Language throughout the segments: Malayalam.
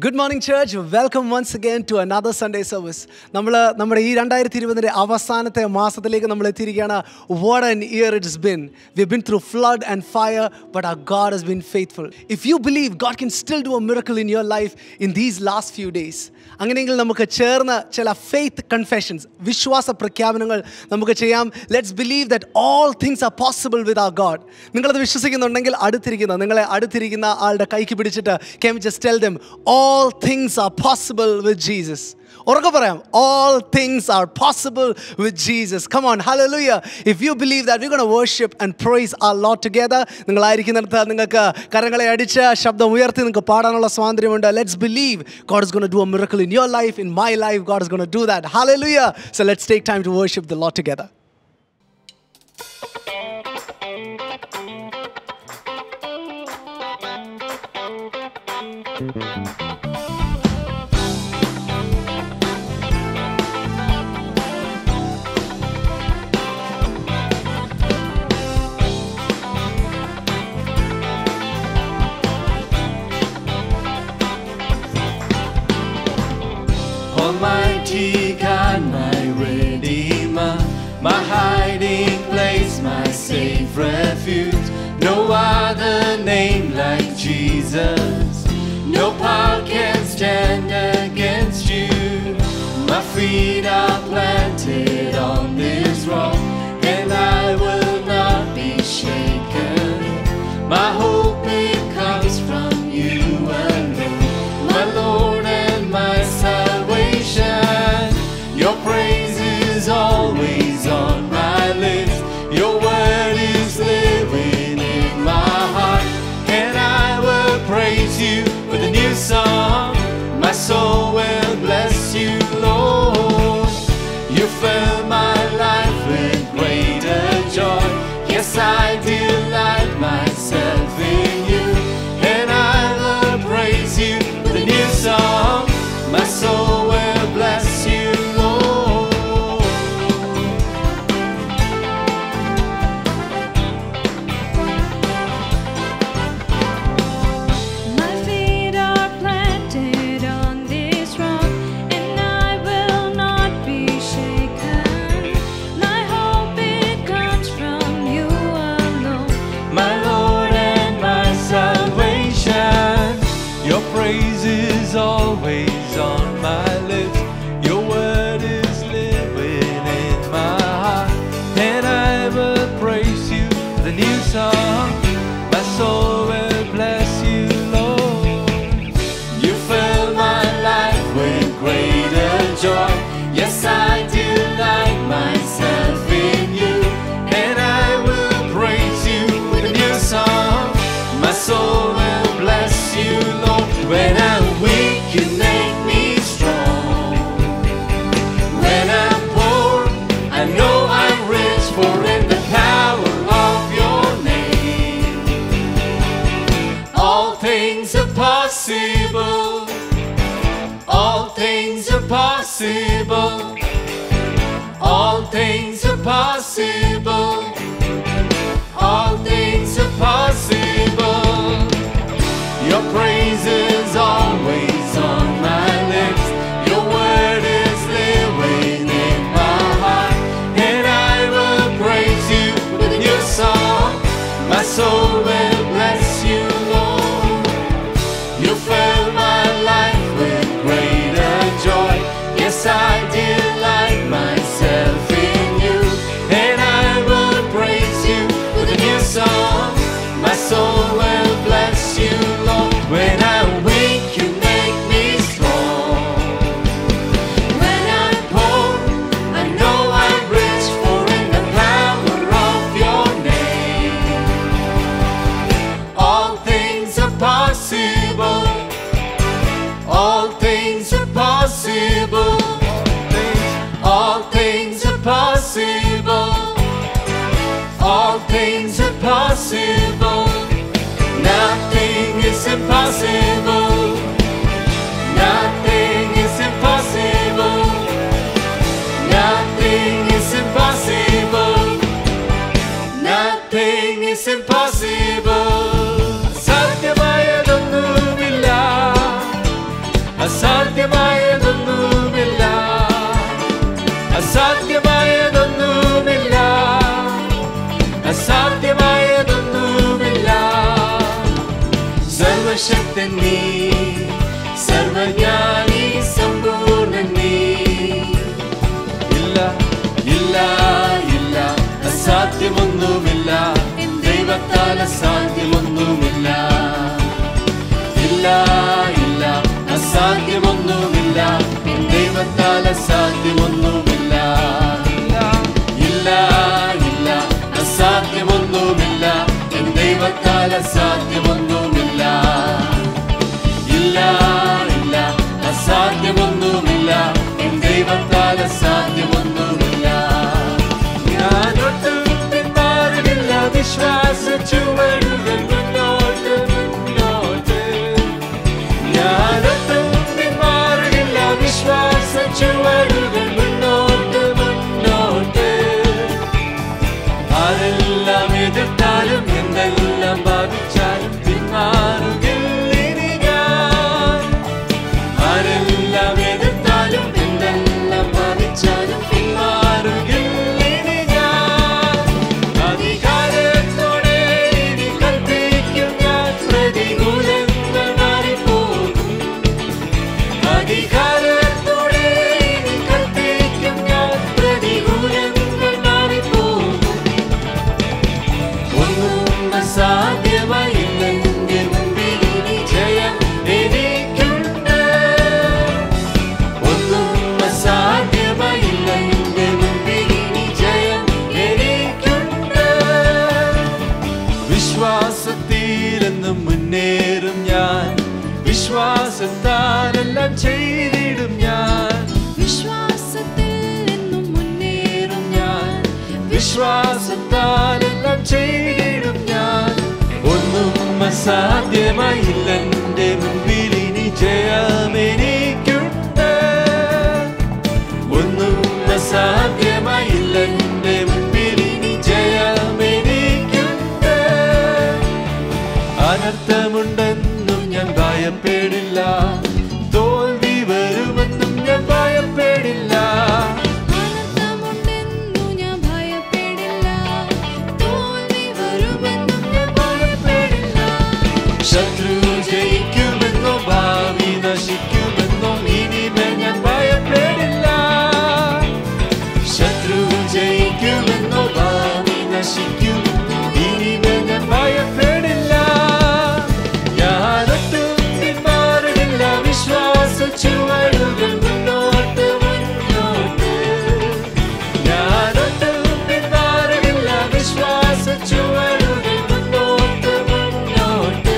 Good morning church welcome once again to another Sunday service നമ്മൾ നമ്മുടെ ഈ രണ്ടായിരത്തി ഇരുപതിൻ്റെ അവസാനത്തെ മാസത്തിലേക്ക് നമ്മൾ എത്തിയിരിക്കുകയാണ് what an year it's been we been through flood and fire but uh God has been faithful if you believe God can still do a miracle in your life in these last few days അങ്ങനെയെങ്കിൽ നമുക്ക് ചേർന്ന് ചില ഫെയ്ത്ത് കൺഫെഷൻസ് വിശ്വാസ പ്രഖ്യാപനങ്ങൾ നമുക്ക് ചെയ്യാം let's believe that all things are possible with uh God നിങ്ങളത് വിശ്വസിക്കുന്നുണ്ടെങ്കിൽ അടുത്തിരിക്കുന്ന നിങ്ങളെ അടുത്തിരിക്കുന്ന ആളുടെ കൈക്ക് പിടിച്ചിട്ട് come just tell them all things are possible with Jesus ഉറക്കെ പറയാം all things are possible with Jesus come on hallelujah if you believe that we gonna worship and praise our Lord together നിങ്ങളായിരിക്കുന്നിടത്ത് നിങ്ങൾക്ക് കരങ്ങളെ അടിച്ച് ശബ്ദം ഉയർത്തി നിങ്ങൾക്ക് പാടാനുള്ള സ്വാതന്ത്ര്യമുണ്ട് let's believe God is gonna do a miracle in your life in my life God is gonna do that hallelujah so let's take time to worship the Lord together Almighty God, my Redeemer, my hiding place, my safe refuge. No other name like Jesus. No power can stand against you. My feet are planted on this rock, and I will not be shaken. My hope it comes from you alone, my Lord and my salvation. Your praise is always on my lips. Your word is living in my heart, and I will praise you with a new song. My soul will bless you, Lord. You fill my life with greater joy. Yes, I delight myself in you, and I will praise you with a new song. My soul will bless you, Lord. My feet are planted on this rock, and I will not be shaken. My hope it comes from you alone. my Lord and my salvation. Your praise is always on my lips. Your word is living in my heart, and I will praise you with a new song. My soul will bless you, Lord. You fill my life with greater joy. Yes, I delight myself in you, and I will praise you with a new song. My soul will bless you, Lord. When I'm weak, you make me strong. When I'm poor, I know I'm rich, for in the power of your name, all things are possible. All things are possible. All things are possible. All things are possible. Your praise is always on my lips. Your word is living in my heart. And I will praise you with a new song. My soul will bless you, Lord. You fill my life with greater joy. Yes, I delight myself in you. And I will praise you with a new song. My soul will bless you, Lord. When I'm weak, you make me strong. When I'm poor, I know I'm rich, for in the power of your name, all things are possible. All things are possible. All things are possible. All things are possible. Nothing is impossible. Nothing is impossible. Nothing is impossible. Nothing is impossible. സാധ്യമായതൊന്നുമില്ല അസാധ്യമൊന്നുമില്ല ദൈവത്താൽ അസാധ്യമൊന്നുമില്ല ഇല്ല ഇല്ല അസാധ്യമൊന്നുമില്ല ദൈവത്താൽ അസാധ്യമൊന്നുമില്ല ഇല്ല ഇല്ല അസാധ്യമൊന്നുമില്ല ദൈവത്താൽ അസാധ്യമൊന്നുമില്ല ഇല്ല ഇല്ല അസാധ്യമൊന്നുമില്ല ദൈവത്താൽ അസാധ്യമൊന്നുമില്ല ഞാനൊട്ടും പിന്മാറുന്നില്ല വിശ്വാസ ചുവടുകൾ മുന്നോട്ട് മുന്നോട്ട് ഞാനൊട്ടും പിന്മാറുന്നില്ല വിശ്വാസ ചുവടുകൾ മുന്നോട്ട് മുന്നോട്ട് ആരെല്ലാം എതിർത്താലും എന്തെല്ലാം ഭാവിച്ചാലും പിന്മാറുകില്ല ഇനി ഞാൻ ആരെല്ലാം എതിർത്താലും എന്തെല്ലാം ഭാവിച്ചാലും പിന്മാറുകില്ല ഇനി ഞാൻ അധികാരത്തോടെ ഇനി കൽപ്പിക്കും ഞാൻ പ്രതികൂലങ്ങൾ മാറിപ്പോകും അധികാരത്തോടെ ഇനി കൽപ്പിക്കും ഞാൻ പ്രതികൂലങ്ങൾ മാറിപ്പോകും ഒന്നും അസാധ്യമായില്ലെന്റെ മുമ്പിൽ ഇനി ജയം എനിക്കുണ്ട് ഒന്നും അസാധ്യമായില്ലെന്റെ മുമ്പിൽ ഇനി ജയം എനിക്കുണ്ട് വിശ്വാസത്തിലെന്നും മുന്നേറും ഞാൻ വിശ്വാസത്താലെല്ലാം ചെയ്തിടും ഞാൻ വിശ്വാസത്തിൽ എന്നും മുന്നേറും ഞാൻ വിശ്വാസത്താലെല്ലാം ചെയ്തിടും ഞാൻ ഒന്നും അസാധ്യമായില്ല എന്റെ മുമ്പിൽ ഇനി ജയമെനിക്കുണ്ട് ഒന്നും അസാധ്യമായില്ല എന്റെ മുമ്പിൽ ഇനി ജയമെനിക്കുണ്ട് അനർത്ഥമുണ്ടെന്നും ഞാൻ ഭയപ്പെടില്ല തോൽവി വരുമെന്നും ഞാൻ ഭയപ്പെടില്ല അനർത്ഥമുണ്ടെന്നു ഞാൻ ഭയപ്പെടില്ല തോൽവി വരുമെന്നും ഞാൻ ഭയപ്പെടില്ല ശത്രു ജയിക്കുമെന്നോ ഭാവി നശിക്കുമെന്നോ ഇനിമേൽ ഞാൻ ഭയപ്പെടില്ല ശത്രു ജയിക്കുമെന്നോ ഭാവി നശിക്കുമെന്നോ ഇനിമേൽ ഞാൻ ഭയപ്പെടില്ല ഞാനൊട്ടും പിന്മാറില്ല വിശ്വാസ ചുവടുകൾ മുന്നോട്ട് മുന്നോട്ട് ഞാനൊട്ടും പിന്മാറില്ല വിശ്വാസ ചുവടുകൾ മുന്നോട്ട് മുന്നോട്ട്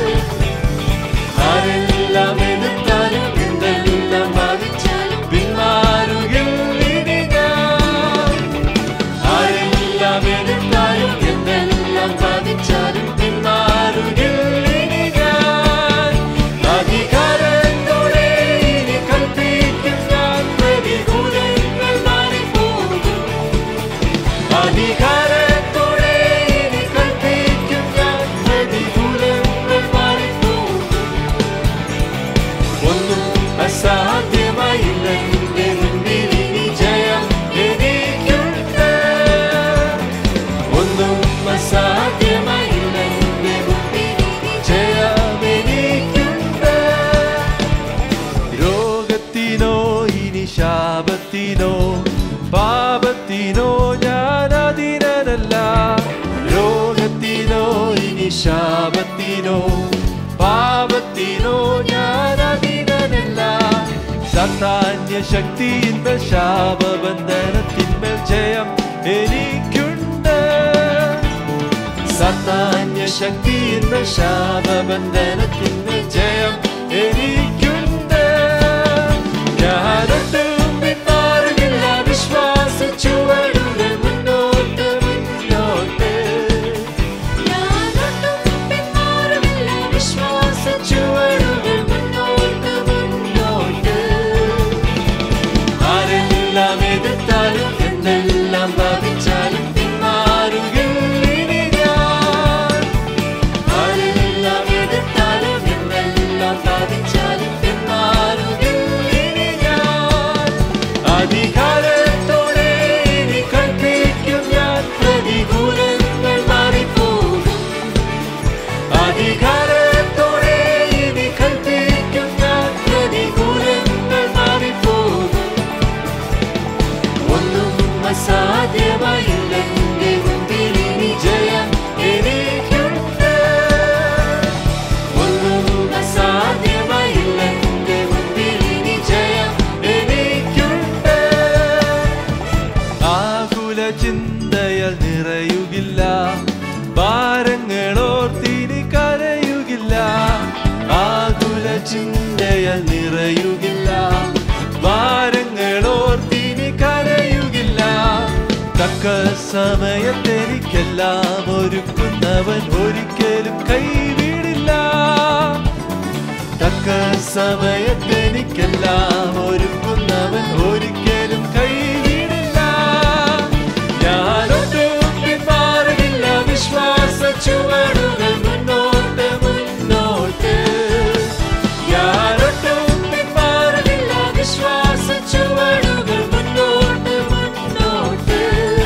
ആരെല്ലാം എതിർത്താലും എന്തെല്ലാം ഭാവിച്ചാലും പിന്മാറുകില്ല ഇനി ഞാൻ ആരെല്ലാം എതിർത്താലും എന്തെല്ലാം ഭാവിച്ചാലും പിന്മാറുകില്ല ഇനി ഞാൻ അധികാരത്തോടെ ഇനി കൽപ്പിക്കും ഞാൻ പ്രതികൂലങ്ങൾ മാറിപ്പോകും അധികാരത്തോടെ ഇനി കൽപ്പിക്കും ഞാൻ പ്രതികൂലങ്ങൾ മാറിപ്പോകും ഒന്നും അസാധ്യമായില്ല നിന്റെ മുന്നിൽ ഇനി ജയം എനിക്കുണ്ട് ഒന്നും അസാധ്യമായില്ല നിന്റെ മുന്നിൽ ഇനി ജയം എനിക്കുണ്ട് രോഗത്തിനോ ഇനി ശാപത്തിനോ പാപത്തിനോ ഞാൻ അതിനല്ല രോഗത്തിനോ ഇനി ശാപത്തിനോ പാപത്തിനോ ഞാൻ അതിനല്ല സത്താന്യ ശക്തിയിന്മേൽ ശാപബന്ധനത്തിന്മേൽ ജയം എനിക്കുണ്ട് സത്താന്യ ശക്തിയിന്മേൽ ശാപബന്ധനത്തിന്മേൽ ജയം എനിക്കുണ്ട് ഞാനൊട്ടും പിന്മാറുകില്ല വിശ്വാസ ചുവടുകൾ മുന്നോട്ട് മുന്നോട്ട് ഞാനൊട്ടും പിന്മാറുമില്ല വിശ്വാസ ചുവടുകൾ മുന്നോട്ട് മുന്നോട്ട് ആരെല്ലാം എതിർത്താലും എന്തെല്ലാം ഭാവിച്ചാലും പിന്മാറുകില്ല ഇനി ഞാൻ ആരെല്ലാം എതിർത്താലും എന്തെല്ലാം ഭാവിച്ചാലും പിന്മാറുകില്ല ഇനി ഞാൻ അധികാരത്തോടെ ഇനി കൽപ്പിക്കും ഞാൻ പ്രതികൂലങ്ങൾ മാറിപ്പോകും അധികാരത്തോടെ ഇനി കൽപ്പിക്കും ഞാൻ പ്രതികൂലങ്ങൾ മാറിപ്പോകും ഒന്നും അസാധ്യമായില്ല എന്റെ മുമ്പിൽ ആകുല ചിന്തയാൽ നിറയുകില്ല ഭാരങ്ങളോർത്തിനി കരയുകില്ല ആകുല ചിന്തയാൽ നിറയുകില്ല ഭാരങ്ങളോർത്തിനി കരയുകില്ല തക്ക സമയത്തെനിക്കെല്ലാം ഒരുക്കുന്നവൻ ഒരിക്കലും കൈവിടില്ല തക്ക സമയത്തെനിക്കെല്ലാം ഒരുക്കുന്നവൻ ഒരിക്കലും കൈവിടില്ല ഞാനൊട്ടും പിന്മാറില്ല വിശ്വാസ ചുവടുകൾ മുന്നോട്ട് മുന്നോട്ട് ഞാനൊട്ടും പിന്മാറില്ല വിശ്വാസ ചുവടുകൾ മുന്നോട്ട് മുന്നോട്ട്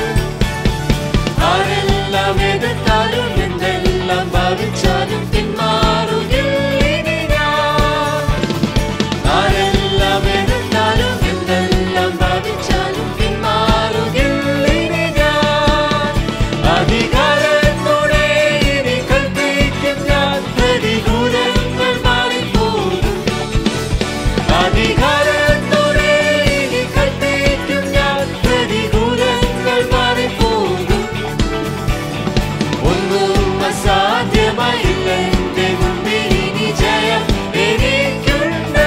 ആരെല്ലാം എതിർത്താലും എന്തെല്ലാം ഭാവിച്ചാലും പിന്മാറുകില്ലിനി ഞാൻ. ആരെല്ലാം എതിർത്താലും എന്തെല്ലാം ഭാവിച്ചാലും പിന്മാറുകില്ലിനി ഞാൻ. അധികാരത്തോടെ ഇനി കൽപ്പിക്കും ഞാൻ പ്രതികൂലങ്ങൾ മാറിപ്പോകും അധികാരത്തോടെ ഇനി കൽപ്പിക്കും ഞാൻ പ്രതികൂലങ്ങൾ മാറിപ്പോകും ഒന്നും അസാധ്യമായില്ല എന്റെ മുമ്പിൽ ഇനി ജയം എനിക്കുണ്ട്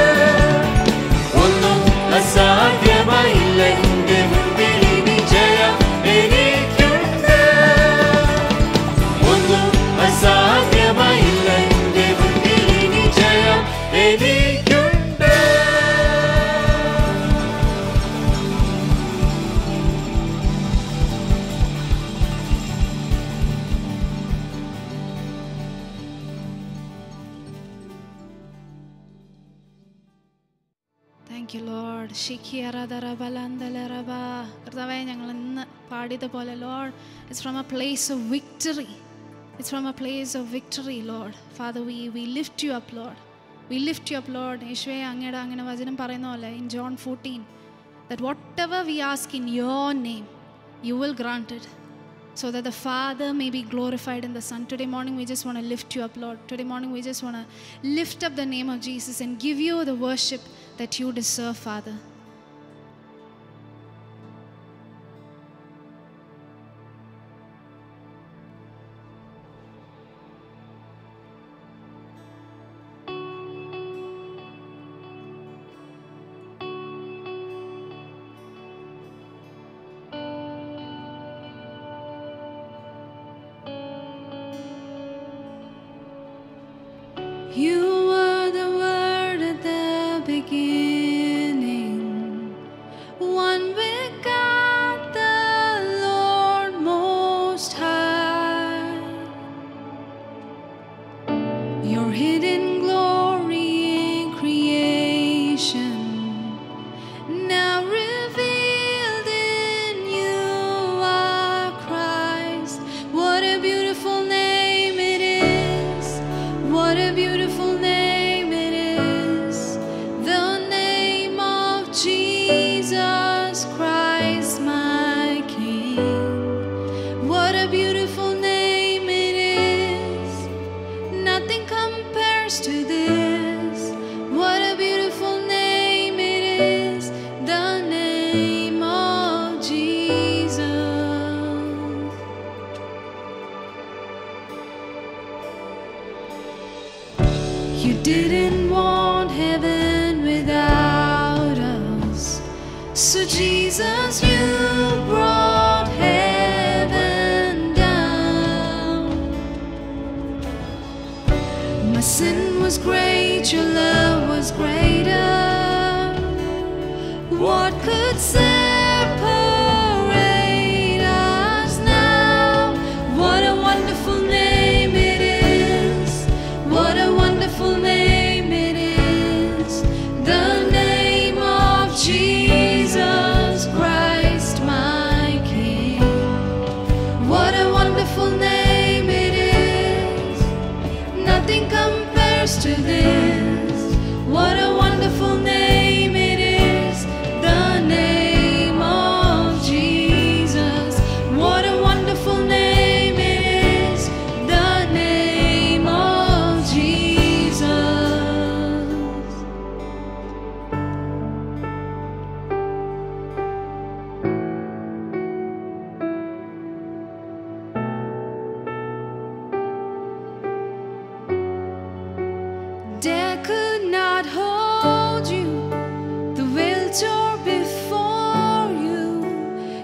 ഒന്നും അസാധ്യമായില്ല എന്റെ മുമ്പിൽ ഇനി ജയം എനിക്കുണ്ട് ഒന്നും അസാധ്യമായില്ല എന്റെ മുമ്പിൽ ഇനി ജയം എനിക്കുണ്ട് താങ്ക് യു ലോഡ് ഷിഖിയറബലന്തലറബ കർത്താവെ ഞങ്ങൾ ഇന്ന് പാടിയതുപോലെ Lord it's from a place of victory it's from a place of victory Lord father we we lift you up Lord we lift you up Lord യേശുവെ അങ്ങയുടെ അങ്ങനെ വചനം പറയുന്ന പോലെ in John fourteen that what ever we ask in your name you will granted so that the Father may be glorified in the Son. Today morning, we just want to lift you up, Lord. Today morning, we just want to lift up the name of Jesus and give you the worship that you deserve, Father. You were the word at the beginning, one with God the Lord Most High. Your hidden glory in creation, now revealed in you are Christ. What a beautiful name it is! What a beautiful name it is! The name of Jesus Christ, my King. What a beautiful name it is! Nothing compares to this. What a beautiful name it is, the name of Jesus. You didn't want heaven without us. So, Jesus, you brought heaven down. My sin was great, your love was greater. What could separate us now? What a wonderful name it is! What a wonderful name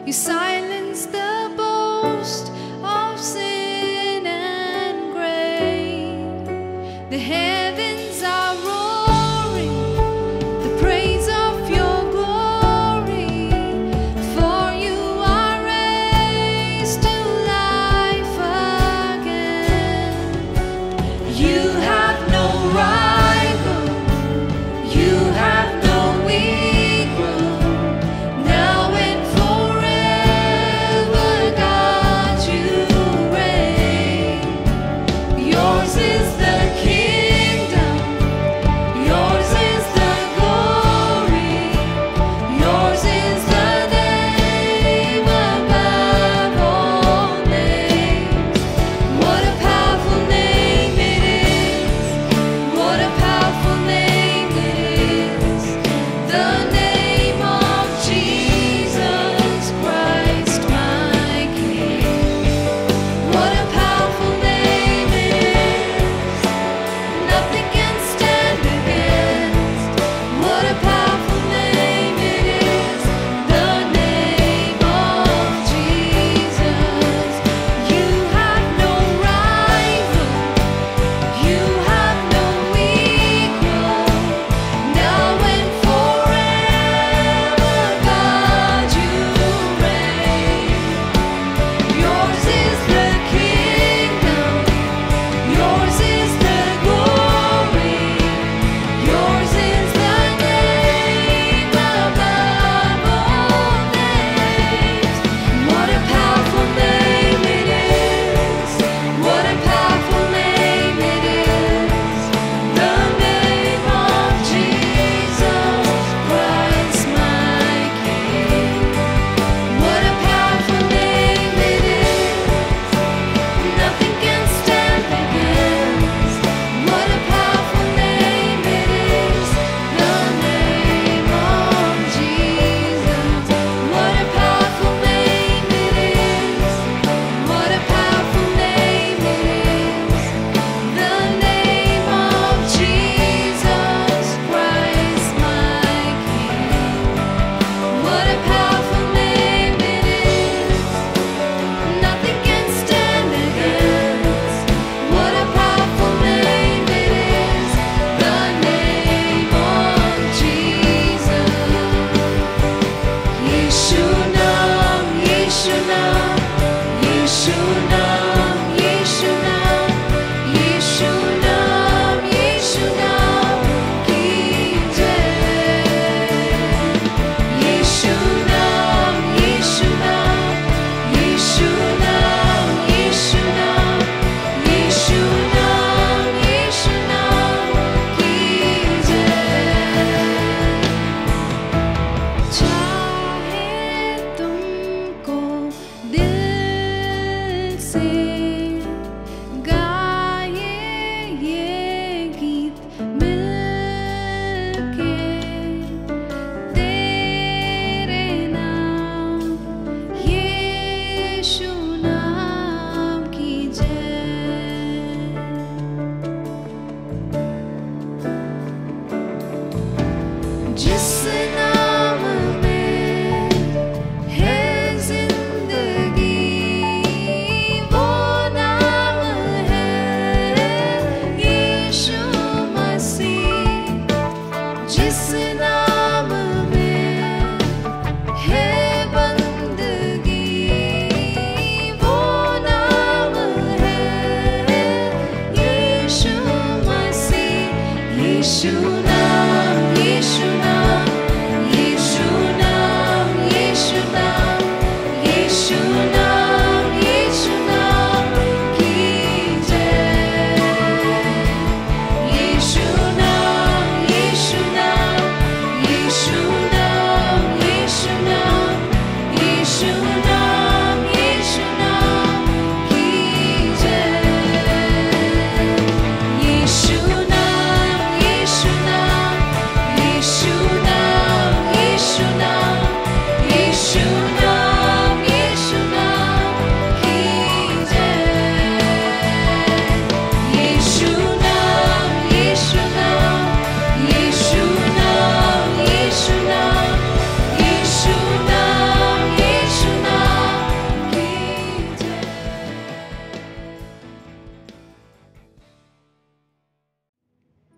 You silence the boast of sin and grave. The heavens are roaring the praise of your glory, for you are raised to life again. You have no rival, you have no equal, now and forever.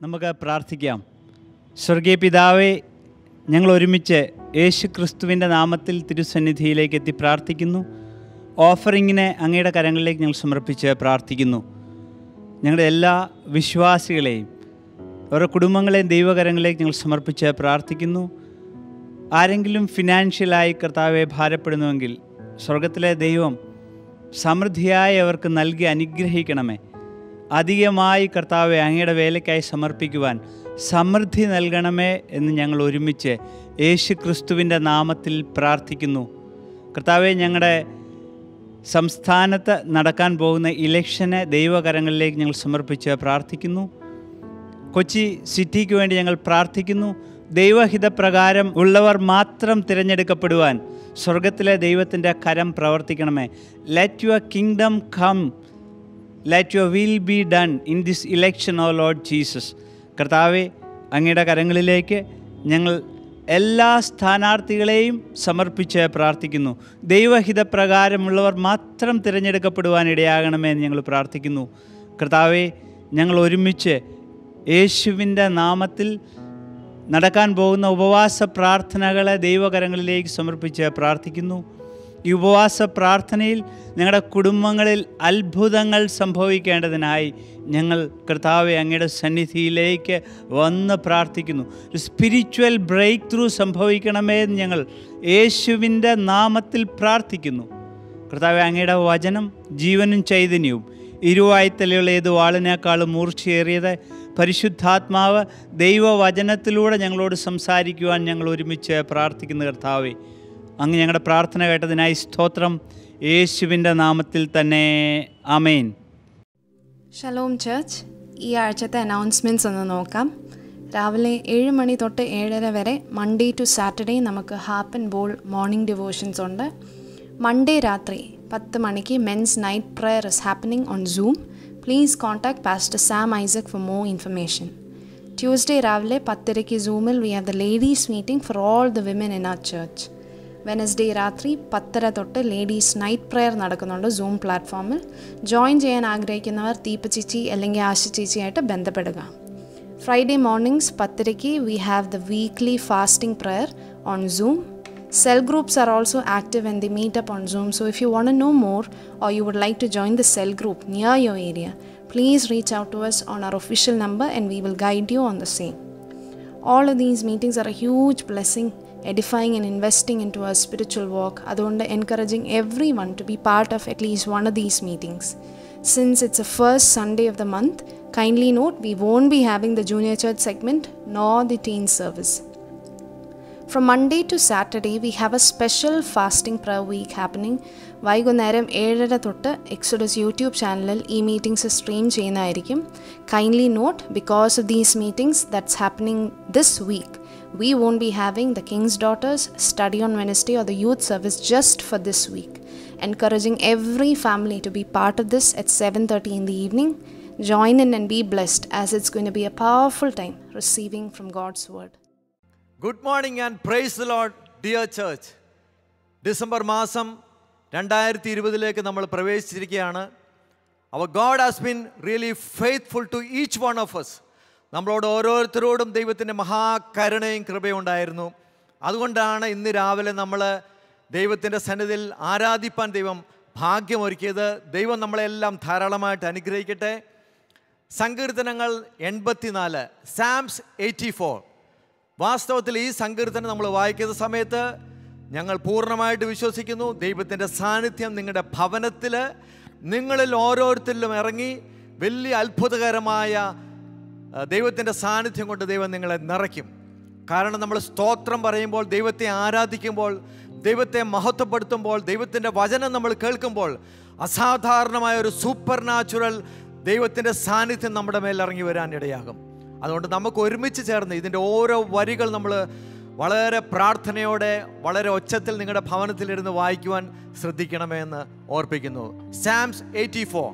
നമുക്ക് പ്രാർത്ഥിക്കാം സ്വർഗീയ പിതാവേ ഞങ്ങൾ ഒരുമിച്ച് യേശു ക്രിസ്തുവിൻ്റെ നാമത്തിൽ തിരുസന്നിധിയിലേക്ക് എത്തി പ്രാർത്ഥിക്കുന്നു ഓഫറിങ്ങിനെ അങ്ങയുടെ കരങ്ങളിലേക്ക് ഞങ്ങൾ സമർപ്പിച്ച് പ്രാർത്ഥിക്കുന്നു ഞങ്ങളുടെ എല്ലാ വിശ്വാസികളെയും അവരുടെ കുടുംബങ്ങളെയും ദൈവകരങ്ങളിലേക്ക് ഞങ്ങൾ സമർപ്പിച്ച് പ്രാർത്ഥിക്കുന്നു ആരെങ്കിലും ഫിനാൻഷ്യലായി കർത്താവെ ഭാരപ്പെടുന്നുവെങ്കിൽ സ്വർഗത്തിലെ ദൈവം സമൃദ്ധിയായി അവർക്ക് നൽകി അനുഗ്രഹിക്കണമേ അധികമായി കർത്താവെ അങ്ങയുടെ വേലയ്ക്കായി സമർപ്പിക്കുവാൻ സമൃദ്ധി നൽകണമേ എന്ന് ഞങ്ങൾ ഒരുമിച്ച് യേശു ക്രിസ്തുവിൻ്റെ നാമത്തിൽ പ്രാർത്ഥിക്കുന്നു കർത്താവെ ഞങ്ങളുടെ സംസ്ഥാനത്ത് നടക്കാൻ പോകുന്ന ഇലക്ഷനെ ദൈവകരങ്ങളിലേക്ക് ഞങ്ങൾ സമർപ്പിച്ച് പ്രാർത്ഥിക്കുന്നു കൊച്ചി സിറ്റിക്ക് വേണ്ടി ഞങ്ങൾ പ്രാർത്ഥിക്കുന്നു ദൈവഹിതപ്രകാരം ഉള്ളവർ മാത്രം തിരഞ്ഞെടുക്കപ്പെടുവാൻ സ്വർഗത്തിലെ ദൈവത്തിൻ്റെ കരം പ്രവർത്തിക്കണമേ let your kingdom come let your will be done in this election oh Lord Jesus കർത്താവെ അങ്ങയുടെ കരങ്ങളിലേക്ക് ഞങ്ങൾ എല്ലാ സ്ഥാനാർത്ഥികളെയും സമർപ്പിച്ച് പ്രാർത്ഥിക്കുന്നു ദൈവഹിതപ്രകാരമുള്ളവർ മാത്രം തിരഞ്ഞെടുക്കപ്പെടുവാൻ ഇടയാകണമേ എന്ന് ഞങ്ങൾ പ്രാർത്ഥിക്കുന്നു കർത്താവെ ഞങ്ങൾ ഒരുമിച്ച് യേശുവിൻ്റെ നാമത്തിൽ നടക്കാൻ പോകുന്ന ഉപവാസ പ്രാർത്ഥനകളെ ദൈവകരങ്ങളിലേക്ക് സമർപ്പിച്ച് പ്രാർത്ഥിക്കുന്നു ഈ ഉപവാസ പ്രാർത്ഥനയിൽ ഞങ്ങളുടെ കുടുംബങ്ങളിൽ അത്ഭുതങ്ങൾ സംഭവിക്കേണ്ടതിനായി ഞങ്ങൾ കർത്താവെ അങ്ങയുടെ സന്നിധിയിലേക്ക് വന്ന് പ്രാർത്ഥിക്കുന്നു ഒരു സ്പിരിച്വൽ ബ്രേക്ക് ത്രൂ സംഭവിക്കണമേ എന്ന് ഞങ്ങൾ യേശുവിൻ്റെ നാമത്തിൽ പ്രാർത്ഥിക്കുന്നു കർത്താവെ അങ്ങയുടെ വചനം ജീവനും ചൈതന്യവും ഇരുവായ്ത്തലയുള്ള ഏത് വാളിനേക്കാളും മൂർച്ചയേറിയത് പരിശുദ്ധാത്മാവ് ദൈവവചനത്തിലൂടെ ഞങ്ങളോട് സംസാരിക്കുവാൻ ഞങ്ങൾ ഒരുമിച്ച് പ്രാർത്ഥിക്കുന്ന കർത്താവെ അങ്ങ് ഞങ്ങളുടെ പ്രാർത്ഥന കേട്ടതിനായി സ്തോത്രം യേശുവിൻ്റെ നാമത്തിൽ തന്നെ അമേൻ ഷലോം ചർച്ച് ഈ ആഴ്ചത്തെ അനൗൺസ്മെൻറ്റ്സ് ഒന്ന് നോക്കാം രാവിലെ ഏഴ് മണി തൊട്ട് ഏഴര വരെ മൺഡേ ടു സാറ്റർഡേ നമുക്ക് ഹാപ്പ് ആൻഡ് ബോൾ മോർണിംഗ് ഡിവോഷൻസ് ഉണ്ട് മൺഡേ രാത്രി പത്ത് മണിക്ക് men's night prayer is happening on Zoom please contact pastor Sam Isaac for more information Tuesday രാവിലെ പത്തരയ്ക്ക് സൂമിൽ we have the ladies meeting for all the women in our church Wednesday രാത്രി പത്തര തൊട്ട് ലേഡീസ് നൈറ്റ് പ്രെയർ നടക്കുന്നുണ്ട് സൂം പ്ലാറ്റ്ഫോമിൽ ജോയിൻ ചെയ്യാൻ ആഗ്രഹിക്കുന്നവർ ദീപ ചേച്ചി അല്ലെങ്കിൽ ആശ ചേച്ചിയായിട്ട് ബന്ധപ്പെടുക ഫ്രൈഡേ മോർണിംഗ്സ് പത്തരയ്ക്ക് we have the weekly fasting prayer on Zoom Cell groups are also active and they meet up on Zoom. So if you want to know more or you would like to join the cell group near your area, please reach out to us on our official number and we will guide you on the same. All of these meetings are a huge blessing, edifying and investing into our spiritual walk. അതുകൊണ്ട് encouraging everyone to be part of at least one of these meetings. Since it's the first Sunday of the month, kindly note we won't be having the junior church segment nor the teen service. From Monday to Saturday, we have a special fasting prayer week happening. വൈകുന്നേരം ഏഴര തൊട്ട് എക്സോഡസ് യൂട്യൂബ് ചാനലിൽ ഈ മീറ്റിംഗ്സ് സ്ട്രീം ചെയ്യുന്നതായിരിക്കും kindly note because of these meetings that's happening this week we won't be having the King's Daughters study on Wednesday or the youth service just for this week. Encouraging every family to be part of this at 7:30 in the evening. Join in and be blessed as it's going to be a powerful time receiving from God's word. Good morning and praise the Lord dear church December മാസം രണ്ടായിരത്തി ഇരുപതിലേക്ക് നമ്മൾ പ്രവേശിച്ചിരിക്കുകയാണ് our God has been really faithful to each one of us നമ്മളോട് ഓരോരുത്തരോടും ദൈവത്തിൻ്റെ മഹാകരുണയും കൃപയും ഉണ്ടായിരുന്നു അതുകൊണ്ടാണ് ഇന്ന് രാവിലെ നമ്മൾ ദൈവത്തിൻ്റെ സന്നിധിയിൽ ആരാധിപ്പാൻ ദൈവം ഭാഗ്യമൊരുക്കിയത് ദൈവം നമ്മളെല്ലാം ധാരാളമായിട്ട് അനുഗ്രഹിക്കട്ടെ സങ്കീർത്തനങ്ങൾ എൺപത്തിനാല് സാംസ് എയ്റ്റി ഫോർ വാസ്തവത്തിൽ ഈ സങ്കീർത്തനം നമ്മൾ വായിക്കുന്ന സമയത്ത് ഞങ്ങൾ പൂർണ്ണമായിട്ട് വിശ്വസിക്കുന്നു ദൈവത്തിൻ്റെ സാന്നിധ്യം നിങ്ങളുടെ ഭവനത്തിൽ നിങ്ങളിൽ ഓരോരുത്തരിലും ഇറങ്ങി വലിയ അത്ഭുതകരമായ ആ, ദൈവത്തിൻ്റെ സാന്നിധ്യം കൊണ്ട് ദൈവം നിങ്ങളെ നിറയ്ക്കും കാരണം നമ്മൾ സ്തോത്രം പറയുമ്പോൾ ദൈവത്തെ ആരാധിക്കുമ്പോൾ ദൈവത്തെ മഹത്വപ്പെടുത്തുമ്പോൾ ദൈവത്തിൻ്റെ വചനം നമ്മൾ കേൾക്കുമ്പോൾ അസാധാരണമായ ഒരു സൂപ്പർ നാച്ചുറൽ ദൈവത്തിൻ്റെ സാന്നിധ്യം നമ്മുടെ മേൽ ഇറങ്ങി വരാൻ ഇടയാകും അതുകൊണ്ട് നമുക്ക് ഒരുമിച്ച് ചേർന്ന് ഇതിൻ്റെ ഓരോ വരികൾ നമ്മൾ വളരെ പ്രാർത്ഥനയോടെ വളരെ ഒച്ചത്തിൽ നിങ്ങളുടെ ഭവനത്തിലിരുന്ന് വായിക്കുവാൻ ശ്രദ്ധിക്കണമെന്ന് ഓർപ്പിക്കുന്നു സാംസ് എയ്റ്റി ഫോർ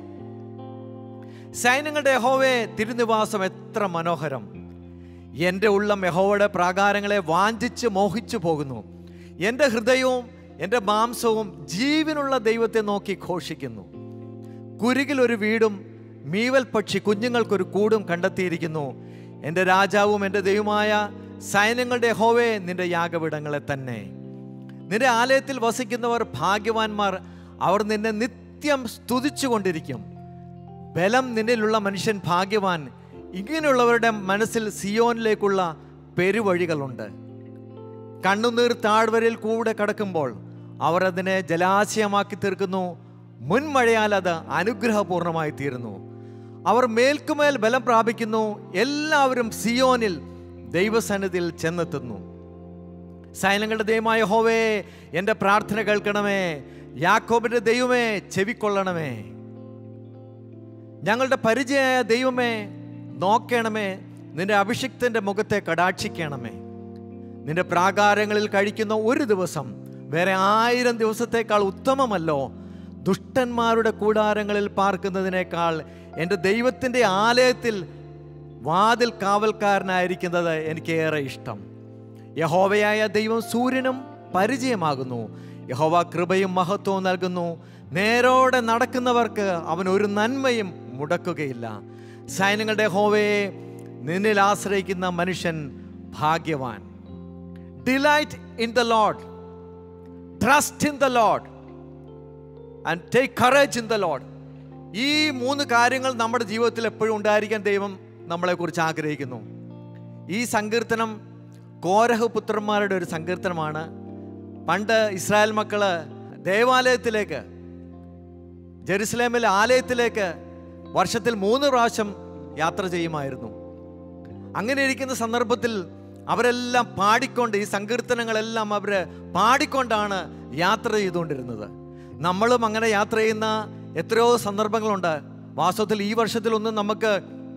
സൈന്യങ്ങളുടെ യഹോവേ തിരുനിവാസം എത്ര മനോഹരം എൻ്റെ ഉള്ളം യഹോവയുടെ പ്രാകാരങ്ങളെ വാഞ്ചിച്ച് മോഹിച്ചു പോകുന്നു എൻ്റെ ഹൃദയവും എൻ്റെ മാംസവും ജീവനുള്ള ദൈവത്തെ നോക്കി ഘോഷിക്കുന്നു കുരുകിൽ ഒരു വീടും മീവൽ പക്ഷി കുഞ്ഞുങ്ങൾക്കൊരു കൂടും കണ്ടെത്തിയിരിക്കുന്നു എൻ്റെ രാജാവും എൻ്റെ ദൈവമായ സൈന്യങ്ങളുടെ ഹോവേ നിന്റെ യാഗപീഠങ്ങളെ തന്നെ നിന്റെ ആലയത്തിൽ വസിക്കുന്നവർ ഭാഗ്യവാന്മാർ അവർ നിന്നെ നിത്യം സ്തുതിച്ചു കൊണ്ടിരിക്കും ബലം നിന്നിലുള്ള മനുഷ്യൻ ഭാഗ്യവാൻ ഇങ്ങനെയുള്ളവരുടെ മനസ്സിൽ സിയോനിലേക്കുള്ള പെരുവഴികളുണ്ട് കണ്ണുനീർ താഴ്വരയിൽ കൂടെ കടക്കുമ്പോൾ അവർ അതിനെ ജലാശയമാക്കി തീർക്കുന്നു മുൻമഴയാൽ അത് അനുഗ്രഹപൂർണമായി തീരുന്നു അവർ മേൽക്കുമേൽ ബലം പ്രാപിക്കുന്നു എല്ലാവരും സിയോനിൽ ദൈവസന്നിധിയിൽ ചെന്നെത്തുന്നു സൈന്യങ്ങളുടെ ദൈവമായ ഹോവേ എൻ്റെ പ്രാർത്ഥന കേൾക്കണമേ യാക്കോബിൻ്റെ ദൈവമേ ചെവിക്കൊള്ളണമേ ഞങ്ങളുടെ പരിചയമായ ദൈവമേ നോക്കണമേ നിന്റെ അഭിഷിക്തന്റെ മുഖത്തെ കടാക്ഷിക്കണമേ നിന്റെ പ്രാകാരങ്ങളിൽ കഴിക്കുന്ന ഒരു ദിവസം വേറെ ആയിരം ദിവസത്തേക്കാൾ ഉത്തമമല്ലോ ദുഷ്ടന്മാരുടെ കൂടാരങ്ങളിൽ പാർക്കുന്നതിനേക്കാൾ എൻ്റെ ദൈവത്തിൻ്റെ ആലയത്തിൽ വാതിൽ കാവൽക്കാരനായിരിക്കുന്നത് എനിക്ക് ഏറെ ഇഷ്ടം യഹോവയായ ദൈവം സൂര്യനും പരിചയമാകുന്നു യഹോവ കൃപയും മഹത്വവും നൽകുന്നു നേരോടെ നടക്കുന്നവർക്ക് അവൻ ഒരു നന്മയും മുടക്കുകയില്ല സൈന്യങ്ങളുടെ ഹോവയെ നിന്നിൽ ആശ്രയിക്കുന്ന മനുഷ്യൻ ഭാഗ്യവാൻ delight in the Lord trust in the Lord and take courage in the Lord ഈ മൂന്ന് കാര്യങ്ങൾ നമ്മുടെ ജീവിതത്തിൽ എപ്പോഴും ഉണ്ടായിരിക്കാൻ ദൈവം നമ്മളെക്കുറിച്ച് ആഗ്രഹിക്കുന്നു ഈ സങ്കീർത്തനം കോരഹ് പുത്രന്മാരുടെ ഒരു സങ്കീർത്തനമാണ് പണ്ട് ഇസ്രായേൽ മക്കള് ദേവാലയത്തിലേക്ക് ജെറുസലേമിലെ ആലയത്തിലേക്ക് വർഷത്തിൽ മൂന്ന് പ്രാവശ്യം യാത്ര ചെയ്യുമായിരുന്നു അങ്ങനെ ഇരിക്കുന്ന സന്ദർഭത്തിൽ അവരെല്ലാം പാടിക്കൊണ്ട് ഈ സങ്കീർത്തനങ്ങളെല്ലാം അവർ പാടിക്കൊണ്ടാണ് യാത്ര ചെയ്തുകൊണ്ടിരുന്നത് നമ്മളും അങ്ങനെ യാത്ര ചെയ്യുന്ന എത്രയോ സന്ദർഭങ്ങളുണ്ട് വാസ്തവത്തിൽ ഈ വർഷത്തിലൊന്നും നമുക്ക്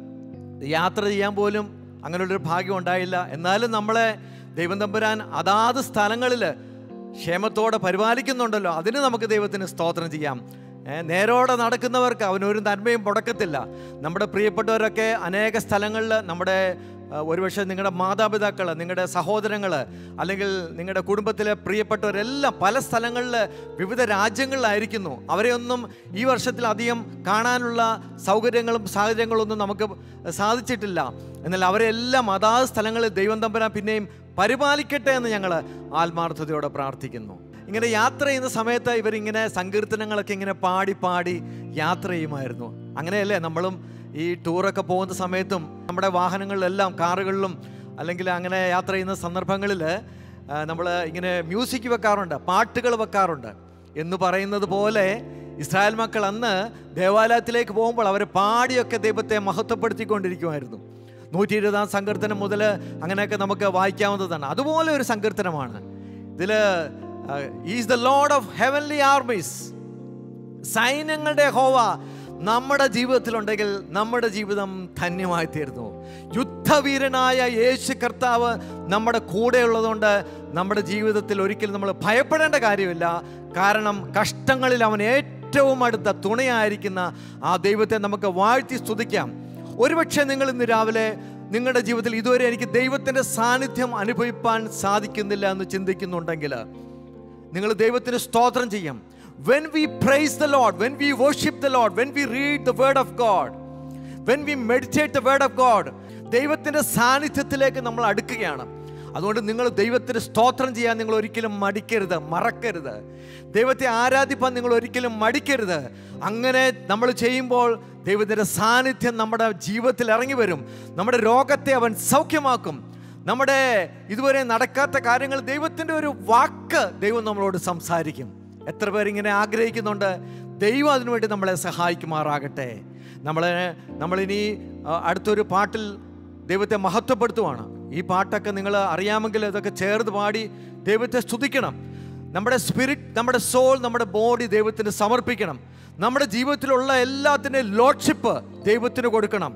യാത്ര ചെയ്യാൻ പോലും അങ്ങനെയുള്ളൊരു ഭാഗ്യം ഉണ്ടായില്ല എന്നാലും നമ്മളെ ദൈവം തമ്പുരാൻ അതാത് സ്ഥലങ്ങളിൽ ക്ഷേമത്തോടെ പരിപാലിക്കുന്നുണ്ടല്ലോ അതിന് നമുക്ക് ദൈവത്തിന് സ്തോത്രം ചെയ്യാം ഏ, നേരോടെ നടക്കുന്നവർക്ക് അവനൊരു നന്മയും മുടക്കത്തില്ല നമ്മുടെ പ്രിയപ്പെട്ടവരൊക്കെ അനേക സ്ഥലങ്ങളിൽ നമ്മുടെ ആ, ഒരുപക്ഷെ നിങ്ങളുടെ മാതാപിതാക്കൾ നിങ്ങളുടെ സഹോദരങ്ങൾ അല്ലെങ്കിൽ നിങ്ങളുടെ കുടുംബത്തിലെ പ്രിയപ്പെട്ടവരെല്ലാം പല സ്ഥലങ്ങളിൽ വിവിധ രാജ്യങ്ങളിലായിരിക്കുന്നു അവരെയൊന്നും ഈ വർഷത്തിൽ അധികം കാണാനുള്ള സൗകര്യങ്ങളും സാഹചര്യങ്ങളൊന്നും നമുക്ക് സാധിച്ചിട്ടില്ല എന്നാൽ അവരെല്ലാം അതാത് സ്ഥലങ്ങളിൽ ദൈവം തമ്പരാൻ പിന്നെയും പരിപാലിക്കട്ടെ എന്ന് ഞങ്ങൾ ആത്മാർത്ഥതയോടെ പ്രാർത്ഥിക്കുന്നു ഇങ്ങനെ യാത്ര ചെയ്യുന്ന സമയത്ത് ഇവരിങ്ങനെ സങ്കീർത്തനങ്ങളൊക്കെ ഇങ്ങനെ പാടി പാടി യാത്ര ചെയ്യുമായിരുന്നു അങ്ങനെയല്ലേ നമ്മളും ഈ ടൂറൊക്കെ പോകുന്ന സമയത്തും നമ്മുടെ വാഹനങ്ങളിലെല്ലാം കാറുകളിലും അല്ലെങ്കിൽ അങ്ങനെ യാത്ര ചെയ്യുന്ന സന്ദർഭങ്ങളിൽ നമ്മൾ ഇങ്ങനെ മ്യൂസിക് വെക്കാറുണ്ട് പാട്ടുകൾ വെക്കാറുണ്ട് എന്ന് പറയുന്നത് പോലെ ഇസ്രായേൽ മക്കൾ അന്ന് ദേവാലയത്തിലേക്ക് പോകുമ്പോൾ അവർ പാടിയൊക്കെ ദൈവത്തെ മഹത്വപ്പെടുത്തിക്കൊണ്ടിരിക്കുമായിരുന്നു നൂറ്റി ഇരുപതാം സങ്കീർത്തനം മുതൽ അങ്ങനെയൊക്കെ നമുക്ക് വായിക്കാവുന്നതാണ് അതുപോലെ ഒരു സങ്കീർത്തനമാണ് ഇതിൽ is the Lord of heavenly armies സൈന്യങ്ങളുടെ ഹോവ നമ്മുടെ ജീവിതത്തിലുണ്ടെങ്കിൽ നമ്മുടെ ജീവിതം ധന്യമായി തീർന്നു യുദ്ധവീരനായ യേശു കർത്താവ് നമ്മുടെ കൂടെയുള്ളതുകൊണ്ട് നമ്മുടെ ജീവിതത്തിൽ ഒരിക്കലും നമ്മൾ ഭയപ്പെടേണ്ട കാര്യമില്ല കാരണം കഷ്ടങ്ങളിൽ അവൻ ഏറ്റവും അടുത്ത തുണയായിരിക്കുന്ന ആ ദൈവത്തെ നമുക്ക് വാഴ്ത്തി സ്തുതിക്കാം ഒരുപക്ഷെ നിങ്ങൾ ഇന്ന് രാവിലെ നിങ്ങളുടെ ജീവിതത്തിൽ ഇതുവരെ എനിക്ക് ദൈവത്തിൻ്റെ സാന്നിധ്യം അനുഭവിപ്പാൻ സാധിക്കുന്നില്ല എന്ന് ചിന്തിക്കുന്നുണ്ടെങ്കിൽ നിങ്ങൾ ദൈവത്തിന് സ്തോത്രം ചെയ്യും when we praise the Lord when we worship the Lord when we read the word of God when we meditate the word of God ദൈവത്തിൻ്റെ സാന്നിധ്യത്തിലേക്ക് നമ്മൾ അടുക്കുകയാണ് അതുകൊണ്ട് നിങ്ങൾ ദൈവത്തിന് സ്തോത്രം ചെയ്യാൻ നിങ്ങൾ ഒരിക്കലും മടിക്കരുത് മറക്കരുത് ദൈവത്തെ ആരാധിപ്പാൻ നിങ്ങൾ ഒരിക്കലും മടിക്കരുത് അങ്ങനെ നമ്മൾ ചെയ്യുമ്പോൾ ദൈവത്തിൻ്റെ സാന്നിധ്യം നമ്മുടെ ജീവിതത്തിൽ ഇറങ്ങി വരും നമ്മുടെ രോഗത്തെ അവൻ സൗഖ്യമാക്കും നമ്മുടെ ഇതുവരെ നടക്കാത്ത കാര്യങ്ങൾ ദൈവത്തിൻ്റെ ഒരു വാക്ക് ദൈവം നമ്മളോട് സംസാരിക്കും എത്ര പേരിങ്ങനെ ആഗ്രഹിക്കുന്നുണ്ട് ദൈവം അതിനുവേണ്ടി നമ്മളെ സഹായിക്കുമാറാകട്ടെ നമ്മളെ നമ്മളിനി ആ, അടുത്തൊരു പാട്ടിൽ ദൈവത്തെ മഹത്വപ്പെടുത്തുവാണ് ഈ പാട്ടൊക്കെ നിങ്ങൾ അറിയാമെങ്കിൽ ഇതൊക്കെ ചേർത്ത് പാടി ദൈവത്തെ സ്തുതിക്കണം നമ്മുടെ സ്പിരിറ്റ് നമ്മുടെ സോൾ നമ്മുടെ ബോഡി ദൈവത്തിന് സമർപ്പിക്കണം നമ്മുടെ ജീവിതത്തിലുള്ള എല്ലാത്തിൻ്റെയും ലോഡ്ഷിപ്പ് ദൈവത്തിന് കൊടുക്കണം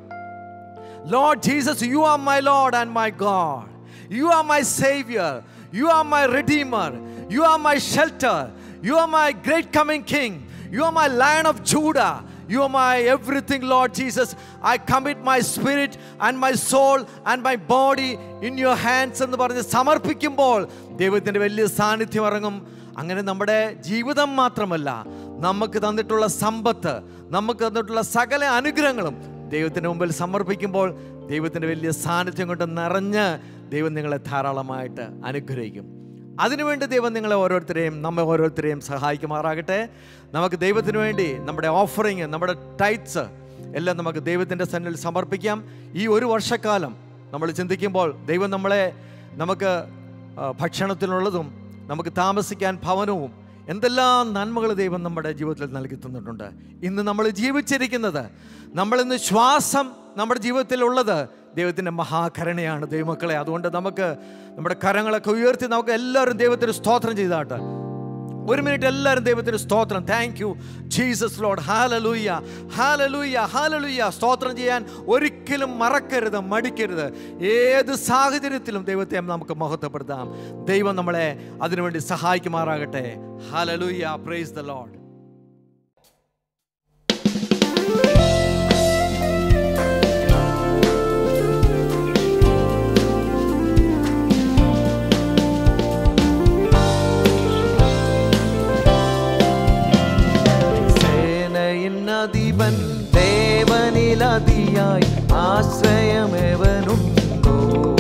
Lord Jesus, you are my Lord and my God. You are my Savior. You are my Redeemer. You are my shelter. You are my great coming King. You are my Lion of Judah. You are my everything, Lord Jesus. I commit my spirit and my soul and my body in your hands എന്ന് പറഞ്ഞ് സമർപ്പിക്കുമ്പോൾ ദൈവത്തിൻ്റെ വലിയ സാന്നിധ്യം ഇറങ്ങും അങ്ങനെ നമ്മുടെ ജീവിതം മാത്രമല്ല നമുക്ക് തന്നിട്ടുള്ള സമ്പത്ത് നമുക്ക് തന്നിട്ടുള്ള സകല അനുഗ്രഹങ്ങളും ദൈവത്തിൻ്റെ മുമ്പിൽ സമർപ്പിക്കുമ്പോൾ ദൈവത്തിൻ്റെ വലിയ സാന്നിധ്യം കൊണ്ട് നിറഞ്ഞ് ദൈവം നിങ്ങളെ ധാരാളമായിട്ട് അനുഗ്രഹിക്കും അതിനുവേണ്ടി ദൈവം നിങ്ങളെ ഓരോരുത്തരെയും നമ്മെ ഓരോരുത്തരെയും സഹായിക്കുമാറാകട്ടെ നമുക്ക് ദൈവത്തിന് വേണ്ടി നമ്മുടെ ഓഫറിങ് നമ്മുടെ ടൈറ്റ്സ് എല്ലാം നമുക്ക് ദൈവത്തിൻ്റെ സന്നിൽ സമർപ്പിക്കാം ഈ ഒരു വർഷക്കാലം നമ്മൾ ചിന്തിക്കുമ്പോൾ ദൈവം നമ്മളെ നമുക്ക് ആ, ഭക്ഷണത്തിനുള്ളതും നമുക്ക് താമസിക്കാൻ ഭവനവും എന്തെല്ലാം നന്മകൾ ദൈവം നമ്മുടെ ജീവിതത്തിൽ നൽകി തന്നിട്ടുണ്ട് ഇന്ന് നമ്മൾ ജീവിച്ചിരിക്കുന്നത് നമ്മളിന്ന് ശ്വാസം നമ്മുടെ ജീവിതത്തിൽ ഉള്ളത് ദൈവത്തിൻ്റെ മഹാകരുണയാണ് ദൈവമക്കളെ അതുകൊണ്ട് നമുക്ക് നമ്മുടെ കരങ്ങളൊക്കെ ഉയർത്തി നമുക്ക് എല്ലാവരും ദൈവത്തിന് സ്തോത്രം ചെയ്താട്ടെ ഒരു മിനിറ്റ് എല്ലാവരും ദൈവത്തിന് സ്തോത്രം thank you Jesus Lord hallelujah hallelujah hallelujah സ്തോത്രം ചെയ്യാൻ ഒരിക്കലും മറക്കരുത് മടിക്കരുത് ഏത് സാഹചര്യത്തിലും ദൈവത്തെ നമുക്ക് മഹത്വപ്പെടുത്താം ദൈവം നമ്മളെ അതിനുവേണ്ടി സഹായിക്കുമാറാകട്ടെ ഹാലലൂയ പ്രൈസ് ദ ലോഡ് സേനയിൻ അധിപൻ ദേവനിലതിയായി ആശ്രയമേവനുണ്ടോ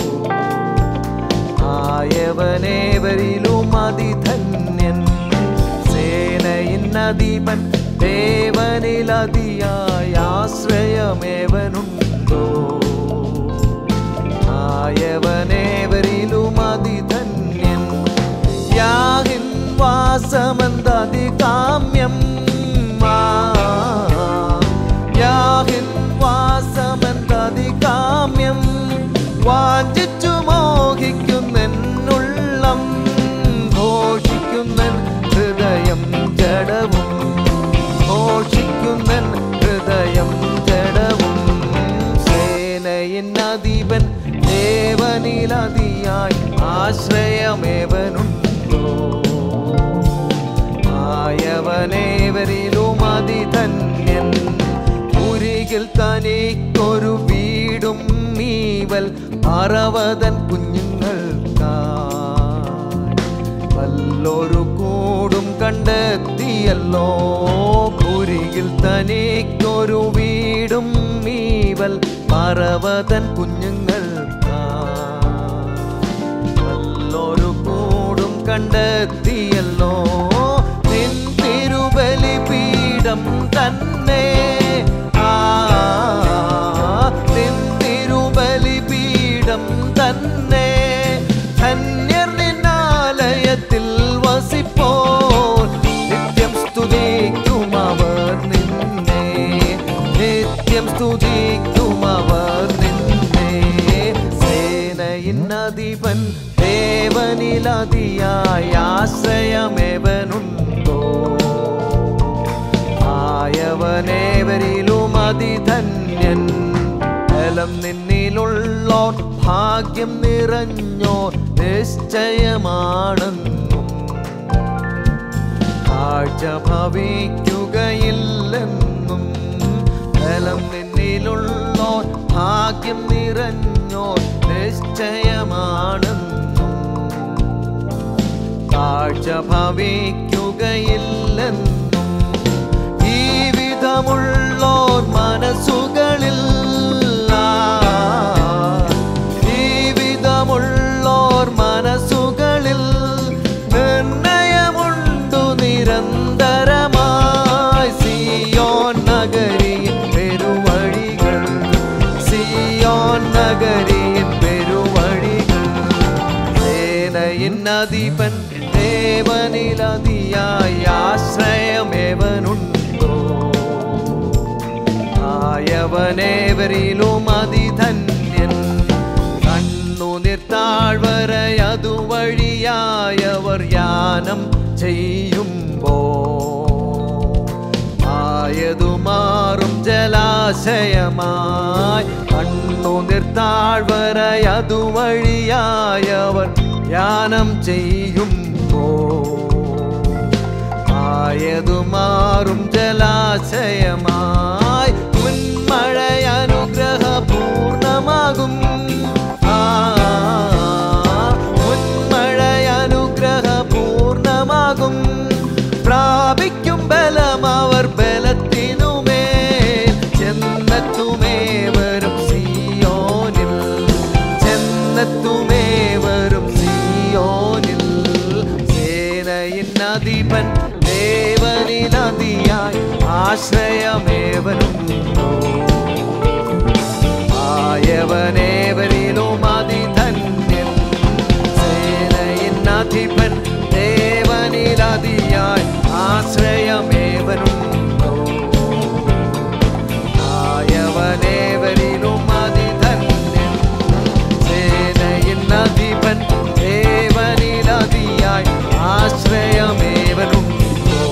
ആയവനേവരിലും അതിധന്യൻ സേനയിൻ അധിപൻ ദേവനിലതിയായി ആശ്രയമേവനുണ്ടോ ആയവനേവരിലും അതിധന്യൻ യാഹിൻ വാസമന്തതികാമ്യം യാഹിൻ വാസമന്തതികാമ്യം വാഞ്ചിച്ചു മോഹിക്കുന്നെന്നുള്ളം ഘോഷിക്കുന്നൻ ഹൃദയം ജഡവും ഘോഷിക്കുന്നൻ ഹൃദയം ജഡവും സേനയിൻ അധിപൻ ദേവനിലതിയായി ആശ്രയമേവനുണ്ടോ ആയവനേവരിലും അതിധന്യൻ പുരികിൽ തനിക്കൊരു വീടും മീവൽ അറവതൻ കുഞ്ഞുങ്ങൾക്കായി നല്ലൊരു കൂടും കണ്ടെത്തിയല്ലോ പുരികിൽ തനിക്കൊരു വീടും മീവൽ പർവതൻ കുഞ്ഞുങ്ങൾക്കായി നല്ലൊരു കൂടും കണ്ടെത്തിയല്ലോ നിൻ തിരുബലിപീഠം തന്നെ ആ നിൻ തിരുബലിപീഠം തന്നെ ധന്യർ നിന്നാലയത്തിൽ വസിപ്പോൾ നിത്യം സ്തുതിക്കും അവർ നിന്നെ നിത്യം സ്തുതിക്കും അവർ നിന്നെ സേനയിൻ അധിപൻ ദേവനിലതിയായി ആശ്രയമേവനുണ്ടോ ആയവനേവരിലും അതിധന്യൻ ബലം നിന്നിലുള്ളോർ ഭാഗ്യം നിറഞ്ഞോർ നിശ്ചയമാണെന്നും കാഴ്ച ഭവിക്കുകയില്ലെന്നും ബലം നിന്നിലുള്ളോർ ഭാഗ്യം നിറഞ്ഞോർ നിശ്ചയമാണെന്നും കാഴ്ച ഭവിക്കുകയില്ലെന്നും ഈ വിധമുള്ളോർ മനസ്സുകളിൽ ആ, ഈ വിധമുള്ളോർ മനസ്സുകളിൽ നിർണയമുണ്ടു നിരന്തരമായി സിയോൻ നഗരിயின் പെരുവഴികൾ സിയോൻ നഗരിயின் പെരുവഴികൾ സേനയിൻ അധിപൻ ദേവനിലതിയായി ആശ്രയമേവനുണ്ടോ ആയവനേവരിലും അതിധന്യൻ കണ്ണുനീർ താഴ്വരയതു വഴിയായവർ യാനം ചെയ്യുമ്പോ ആയതു മാറും ജലാശയമായി കണ്ണുനീർ താഴ്വരയതു വഴിയായവർ യാനം ചെയ്യുമ്പോ ആയതു മാറും ജലാശയമായി മുൻമഴയ അനുഗ്രഹപൂർണമാകും ആ മുൻമഴയ അനുഗ്രഹപൂർണമാകും പ്രാപിക്കും ബലം അവർ ബലത്തിനുമേൽ ചെന്നെത്തുമേ സേനയിന്നതിയായി ആശ്രയമേവനുണ്ടോ ആയവനേവരിലും അതിധന്യൻ സേനയിന്നധിപൻ ദേവനിലതിയായി ആശ്രയമേവനുണ്ടോ ആയവനേവരിലും അതിധന്യൻ സേനയിന്നധിപൻ ദേവനിലതിയായി ആശ്രയമേവനുണ്ടോ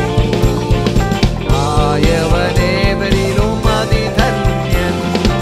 ആയവനേവരിലും അതിധന്യൻ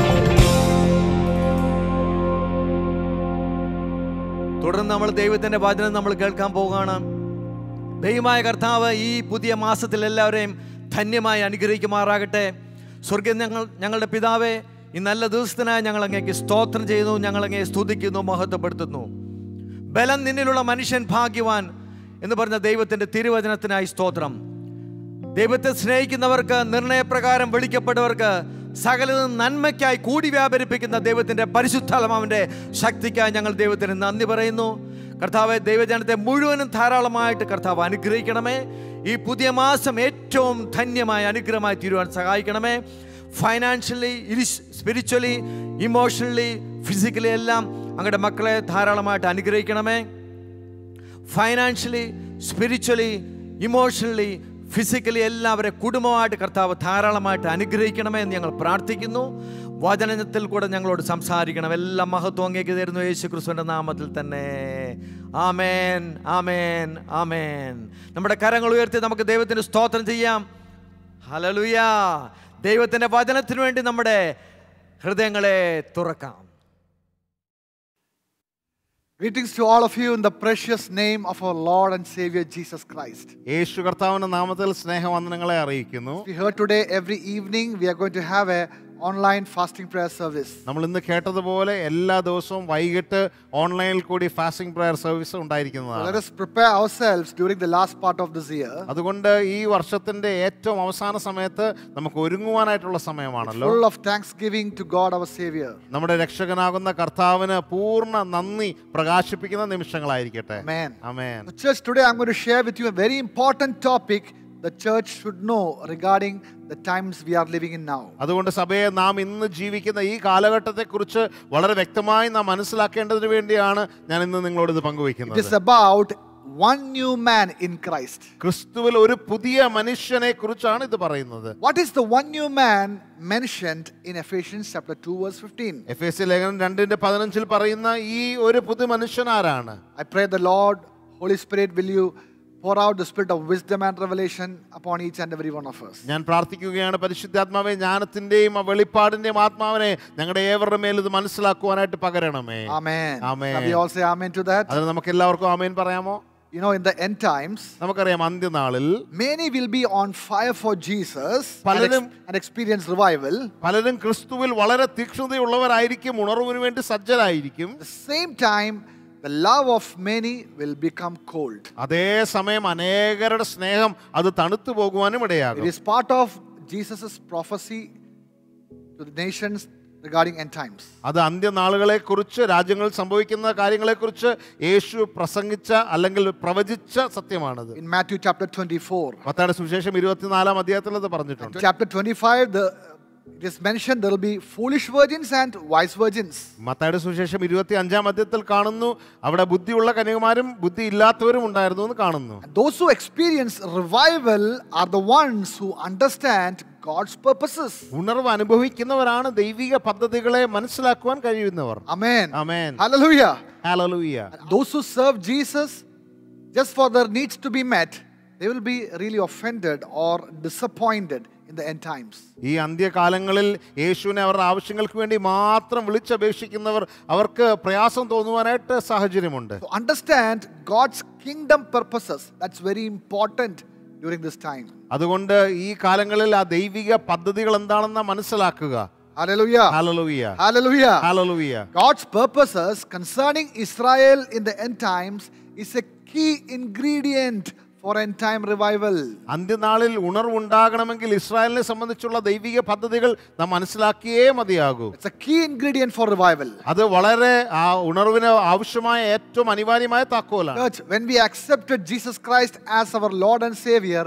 തുടർന്ന് നമ്മൾ ദൈവത്തിന്റെ വചനം നമ്മൾ കേൾക്കാൻ പോവുകയാണ് ദൈവമായ കർത്താവ് ഈ പുതിയ മാസത്തിൽ എല്ലാവരെയും ധന്യമായി അനുഗ്രഹിക്കുമാറാകട്ടെ സ്വർഗം ഞങ്ങൾ ഞങ്ങളുടെ പിതാവേ ഈ നല്ല ദിവസത്തിനായി ഞങ്ങൾ അങ്ങേക്ക് സ്തോത്രം ചെയ്യുന്നു ഞങ്ങൾ അങ്ങേ സ്തുതിക്കുന്നു മഹത്വപ്പെടുത്തുന്നു ബലം നിന്നിലുള്ള മനുഷ്യൻ ഭാഗ്യവാൻ എന്ന് പറഞ്ഞ ദൈവത്തിന്റെ തിരുവചനത്തിനായി സ്തോത്രം ദൈവത്തെ സ്നേഹിക്കുന്നവർക്ക് നിർണയപ്രകാരം വിളിക്കപ്പെട്ടവർക്ക് സകലതും നന്മയ്ക്കായി കൂടി വ്യാപരിപ്പിക്കുന്ന ദൈവത്തിന്റെ പരിശുദ്ധാത്മാവിന്റെ ശക്തിക്കായി ഞങ്ങൾ ദൈവത്തിന് നന്ദി പറയുന്നു കർത്താവ് ദൈവജനത്തെ മുഴുവനും ധാരാളമായിട്ട് കർത്താവ് അനുഗ്രഹിക്കണമേ ഈ പുതിയ മാസം ഏറ്റവും ധന്യമായ അനുഗ്രഹമായി തീരുവാൻ സഹായിക്കണമേ ഫൈനാൻഷ്യലി സ്പിരിച്വലി ഇമോഷണലി ഫിസിക്കലി എല്ലാം അങ്ങയുടെ മക്കളെ ധാരാളമായിട്ട് അനുഗ്രഹിക്കണമേ ഫൈനാൻഷ്യലി സ്പിരിച്വലി ഇമോഷണലി ഫിസിക്കലി എല്ലാവരെ കുടുംബമായിട്ട് കർത്താവ് ധാരാളമായിട്ട് അനുഗ്രഹിക്കണമേ എന്ന് ഞങ്ങൾ പ്രാർത്ഥിക്കുന്നു വചനത്തിൽ കൂടെ ഞങ്ങളോട് സംസാരിക്കണം എല്ലാം മഹത്വം അങ്ങേക്ക് തരുന്നു യേശു ക്രിസ്തുവിൻ്റെ നാമത്തിൽ തന്നെ ആമേൻ ആമേൻ ആമേൻ നമ്മുടെ കരങ്ങൾ ഉയർത്തി നമുക്ക് ദൈവത്തിന് സ്തോത്രം ചെയ്യാം ഹലലുയ ദൈവത്തിൻ്റെ വചനത്തിന് വേണ്ടി നമ്മുടെ ഹൃദയങ്ങളെ തുറക്കാം Greetings to all of you in the precious name of our Lord and Savior Jesus Christ. യേശു കർത്താവിന്റെ നാമത്തിൽ സ്നേഹവന്ദനങ്ങളെ അറിയിക്കുന്നു We heard today every evening we are going to have a online fasting prayer service. നമ്മൾ ഇന്ന് കേട്ടതുപോലെ എല്ലാ ദിവസവും വൈകിട്ട് ഓൺലൈനിൽ കൂടി fasting prayer service So let ഉണ്ടായിരിക്കുന്നതാണ് us prepare ourselves during the last part of this year. അതുകൊണ്ട് ഈ വർഷത്തിന്റെ ഏറ്റവും അവസാന സമയത്ത് നമുക്ക് ഒരുങ്ങുവാനായിട്ടുള്ള സമയമാണല്ലോ Full of thanksgiving to God our Savior. നമ്മുടെ രക്ഷകനാകുന്ന കർത്താവിന് പൂർണ്ണ നന്ദി പ്രകാശിപ്പിക്കുന്ന നിമിഷങ്ങളായിരിക്കട്ടെ Amen. Amen So church, today I'm going to share with you a very important topic the church should know regarding the times we are living in now. അതുകൊണ്ട് സഭയെ നാം ഇന്ന് ജീവിക്കുന്ന ഈ കാലഘട്ടത്തെക്കുറിച്ച് വളരെ വ്യക്തമായി നാം മനസ്സിലാക്കേണ്ടതിന് വേണ്ടിയാണ് ഞാൻ ഇന്ന് നിങ്ങളോട് ഇത് It is പങ്കുവയ്ക്കുന്നത് about one new man in Christ. ക്രിസ്തുവിൽ ഒരു പുതിയ മനുഷ്യനെ കുറിച്ചാണ് ഇത് പറയുന്നത് What is the one new man mentioned in Ephesians chapter 2 verse 15? Ephesians ലേഖനം രണ്ടിന്റെ പതിനഞ്ചിൽ പറയുന്ന ഈ ഒരു പുതു മനുഷ്യൻ ആരാണ് I pray the Lord, Holy Spirit, will you pour out the spirit of wisdom and revelation upon each and every one of us. ഞാൻ പ്രാർത്ഥിക്കുകയാണ് പരിശുദ്ധാത്മാവെ ജ്ഞാനത്തിന്റെയും ആ വെളിപ്പാടിന്റെയും ആത്മാവിനെ ഞങ്ങളുടെ ഏവരുടെ മേൽ ഇത് മനസ്സിലാക്കുവാനായിട്ട് പകരണമേ Amen. Amen. Shall we all say amen to that? അതിന് നമുക്ക് എല്ലാവർക്കും ആമേൻ പറയാമോ You know, in the end times, നമുക്കറിയാം അന്ത്യനാളിൽ many will be on fire for Jesus and, പലരും- ex- and experience revival. പലരും ക്രിസ്തുവിൽ വളരെ തീക്ഷ്ണതയുള്ളവരായിരിക്കും ഉണർവിന് വേണ്ടി സജ്ജരായിരിക്കും At the same time, the love of many will become cold. അതേസമയം അനേകരുടെ സ്നേഹം അത് തണുത്തു പോകുവാനും It ഇടയാകും is part of Jesus' prophecy to the nations regarding end times. അത് അന്ത്യനാളുകളെ കുറിച്ച് രാജ്യങ്ങളിൽ സംഭവിക്കുന്ന കാര്യങ്ങളെക്കുറിച്ച് യേശു പ്രസംഗിച്ച അല്ലെങ്കിൽ പ്രവചിച്ച സത്യമാണത് In Matthew chapter 24. മത്തായുടെ സുവിശേഷം ഇരുപത്തിനാലാം അധ്യായത്തിൽ അത് പറഞ്ഞിട്ടുണ്ട് chapter 25 the it is mentioned there will be foolish virgins and wise virgins മത്തായുടെ സുവിശേഷം ഇരുപത്തി അഞ്ചാം അധ്യായത്തിൽ കാണുന്നു അവിടെ ബുദ്ധിയുള്ള കന്യകുമാരും ബുദ്ധി ഇല്ലാത്തവരും ഉണ്ടായിരുന്നു എന്ന് കാണുന്നു and those who experience revival are the ones who understand god's purposes ഉണർവ് അനുഭവിക്കുന്നവരാണ് ദൈവിക പദ്ധതികളെ മനസ്സിലാക്കുവാൻ കഴിയുന്നവർ amen Amen. hallelujah ഹല്ലേലൂയ those who serve jesus just for their needs to be met they will be really offended or disappointed in the end times ഈ അന്ത്യകാലങ്ങളിൽ യേശുവിനെ അവരുടെ ആവശ്യങ്ങൾക്ക് വേണ്ടി മാത്രം വിളിച്ചപേക്ഷിക്കുന്നവർ അവർക്ക് പ്രയാസം തോന്നുവാനായിട്ട് സാഹചര്യമുണ്ട് to understand god's kingdom purposes that's very important during this time അതുകൊണ്ട് ഈ കാലങ്ങളിൽ ആ ദൈവിക പദ്ധതികൾ എന്താണെന്ന് മനസ്സിലാക്കുക hallelujah ഹല്ലേലൂയ hallelujah ഹല്ലേലൂയ God's purposes concerning Israel in the end times is a key ingredient for end time revival. അന്ത്യനാളിൽ ഉണർവുണ്ടാകണമെങ്കിൽ ഇസ്രായേലിനെ സംബന്ധിച്ചുള്ള ദൈവിക പദ്ധതികൾ നാം മനസ്സിലാക്കിയേ മതിയാകൂ It's a key ingredient for revival. അത് വളരെ ആ ഉണർവിന് ആവശ്യമായ ഏറ്റവും അനിവാര്യമായ താക്കോലാണ് Church, when we accepted Jesus Christ as our Lord and Savior,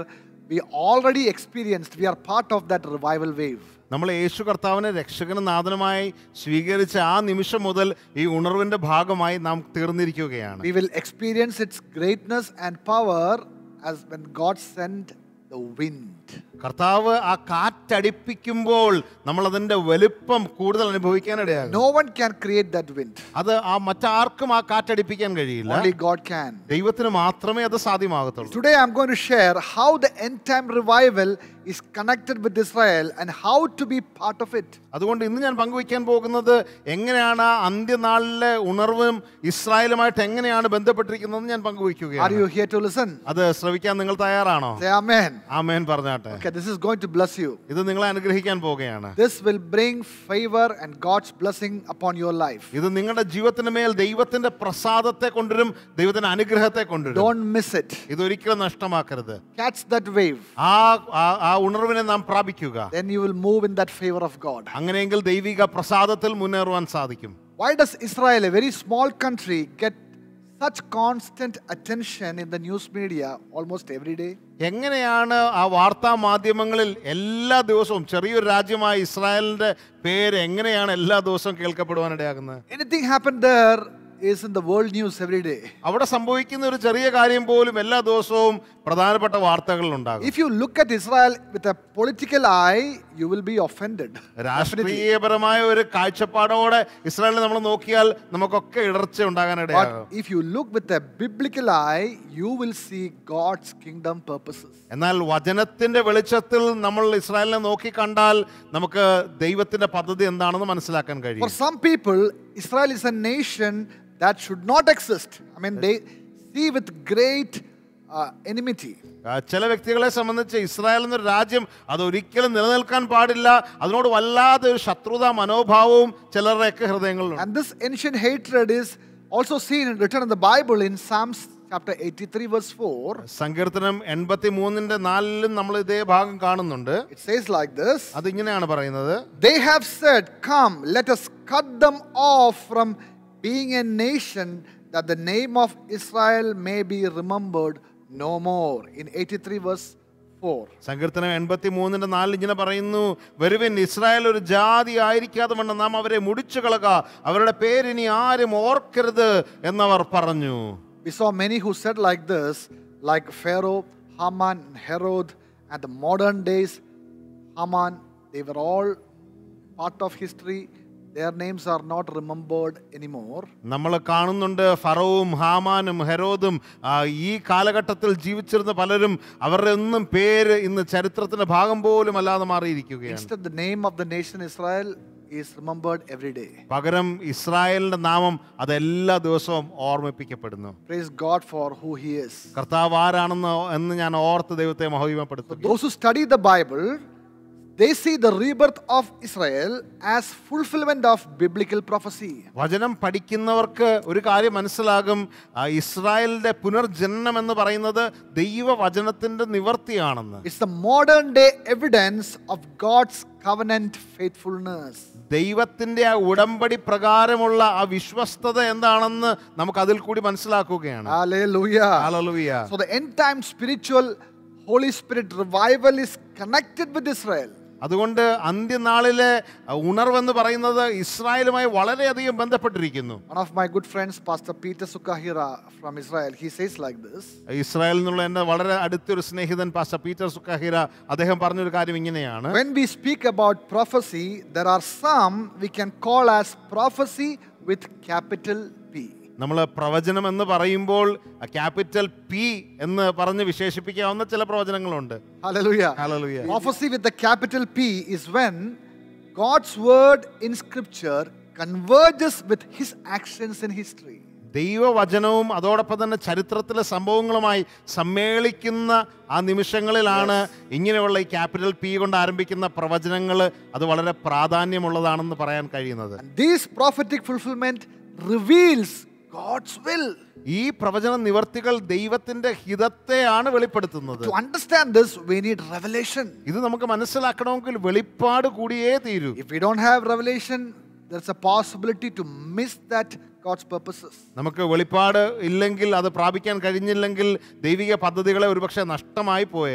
we already experienced, we are part of that revival wave. നമ്മൾ യേശു കർത്താവിനെ രക്ഷകനും നാഥനുമായി സ്വീകരിച്ച ആ നിമിഷം മുതൽ ഈ ഉണർവിന്റെ ഭാഗമായി നാം തീർന്നിരിക്കുകയാണ് We will experience its greatness and power as when God sent the wind. കർത്താവ് ആ കാറ്റടിപ്പിക്കുമ്പോൾ നമ്മൾ അതിന്റെ വലുപ്പം കൂടുതൽ അനുഭവിക്കാനിടയാകും No one can create that wind, അത് ആ മറ്റാർക്കും ആ കാറ്റടിപ്പിക്കാൻ കഴിയില്ല only God can. ദൈവത്തിന് മാത്രമേ അത് സാധ്യമാകത്തുള്ളൂ Today I'm going to share how the end time revival is connected with Israel and how to be part of it. അതുകൊണ്ട് ഇന്ന് ഞാൻ പങ്കുവയ്ക്കാൻ പോകുന്നത് എങ്ങനെയാണ് ആ അന്ത്യനാളിലെ ഉണർവും ഇസ്രായേലുമായിട്ട് എങ്ങനെയാണ് ബന്ധപ്പെട്ടിരിക്കുന്നതെന്ന് ഞാൻ Are പങ്കുവയ്ക്കുകയാണ് you here to listen? അത് ശ്രവിക്കാൻ നിങ്ങൾ തയ്യാറാണോ Say Amen. ആമേൻ പറഞ്ഞാട്ടെ Okay, this is going to bless you. ഇത് നിങ്ങളെ അനുഗ്രഹിക്കാൻ പോകുകയാണ് This will bring favor and God's blessing upon your life. ഇത് നിങ്ങളുടെ ജീവിതത്തിന് മേൽ ദൈവത്തിന്റെ പ്രസാദത്തെ കൊണ്ടുവരും ദൈവത്തിന്റെ അനുഗ്രഹത്തെ കൊണ്ടുവരും Don't miss it. ഇതൊരിക്കലും നഷ്ടമാക്കരുത് Catch that wave. ആ ആ- ആ ഉണർവിനെ നാം പ്രാപിക്കുക Then you will move in that favor of God. അങ്ങനെയെങ്കിൽ ദൈവിക പ്രസാദത്തിൽ മുന്നേറുവാൻ സാധിക്കും Why does Israel, a very small country, get such constant attention in the news media almost every day? എങ്ങനെയാണ് ആ വാർത്താ മാധ്യമങ്ങളിൽ എല്ലാ ദിവസവും ചെറിയൊരു രാജ്യമായ ഇസ്രായേലിന്റെ പേര് എങ്ങനെയാണ് എല്ലാ ദിവസവും കേൾക്കപ്പെടുവാനിടയാകുന്നത് Anything happened there is in the world news every day. അവിടെ സംഭവിക്കുന്ന ഒരു ചെറിയ കാര്യം പോലും എല്ലാ ദിവസവും പ്രധാനപ്പെട്ട വാർത്തകളിൽ ഉണ്ടാകും If you look at Israel with a political eye, you will be offended. Definitely. രാഷ്ട്രീയപരമായ ഒരു കാഴ്ചപ്പാടോടെ ഇസ്രായേലിനെ നമ്മൾ നോക്കിയാൽ നമുക്കൊക്കെ ഇടർച്ച ഉണ്ടാകാനിടയാകും But if you look with a biblical eye, you will see God's kingdom purposes. എന്നാൽ വചനത്തിന്റെ വെളിച്ചത്തിൽ നമ്മൾ ഇസ്രായേലിനെ നോക്കി കണ്ടാൽ നമുക്ക് ദൈവത്തിന്റെ പദ്ധതി എന്താണെന്ന് മനസ്സിലാക്കാൻ For കഴിയും some people, Israel is a nation that should not exist. I mean, they see with great uh, enmity. ആ, ചില വ്യക്തികളെ സംബന്ധിച്ച് ഇസ്രായേൽ എന്നൊരു രാജ്യം അത് ഒരിക്കലും നിലനിൽക്കാൻ പാടില്ല അതിനോട് വല്ലാതെ ഒരു ശത്രുതാ മനോഭാവവും ചിലരുടെയൊക്കെ ഹൃദയങ്ങളിലുണ്ട് And this ancient hatred is also seen and written in the Bible in Psalms chapter 83, verse 4. സങ്കീർത്തനം എൺപത്തി മൂന്നിന്റെ നാലിലും നമ്മൾ ഇതേ ഭാഗം കാണുന്നുണ്ട് It says like this അതിങ്ങനെയാണ് പറയുന്നത് They have said, Come, let us cut them off from being a nation, that the name of Israel may be remembered no more. In 83, verse 4. സങ്കീർത്തനം എൺപത്തി മൂന്നിന്റെ നാലിൽ ഇങ്ങനെ പറയുന്നു വരുവിൻ ഇസ്രായേൽ ഒരു ജാതി ആയിരിക്കാതെ വണ്ണം നാം അവരെ മുടിച്ചു കളക അവരുടെ പേരിനി ആരും ഓർക്കരുത് എന്നവർ പറഞ്ഞു We saw many who said like this, like Pharaoh, Haman, and Herod, and the modern days Haman, they were all part of history. Their names are not remembered anymore. നമ്മൾ കാണുന്നുണ്ട് ഫറവും ഹാമാനും ഹെരോദും ആ, ഈ കാലഘട്ടത്തിൽ ജീവിച്ചിരുന്ന പലരും അവരുടെ ഒന്നും പേര് ഇന്ന് ചരിത്രത്തിന്റെ ഭാഗം പോലും അല്ലാതെ മാറിയിരിക്കുകയാണ് Instead, the name of the nation Israel is remembered every day. പകരം ഇസ്രായേലിന്റെ നാമം അത് എല്ലാ ദിവസവും ഓർമ്മിപ്പിക്കപ്പെടുന്നു Praise God for who He is. കർത്താവ് ആരാണെന്ന് എന്ന് ഞാൻ ഓർത്ത് ദൈവത്തെ മഹോയ്മപ്പെടുത്തുന്നു Those who study the Bible, they see the rebirth of Israel as fulfillment of biblical prophecy. വചനം പഠിക്കുന്നവർക്ക് ഒരു കാര്യം മനസ്സിലാകും ആ, ഇസ്രായേലിന്റെ പുനർജന്മം എന്ന് പറയുന്നത് ദൈവവചനത്തിന്റെ നിവർത്തിയാണെന്ന് It's the modern day evidence of God's covenant faithfulness. ദൈവത്തിന്റെ ആ ഉടമ്പടി പ്രകാരമുള്ള ആ വിശ്വസ്തത എന്താണെന്ന് നമുക്ക് അതിൽ കൂടി മനസ്സിലാക്കുകയാണ് Hallelujah. ഹല്ലേലൂയ. So the end time spiritual Holy Spirit revival is connected with Israel. അതുകൊണ്ട് അന്ത്യനാളിലെ ആ, ഉണർവെന്ന് പറയുന്നത് ഇസ്രായേലുമായി വളരെയധികം ബന്ധപ്പെട്ടിരിക്കുന്നു One of my good friends, Pastor Peter Sukahira from Israel, he says like this ഇസ്രായേലിൽ നിന്നുള്ള എൻ്റെ വളരെ അടുത്തൊരു സ്നേഹിതൻ പാസ്റ്റർ പീറ്റർ സുക്കാഹിര അദ്ദേഹം പറഞ്ഞൊരു കാര്യം ഇങ്ങനെയാണ് When we speak about prophecy, there are some we can call as prophecy with capital P. നമ്മൾ പ്രവചനം എന്ന് പറയുമ്പോൾ ക്യാപിറ്റൽ പി എന്ന് പറഞ്ഞ് വിശേഷിപ്പിക്കാവുന്ന ചില പ്രവചനങ്ങളുണ്ട് Hallelujah. Hallelujah. Prophecy with the capital P is when God's word in scripture converges with his actions in history. ദൈവവചനവും അതോടൊപ്പം തന്നെ ചരിത്രത്തിലെ സംഭവങ്ങളുമായി സമ്മേളിക്കുന്ന ആ നിമിഷങ്ങളിലാണ് ഇങ്ങനെയുള്ള ഈ ക്യാപിറ്റൽ പി കൊണ്ട് ആരംഭിക്കുന്ന പ്രവചനങ്ങൾ അത് വളരെ പ്രാധാന്യമുള്ളതാണെന്ന് പറയാൻ കഴിയുന്നത് And this prophetic fulfillment reveals God's will. ഈ പ്രവചന നിവർത്തികൾ ദൈവത്തിന്റെ ഹിതത്തെയാണ് വെളിപ്പെടുത്തുന്നത് To understand this, we need revelation. ഇത് നമുക്ക് മനസ്സിലാക്കണമെങ്കിൽ വെളിപ്പാട് കൂടിയേ തീരൂ If we don't have revelation, there's a possibility to miss that God's purposes. നമുക്ക് വെളിപ്പാട് ഇല്ലെങ്കിൽ അത് പ്രാപിക്കാൻ കഴിഞ്ഞില്ലെങ്കിൽ ദൈവിക പദ്ധതികളെ ഒരുപക്ഷെ നഷ്ടമായി പോയേക്കാം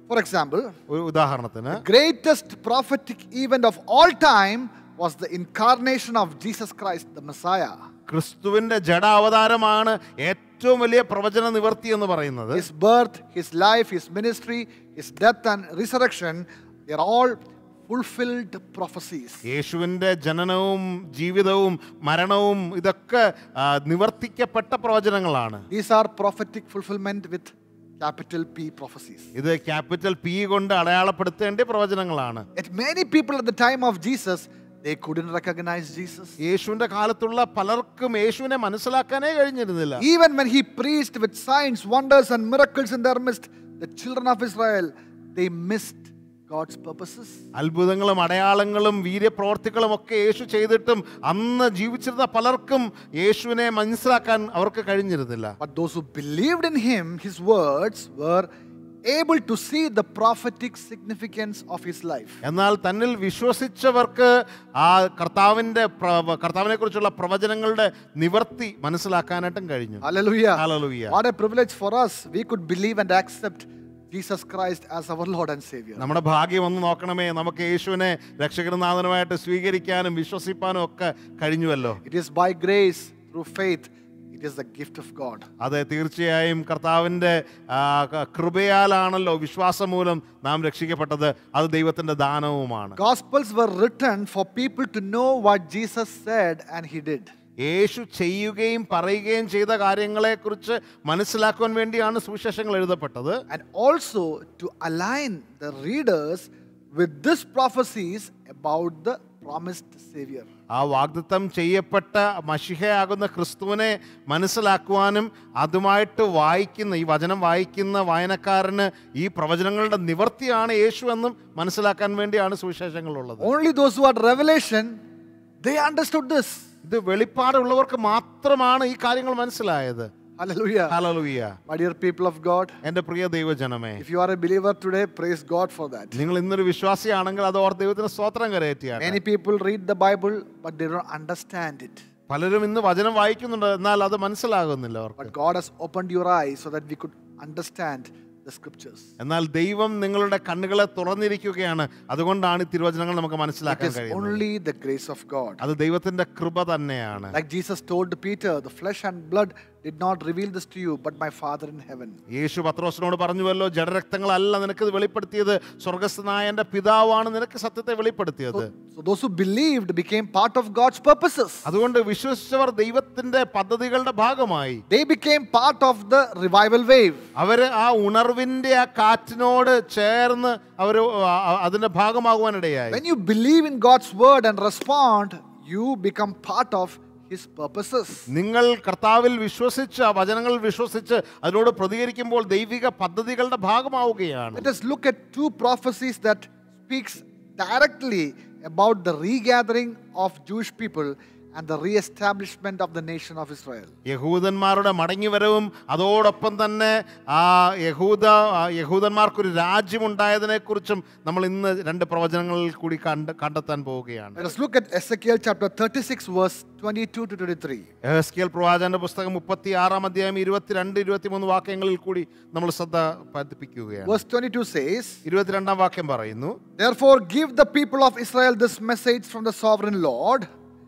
For example, ഒരു ഉദാഹരണത്തിന് greatest prophetic event of all time was the incarnation of Jesus Christ, the Messiah. ക്രിസ്തുവിന്റെ ജഡ അവതാരമാണ് ഏറ്റവും വലിയ പ്രവചന നിവർത്തി എന്ന് പറയുന്നത് His birth, his life, his ministry, his death, and resurrection, they are all fulfilled prophecies. യേശുവിന്റെ ജനനവും ജീവിതവും മരണവും ഇതൊക്കെ ആ, നിവർത്തിക്കപ്പെട്ട പ്രവചനങ്ങളാണ് These are prophetic fulfillment with capital P prophecies. ഇത് ക്യാപിറ്റൽ പി കൊണ്ട് അടയാളപ്പെടുത്തേണ്ട പ്രവചനങ്ങളാണ് Yet many people at the time of Jesus, they couldn't recognize Jesus. യേശുവിന്റെ കാലത്തുള്ള പലർക്കും യേശുവിനെ മനസ്സിലാക്കാനേ കഴിഞ്ഞിരുന്നില്ല Even when he preached with signs, wonders, and miracles in their midst, the children of Israel, they missed God's purposes. അത്ഭുതങ്ങളും അടയാളങ്ങളും വീര്യപ്രവർത്തികളും ഒക്കെ യേശു ചെയ്തിട്ടും അന്ന് ജീവിച്ചിരുന്ന പലർക്കും യേശുവിനെ മനസ്സിലാക്കാൻ അവർക്ക് കഴിഞ്ഞിരുന്നില്ല But those who believed in him, his words, were able to see the prophetic significance of his life. എന്നാൽ തന്നിൽ വിശ്വസിച്ചവർക്ക് ആ കർത്താവിന്റെ പ്ര- കർത്താവിനെ കുറിച്ചുള്ള പ്രവചനങ്ങളുടെ നിവർത്തി മനസ്സിലാക്കാനായിട്ടും കഴിഞ്ഞു Hallelujah. Hallelujah. What a privilege for us. We could believe and accept Jesus Christ as our Lord and Savior. നമ്മുടെ ഭാഗ്യം ഒന്ന് നോക്കണമേ നമുക്ക് യേശുവിനെ രക്ഷകരനാഥനുമായിട്ട് സ്വീകരിക്കാനും വിശ്വസിപ്പാനും ഒക്കെ കഴിഞ്ഞുവല്ലോ It is by grace, through faith, it is the gift of God. അതെ തീർച്ചയായും കർത്താവിൻ്റെ ആ, ക- കൃപയാലാണല്ലോ വിശ്വാസം മൂലം നാം രക്ഷിക്കപ്പെട്ടത് അത് ദൈവത്തിൻ്റെ ദാനവുമാണ് Gospels were written for people to know what Jesus said and he did. യേശു ചെയ്യുകയും പറയുകയും ചെയ്ത കാര്യങ്ങളെക്കുറിച്ച് മനസ്സിലാക്കുവാൻ വേണ്ടിയാണ് സുവിശേഷങ്ങൾ എഴുതപ്പെട്ടത് and also to align the readers with these prophecies about the promised Savior. ആ വാഗ്ദത്തം ചെയ്യപ്പെട്ട മഷിഹയാകുന്ന ക്രിസ്തുവിനെ മനസ്സിലാക്കുവാനും അതുമായിട്ട് വായിക്കുന്ന ഈ വചനം വായിക്കുന്ന വായനക്കാരന് ഈ പ്രവചനങ്ങളുടെ നിവർത്തിയാണ് യേശു എന്നും മനസ്സിലാക്കാൻ വേണ്ടിയാണ് സുവിശേഷങ്ങളുള്ളത് Only those who had revelation, they understood this. ഇത് വെളിപ്പാടുള്ളവർക്ക് മാത്രമാണ് ഈ കാര്യങ്ങൾ മനസ്സിലായത് Hallelujah. ഹല്ലേലൂയ My dear people of God, എൻ്റെ പ്രിയ ദൈവജനമേ if you are a believer today, praise God for that. നിങ്ങൾ ഇന്നൊരു വിശ്വാസിയാണെങ്കിൽ അത് ഓർ ദൈവത്തിന് സ്തോത്രം കരയറ്റിയാണ് Many people read the Bible, but they don't understand it. പലരും ഇന്ന് വചനം വായിക്കുന്നുണ്ട് എന്നാൽ അത് മനസ്സിലാകുന്നില്ല അവർക്ക് But God has opened your eyes so that we could understand the scriptures. എന്നാൽ ദൈവം നിങ്ങളുടെ കണ്ണുകളെ തുറന്നിരിക്കുകയാണ് അതുകൊണ്ടാണ് ഈ തിരുവചനങ്ങൾ നമുക്ക് It മനസ്സിലാക്കാൻ is കഴിയുന്നത് only the grace of God. അത് ദൈവത്തിന്റെ കൃപ തന്നെയാണ് Like Jesus told Peter, the flesh and blood did not reveal this to you, but my Father in heaven. യേശു പത്രോസിനോട് പറഞ്ഞുവല്ലോ ജഡരക്തങ്ങളല്ല നിനക്ക് ഇത് വെളിപ്പെടുത്തിയത് സ്വർഗസ്ഥനായ എൻ്റെ പിതാവാണ് നിനക്ക് സത്യത്തെ വെളിപ്പെടുത്തിയത് So those who believed became part of God's purposes. അതുകൊണ്ട് വിശ്വസിച്ചവർ ദൈവത്തിന്റെ പദ്ധതികളുടെ ഭാഗമായി They became part of the revival wave. അവര് ആ ഉണർവിന്റെ ആ കാറ്റിനോട് ചേർന്ന് അവർ അതിന്റെ ഭാഗമാകുവാനിടയായി When you believe in God's word and respond, you become part of His purposes. നിങ്ങൾ കർത്താവിൽ വിശ്വസിച്ച് ആ വചനങ്ങളിൽ വിശ്വസിച്ച് അതിനോട് പ്രതികരിക്കുമ്പോൾ ദൈവിക പദ്ധതികളുടെ ഭാഗമാവുകയാണ് Let us look at two prophecies that speaks directly about the regathering of Jewish people and the re-establishment of the nation of Israel. യഹൂദന്മാരുടെ മടങ്ങിവരവും അതോടൊപ്പം തന്നെ ആ യഹൂദ ആ യഹൂദന്മാർക്കൊരു രാജ്യമുണ്ടായതിനെക്കുറിച്ചും നമ്മൾ ഇന്ന് രണ്ട് പ്രവചനങ്ങളിൽ കൂടി കണ്ട് കണ്ടെത്താൻ പോവുകയാണ് Let us look at Ezekiel chapter 36, verse 22 to 23. Ezekiel പ്രവാചകന്റെ പുസ്തകം മുപ്പത്തി ആറാം അധ്യായം ഇരുപത്തിരണ്ട് ഇരുപത്തിമൂന്ന് വാക്യങ്ങളിൽ കൂടി നമ്മൾ ശ്രദ്ധ പതിപ്പിക്കുകയാണ് Verse 22 says, ഇരുപത്തിരണ്ടാം വാക്യം പറയുന്നു Therefore, give the people of Israel this message from the sovereign Lord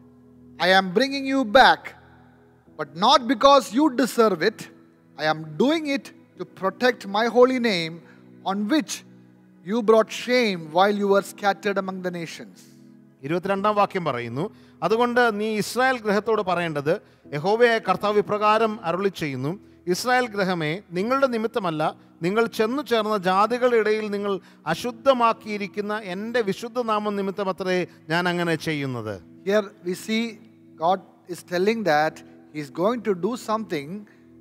I am bringing you back, but not because you deserve it. I am doing it to protect my holy name, on which you brought shame while you were scattered among the nations. ഇരുപത്തിരണ്ടാം വാക്യം പറയുന്നു അതുകൊണ്ട് നീ ഇസ്രായേൽ ഗ്രഹത്തോട് പറയേണ്ടത് യഹോവയെ കർത്താവ് ഇപ്രകാരം അരുളി ചെയ്യുന്നു ഇസ്രായേൽ ഗ്രഹമേ നിങ്ങളുടെ നിമിത്തമല്ല നിങ്ങൾ ചെന്നു ചേർന്ന ജാതികളുടെ ഇടയിൽ നിങ്ങൾ അശുദ്ധമാക്കിയിരിക്കുന്ന എൻ്റെ വിശുദ്ധ നാമം നിമിത്തമത്രേ ഞാൻ അങ്ങനെ ചെയ്യുന്നത് Here we see God is telling that He is going to do something,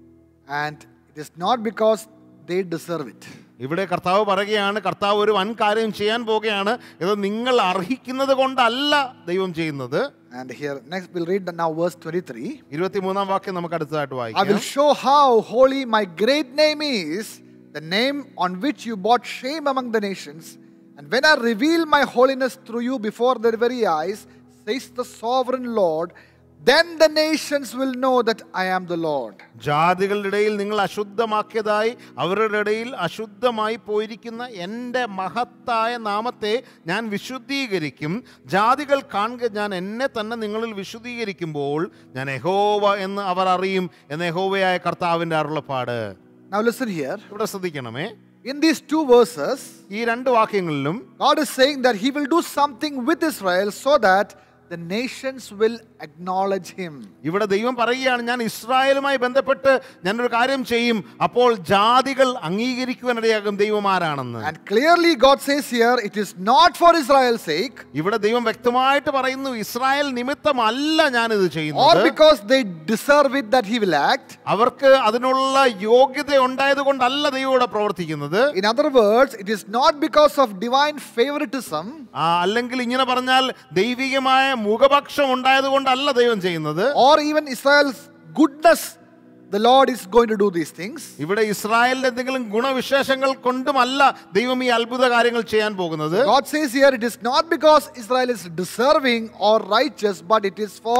and it is not because they deserve it. ഇവിടെ കർത്താവ് പറയുകയാണ് കർത്താവ് ഒരു വൻ കാര്യം ചെയ്യാൻ പോവുകയാണ് ഇത് നിങ്ങൾ അർഹിക്കുന്നത് കൊണ്ടല്ല ദൈവം ചെയ്യുന്നത് And here, next we'll read the now verse 23. ഇരുപത്തിമൂന്നാം വാക്യം നമുക്ക് അടുത്തതായിട്ട് I will വായിക്കാം show how holy my great name is, the name on which you brought shame among the nations. And when I reveal my holiness through you before their very eyes, says the sovereign Lord, then the nations will know that I am the Lord. ജാതികളുടെ ഇടയിൽ നിങ്ങൾ അശുദ്ധമാക്കിയതായി അവരുടെ ഇടയിൽ അശുദ്ധമായി പോയിരിക്കുന്ന എൻ്റെ മഹത്തായ നാമത്തെ ഞാൻ വിശുദ്ധീകരിക്കും ജാതികൾ കാണുക ഞാൻ എന്നെ തന്നെ നിങ്ങളിൽ വിശുദ്ധീകരിക്കുമ്പോൾ ഞാൻ യഹോവ എന്ന് അവർ അറിയും എന്ന് യഹോവയായ കർത്താവിൻ്റെ അരുളപ്പാട് Now listen here. ഇവിടെ ശ്രദ്ധിക്കണമേ In these two verses, ഈ രണ്ട് വാക്യങ്ങളിലും God is saying that He will do something with Israel so that the nations will acknowledge Him. ഇവിടെ ദൈവം പറയുകയാണ് ഞാൻ ഇസ്രായേലുമായി ബന്ധപ്പെട്ട് ഞാനൊരു കാര്യം ചെയ്യും അപ്പോൾ ജാതികൾ അംഗീകരിക്കുവാനിടയാകും ദൈവം ആരാണെന്ന് And clearly, God says here, it is not for Israel's sake ഇവിടെ ദൈവം വ്യക്തമായിട്ട് പറയുന്നു ഇസ്രായേൽ നിമിത്തമല്ല ഞാനിത് or ചെയ്യുന്നത് because they deserve it that He will act. അവർക്ക് അതിനുള്ള യോഗ്യത ഉണ്ടായത് കൊണ്ടല്ല ദൈവം ഇവിടെ പ്രവർത്തിക്കുന്നത് In other words, it is not because of divine favoritism ആ, അല്ലെങ്കിൽ ഇങ്ങനെ പറഞ്ഞാൽ ദൈവികമായ മുഖപക്ഷം ഉണ്ടായത് കൊണ്ടല്ല ദൈവം ചെയ്യുന്നത് or even Israel's goodness, the Lord is going to do these things. ഇവിടെ ഇസ്രായേലിന്റെ എന്തെങ്കിലും ഗുണവിശേഷങ്ങൾ കൊണ്ടുമല്ല ദൈവം ഈ അത്ഭുത കാര്യങ്ങൾ ചെയ്യാൻ പോകുന്നത് God says here, it is not because Israel is deserving or righteous, but it is for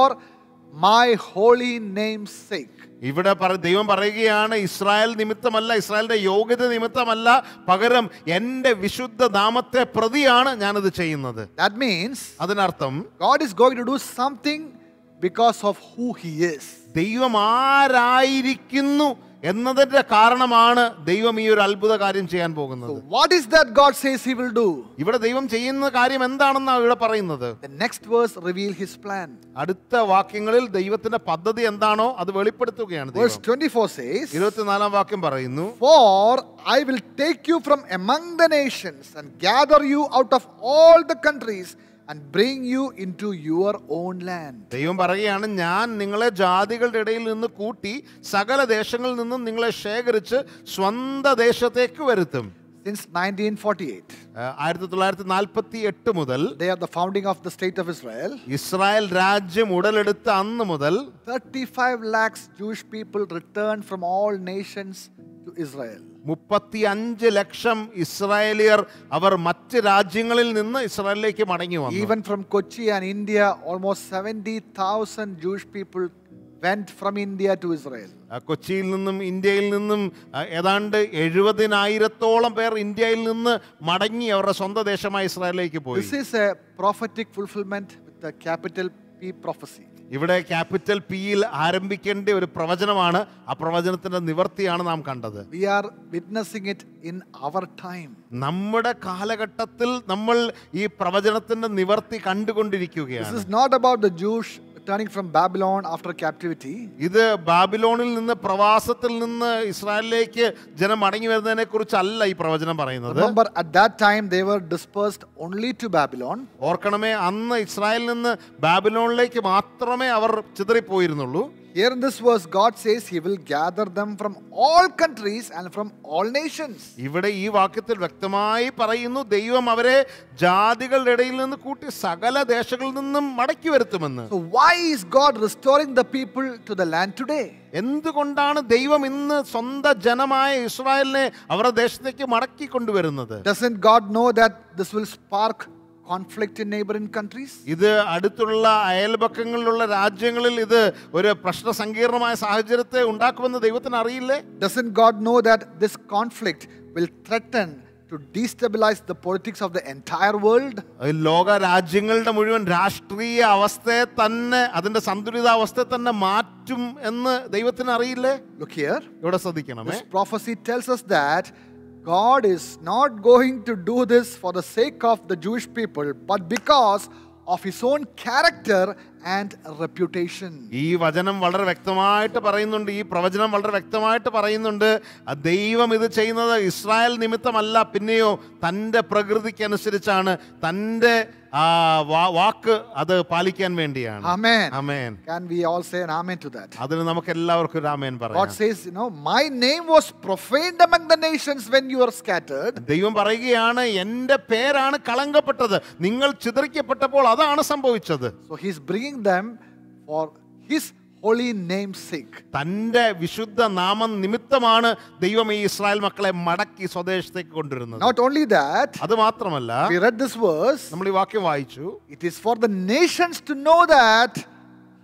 my holy name's sake. ഇവിടെ പറ- ദൈവം പറയുകയാണ് ഇസ്രായേൽ നിമിത്തമല്ല ഇസ്രായേലിന്റെ യോഗ്യത നിമിത്തമല്ല പകരം എൻ്റെ വിശുദ്ധ നാമത്തെ പ്രതിയാണ് ഞാനിത് ചെയ്യുന്നത് That means അതിനർത്ഥം God is going to do something because of who He is. ദൈവം ആരായിരിക്കുന്നു എന്നതിന്റെ കാരണമാണ് ദൈവം ഈ ഒരു അത്ഭുത കാര്യം ചെയ്യാൻ പോകുന്നത് So, what is that God says He will do? ഇവിടെ ദൈവം ചെയ്യുന്ന കാര്യം എന്താണെന്നാണ് ഇവിടെ പറയുന്നത് The next verse reveal His plan. അടുത്ത വാക്യങ്ങളിൽ ദൈവത്തിന്റെ പദ്ധതി എന്താണോ അത് വെളിപ്പെടുത്തുകയാണ് Verse ദൈവം 24 says, ഇരുപത്തിനാലാം വാക്യം പറയുന്നു For I will take you from among the nations and gather you out of all the countries and bring you into your own land. ദൈവം പറയുകയാണ് ഞാൻ നിങ്ങളെ ജാതികളുടെ ഇടയിൽ നിന്ന് കൂട്ടി സകല ദേശങ്ങളിൽ നിന്നും നിങ്ങളെ ശേഖരിച്ച് സ്വന്തം ദേശത്തേക്ക് വരുത്തും Since 1948, ആ, ആയിരത്തി തൊള്ളായിരത്തി നാൽപ്പത്തി എട്ട് മുതൽ they are the founding of the state of Israel. Israel രാജ്യം ഉടലെടുത്ത അന്ന് മുതൽ 35 lakhs Jewish people returned from all nations to Israel. മുപ്പത്തി അഞ്ച് ലക്ഷം ഇസ്രായേലിയർ അവർ മറ്റ് രാജ്യങ്ങളിൽ നിന്ന് ഇസ്രായേലിലേക്ക് മടങ്ങി വന്നു Even from Kochi and India, almost 70,000 Jewish people went from India to Israel. ആ, കൊച്ചിയിൽ നിന്നും ഇന്ത്യയിൽ നിന്നും ആ, ഏതാണ്ട് എഴുപതിനായിരത്തോളം പേർ ഇന്ത്യയിൽ നിന്ന് മടങ്ങി അവരുടെ സ്വന്തം ദേശമായ ഇസ്രായേലിലേക്ക് പോയി This is a prophetic fulfillment with the capital P prophecy. ഇവിടെ ക്യാപിറ്റൽ പിയിൽ ആരംഭിക്കേണ്ട ഒരു പ്രവചനമാണ് ആ പ്രവചനത്തിന്റെ നിവർത്തിയാണ് നാം കണ്ടത് We are witnessing it in our time. നമ്മുടെ കാലഘട്ടത്തിൽ നമ്മൾ ഈ പ്രവചനത്തിന്റെ നിവർത്തി This കണ്ടുകൊണ്ടിരിക്കുകയാണ് is not about the Jews returning from Babylon after captivity. ഇത് ബാബിലോണിൽ നിന്ന് പ്രവാസത്തിൽ നിന്ന് ഇസ്രായേലിലേക്ക് ജനം മടങ്ങി വരുന്നതിനെ കുറിച്ചല്ല ഈ പ്രവചനം പറയുന്നത് Remember, at that time they were dispersed only to Babylon. ഓർക്കണമേ അന്ന് ഇസ്രായേലിൽ നിന്ന് ബാബിലോണിലേക്ക് മാത്രമേ അവർ ചിതറിപ്പോയിരുന്നുള്ളൂ Here in this verse, God says He will gather them from all countries and from all nations. ഇവിടെ ഈ വാക്യത്തിൽ വ്യക്തമായി പറയുന്നു ദൈവം അവരെ ജാതികളുടെ ഇടയിൽ നിന്ന് കൂട്ടി സകല ദേശങ്ങളിൽ നിന്നും മടക്കി വരുത്തുമെന്ന് So, why is God restoring the people to the land today? എന്തുകൊണ്ടാണ് ദൈവം ഇന്ന് സ്വന്തം ജനമായ ഇസ്രായേലിനെ അവരുടെ ദേശത്തേക്ക് മടക്കി കൊണ്ടുവരുന്നത് Doesn't God know that this will spark conflict in neighboring countries? ഇത് അടുത്തുള്ള അയൽപക്കങ്ങളിലുള്ള രാജ്യങ്ങളിൽ ഇത് ഒരു പ്രശ്ന സങ്കീർണമായ സാഹചര്യത്തെ ഉണ്ടാക്കുമെന്ന് ദൈവത്തിന് അറിയില്ലേ Doesn't God know that this conflict will threaten to destabilize the politics of the entire world? ലോക രാജ്യങ്ങളുടെ മുഴുവൻ രാഷ്ട്രീയ അവസ്ഥയെ തന്നെ അതിന്റെ സന്തുലിതാവസ്ഥയെ തന്നെ മാറ്റും എന്ന് ദൈവത്തിന് അറിയില്ലേ Look here. ഇവിടെ ശ്രദ്ധിക്കണമേ This prophecy tells us that God is not going to do this for the sake of the Jewish people, but because of his own character and reputation. ഈ വചനം വളരെ വ്യക്തമായിട്ട് പറയുന്നുണ്ട് ഈ പ്രവചനം വളരെ വ്യക്തമായിട്ട് പറയുന്നുണ്ട് ആ ദൈവം ഇത് ചെയ്യുന്നത് ഇസ്രായേൽ നിമിത്തമല്ല പിന്നെയോ തൻ്റെ പ്രകൃതിക്കനുസരിച്ചാണ് തൻ്റെ ആ വാ- വാക്ക് അത് പാലിക്കാൻ വേണ്ടിയാണ് Amen. Amen Can we all say an amen to that? അതിന് നമുക്ക് എല്ലാവർക്കും ഒരു ആമേൻ God പറയാം says, you know, my name was profaned among the nations when you were scattered. ദൈവം പറയുകയാണ് എൻ്റെ പേരാണ് കളങ്കപ്പെട്ടത് നിങ്ങൾ ചിതറിക്കപ്പെട്ടപ്പോൾ അതാണ് സംഭവിച്ചത് So he's bringing them for his holy name's sake. തൻ്റെ വിശുദ്ധ നാമം നിമിത്തമാണ് ദൈവം ഈ ഇസ്രായേൽ മക്കളെ മടക്കി സ്വദേശത്തേക്ക് കൊണ്ടുവരുന്നത് Not only that, അത് മാത്രമല്ല we read this verse. നമ്മൾ ഈ വാക്യം വായിച്ചു It is for the nations to know that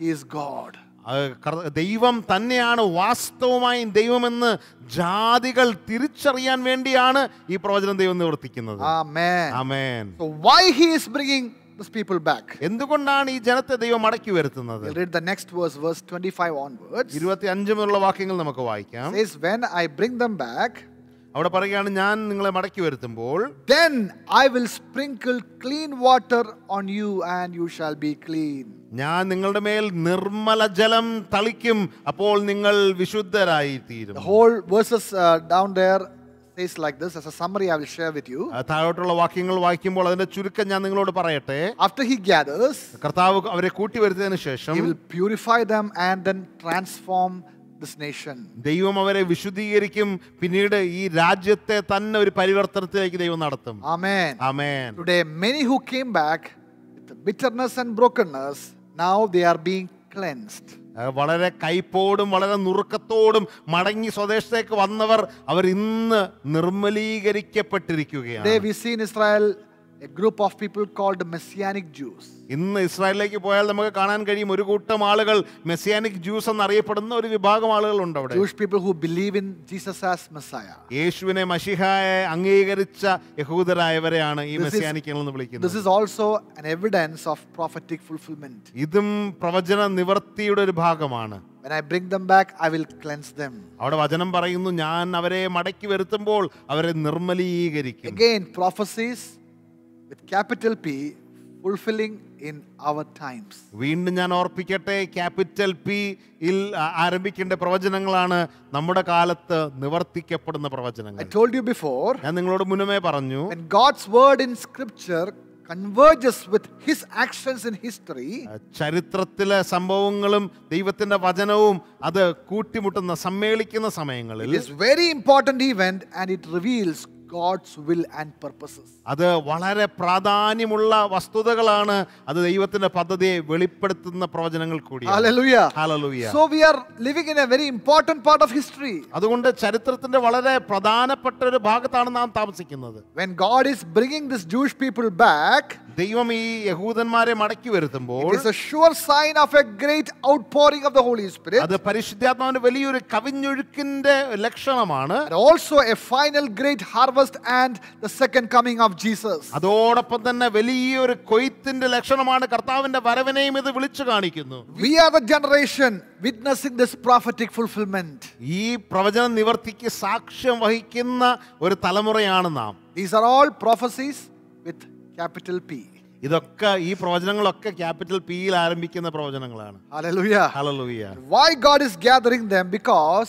He is God. അത് കർ- ദൈവം തന്നെയാണ് വാസ്തവമായും ദൈവമെന്ന് ജാതികൾ തിരിച്ചറിയാൻ വേണ്ടിയാണ് ഈ പ്രവചനം ദൈവം നിവർത്തിക്കുന്നത് Amen. Amen So, why He is bringing these people back? എന്തുകൊണ്ടാണ് ഈ ജനത്തെ ദൈവം മടക്കി വരുത്തുന്നത് We'll read the next verse, verse 25 onwards. ഇരുപത്തി അഞ്ച് മുതലുള്ള വാക്യങ്ങൾ നമുക്ക് വായിക്കാം says, When I bring them back, അവിടെ പറയുകയാണ് ഞാൻ നിങ്ങളെ മടക്കി വരുത്തുമ്പോൾ then I will sprinkle clean water on you, and you shall be clean. ഞാൻ നിങ്ങളുടെ മേൽ നിർമ്മല ജലം തളിക്കും അപ്പോൾ നിങ്ങൾ വിശുദ്ധരായി തീരും The whole verses uh, down there says like this. As a summary, I will share with you. ആ താഴോട്ടുള്ള വാക്യങ്ങൾ വായിക്കുമ്പോൾ അതിന്റെ ചുരുക്കം ഞാൻ നിങ്ങളോട് പറയട്ടെ After He gathers, കർത്താവ് അവരെ കൂട്ടി വരുത്തിയതിനു ശേഷം He will purify them and then transform this nation. ദൈവം അവരെ വിശുദ്ധീകരിക്കും പിന്നീട് ഈ രാജ്യത്തെ തന്നെ ഒരു പരിവർത്തനത്തിലേക്ക് ദൈവം നടത്തും Amen. Amen Today, many who came back with bitterness and brokenness, now they are being cleansed. ആ, വളരെ കൈപ്പോടും വളരെ നുറുക്കത്തോടും മടങ്ങി സ്വദേശത്തേക്ക് വന്നവർ അവർ ഇന്ന് Today, നിർമ്മലീകരിക്കപ്പെട്ടിരിക്കുകയാണ് we see in Israel a group of people called Messianic Jews. ഇന്ന് ഇസ്രായേലിലേക്ക് പോയാൽ നമുക്ക് കാണാൻ കഴിയും ഒരു കൂട്ടം ആളുകൾ മെസ്സിയാനിക് ജ്യൂസ് എന്നറിയപ്പെടുന്ന ഒരു വിഭാഗം ആളുകളുണ്ട് അവിടെ Jewish people who believe in Jesus as Messiah. യേശുവിനെ മഷിഹായെ അംഗീകരിച്ച യഹൂദരായവരെയാണ് ഈ This is- മെസ്സിയാനിക്കൽ എന്ന് This വിളിക്കുന്നത് is also an evidence of prophetic fulfillment. ഇതും പ്രവചന നിവർത്തിയുടെ ഒരു ഭാഗമാണ് When I bring them back, I will cleanse them. അവിടെ വചനം പറയുന്നു ഞാൻ അവരെ മടക്കി വരുത്തുമ്പോൾ അവരെ നിർമ്മലീകരിക്കും Again, prophecies with capital P fulfilling in our times. വീണ്ടും ഞാൻ ഓർപ്പിക്കട്ടെ ക്യാപിറ്റൽ പി ഇൽ ആ- ആരംഭിക്കേണ്ട പ്രവചനങ്ങളാണ് നമ്മുടെ കാലത്ത് നിവർത്തിക്കപ്പെടുന്ന I പ്രവചനങ്ങൾ told you before, ഞാൻ നിങ്ങളോട് മുന്നമേ പറഞ്ഞു when God's word in scripture converges with his actions in history, ചരിത്രത്തിലെ സംഭവങ്ങളും ദൈവത്തിന്റെ വചനവും അത് കൂട്ടിമുട്ടുന്ന സമ്മേളിക്കുന്ന സമയങ്ങളിൽ it is very important event and it reveals God's will and purposes. അത് വളരെ പ്രാധാന്യമുള്ള വസ്തുതകളാണ് അത് ദൈവത്തിന്റെ പദ്ധതിയെ വെളിപ്പെടുത്തുന്ന പ്രവചനങ്ങൾ കൂടിയാണ് Hallelujah. Hallelujah. So we are living in a very important part of history. അതുകൊണ്ട് ചരിത്രത്തിന്റെ വളരെ പ്രധാനപ്പെട്ട ഒരു ഭാഗത്താണ് നാം താമസിക്കുന്നത് When God is bringing this Jewish people back, ദൈവം ഈ യഹൂദന്മാരെ മടക്കി വരുത്തുമ്പോൾ it is a sure sign of a great outpouring of the Holy Spirit അത് പരിശുദ്ധാത്മാവിന്റെ വലിയൊരു കവിഞ്ഞൊഴുക്കിന്റെ ലക്ഷണമാണ് and also a final great harvest and the second coming of Jesus. അതോടൊപ്പം തന്നെ വലിയൊരു കൊയ്ത്തിന്റെ ലക്ഷണമാണ് കർത്താവിന്റെ വരവിനെയും ഇത് വിളിച്ചു കാണിക്കുന്നു We are the generation witnessing this prophetic fulfillment. ഈ പ്രവചന നിവർത്തിക്ക് സാക്ഷ്യം വഹിക്കുന്ന ഒരു തലമുറയാണ് നാം These are all prophecies with capital P. ഇതൊക്കെ ഈ പ്രവചനങ്ങളൊക്കെ ക്യാപിറ്റൽ പിയിൽ ആരംഭിക്കുന്ന പ്രവചനങ്ങളാണ് Hallelujah. ഹല്ലേലൂയ Why God is gathering them? Because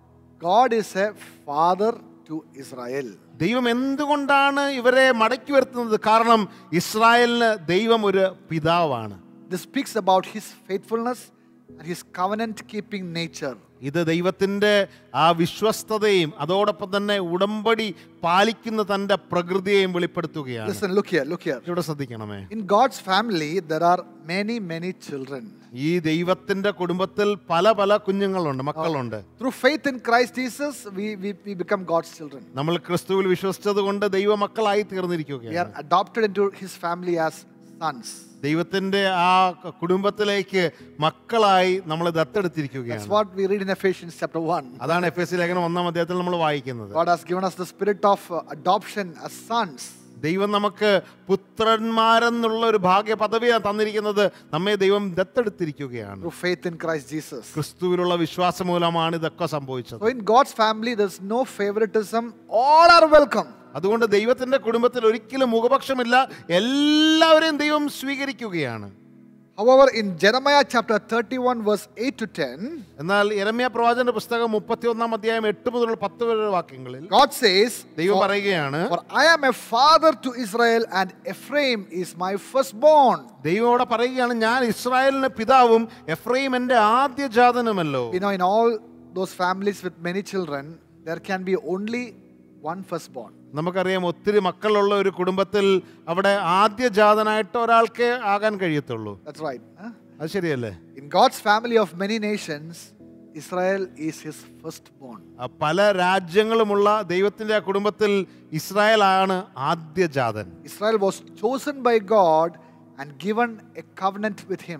God is a father to Israel. ദൈവം എന്തുകൊണ്ടാണ് ഇവരെ മടക്കി വരുത്തുന്നത് കാരണം ഇസ്രായേലിന് ദൈവം ഒരു പിതാവാണ് This speaks about his faithfulness and his covenant keeping nature. ഇത് ദൈവത്തിൻ്റെ ആ വിശ്വസ്തതയും അതോടൊപ്പം തന്നെ ഉടമ്പടി പാലിക്കുന്ന തൻ്റെ പ്രകൃതിയെയും വെളിപ്പെടുത്തുകയാണ് Listen, look here, look here. ഇവിടെ ശ്രദ്ധിക്കണമേ In God's family, there are many, many children. ഈ ദൈവത്തിന്റെ കുടുംബത്തിൽ പല പല കുഞ്ഞുങ്ങളുണ്ട് മക്കളുണ്ട് Through faith in Christ Jesus, we, we, we become God's children. നമ്മൾ ക്രിസ്തുവിൽ വിശ്വസിച്ചത് കൊണ്ട് ദൈവമക്കളായി We തീർന്നിരിക്കുകയാണ് are adopted into his family as sons. ദൈവത്തിന്റെ ആ കുടുംബത്തിലേക്ക് മക്കളായി നമ്മൾ That's ദത്തെടുത്തിരിക്കുകയാണ് what we read in Ephesians chapter 1. അതാണ് എഫ് എസ് ലേഖനം ഒന്നാം അധ്യായത്തിൽ നമ്മൾ വായിക്കുന്നത് God has given us the spirit of uh, adoption as sons. ദൈവം നമുക്ക് പുത്രന്മാരെന്നുള്ള ഒരു ഭാഗ്യ പദവിയാണ് തന്നിരിക്കുന്നത് നമ്മെ ദൈവം ദത്തെടുത്തിരിക്കുകയാണ് through faith in Christ Jesus. ക്രിസ്തുവിലുള്ള വിശ്വാസം മൂലമാണ് ഇതൊക്കെ സംഭവിച്ചത് So in God's family, there's no favoritism. All are welcome. അതുകൊണ്ട് ദൈവത്തിന്റെ കുടുംബത്തിൽ ഒരിക്കലും മുഖപക്ഷമില്ല എല്ലാവരെയും ദൈവം സ്വീകരിക്കുകയാണ് However, in Jeremiah chapter 31, verse 8 to 10, എന്നാൽ യരമ്യ പ്രവാചന്റെ പുസ്തകം മുപ്പത്തിയൊന്നാം അധ്യായം എട്ട് മുതൽ പത്ത് വരെ വാക്യങ്ങളിൽ God says, ദൈവം for, പറയുകയാണ് for I am a father to Israel, and Ephraim is my firstborn. ദൈവം അവിടെ പറയുകയാണ് ഞാൻ ഇസ്രായേലിന് പിതാവും എഫ്രൈം എന്റെ ആദ്യജാതനുമല്ലോ You know, in all those families with many children, there can be only one firstborn. നമുക്കറിയാം ഒത്തിരി മക്കളുള്ള ഒരു കുടുംബത്തിൽ അവിടെ ആദ്യജാതനായിട്ട് ഒരാൾക്കേ ആകാൻ കഴിയത്തുള്ളൂ That's right. huh? അത് ശരിയല്ലേ In God's family of many nations, Israel is his firstborn. ആ പല രാജ്യങ്ങളുമുള്ള ദൈവത്തിന്റെ ആ കുടുംബത്തിൽ ഇസ്രായേൽ ആണ് ആദ്യജാതൻ Israel was chosen by God and given a covenant with him.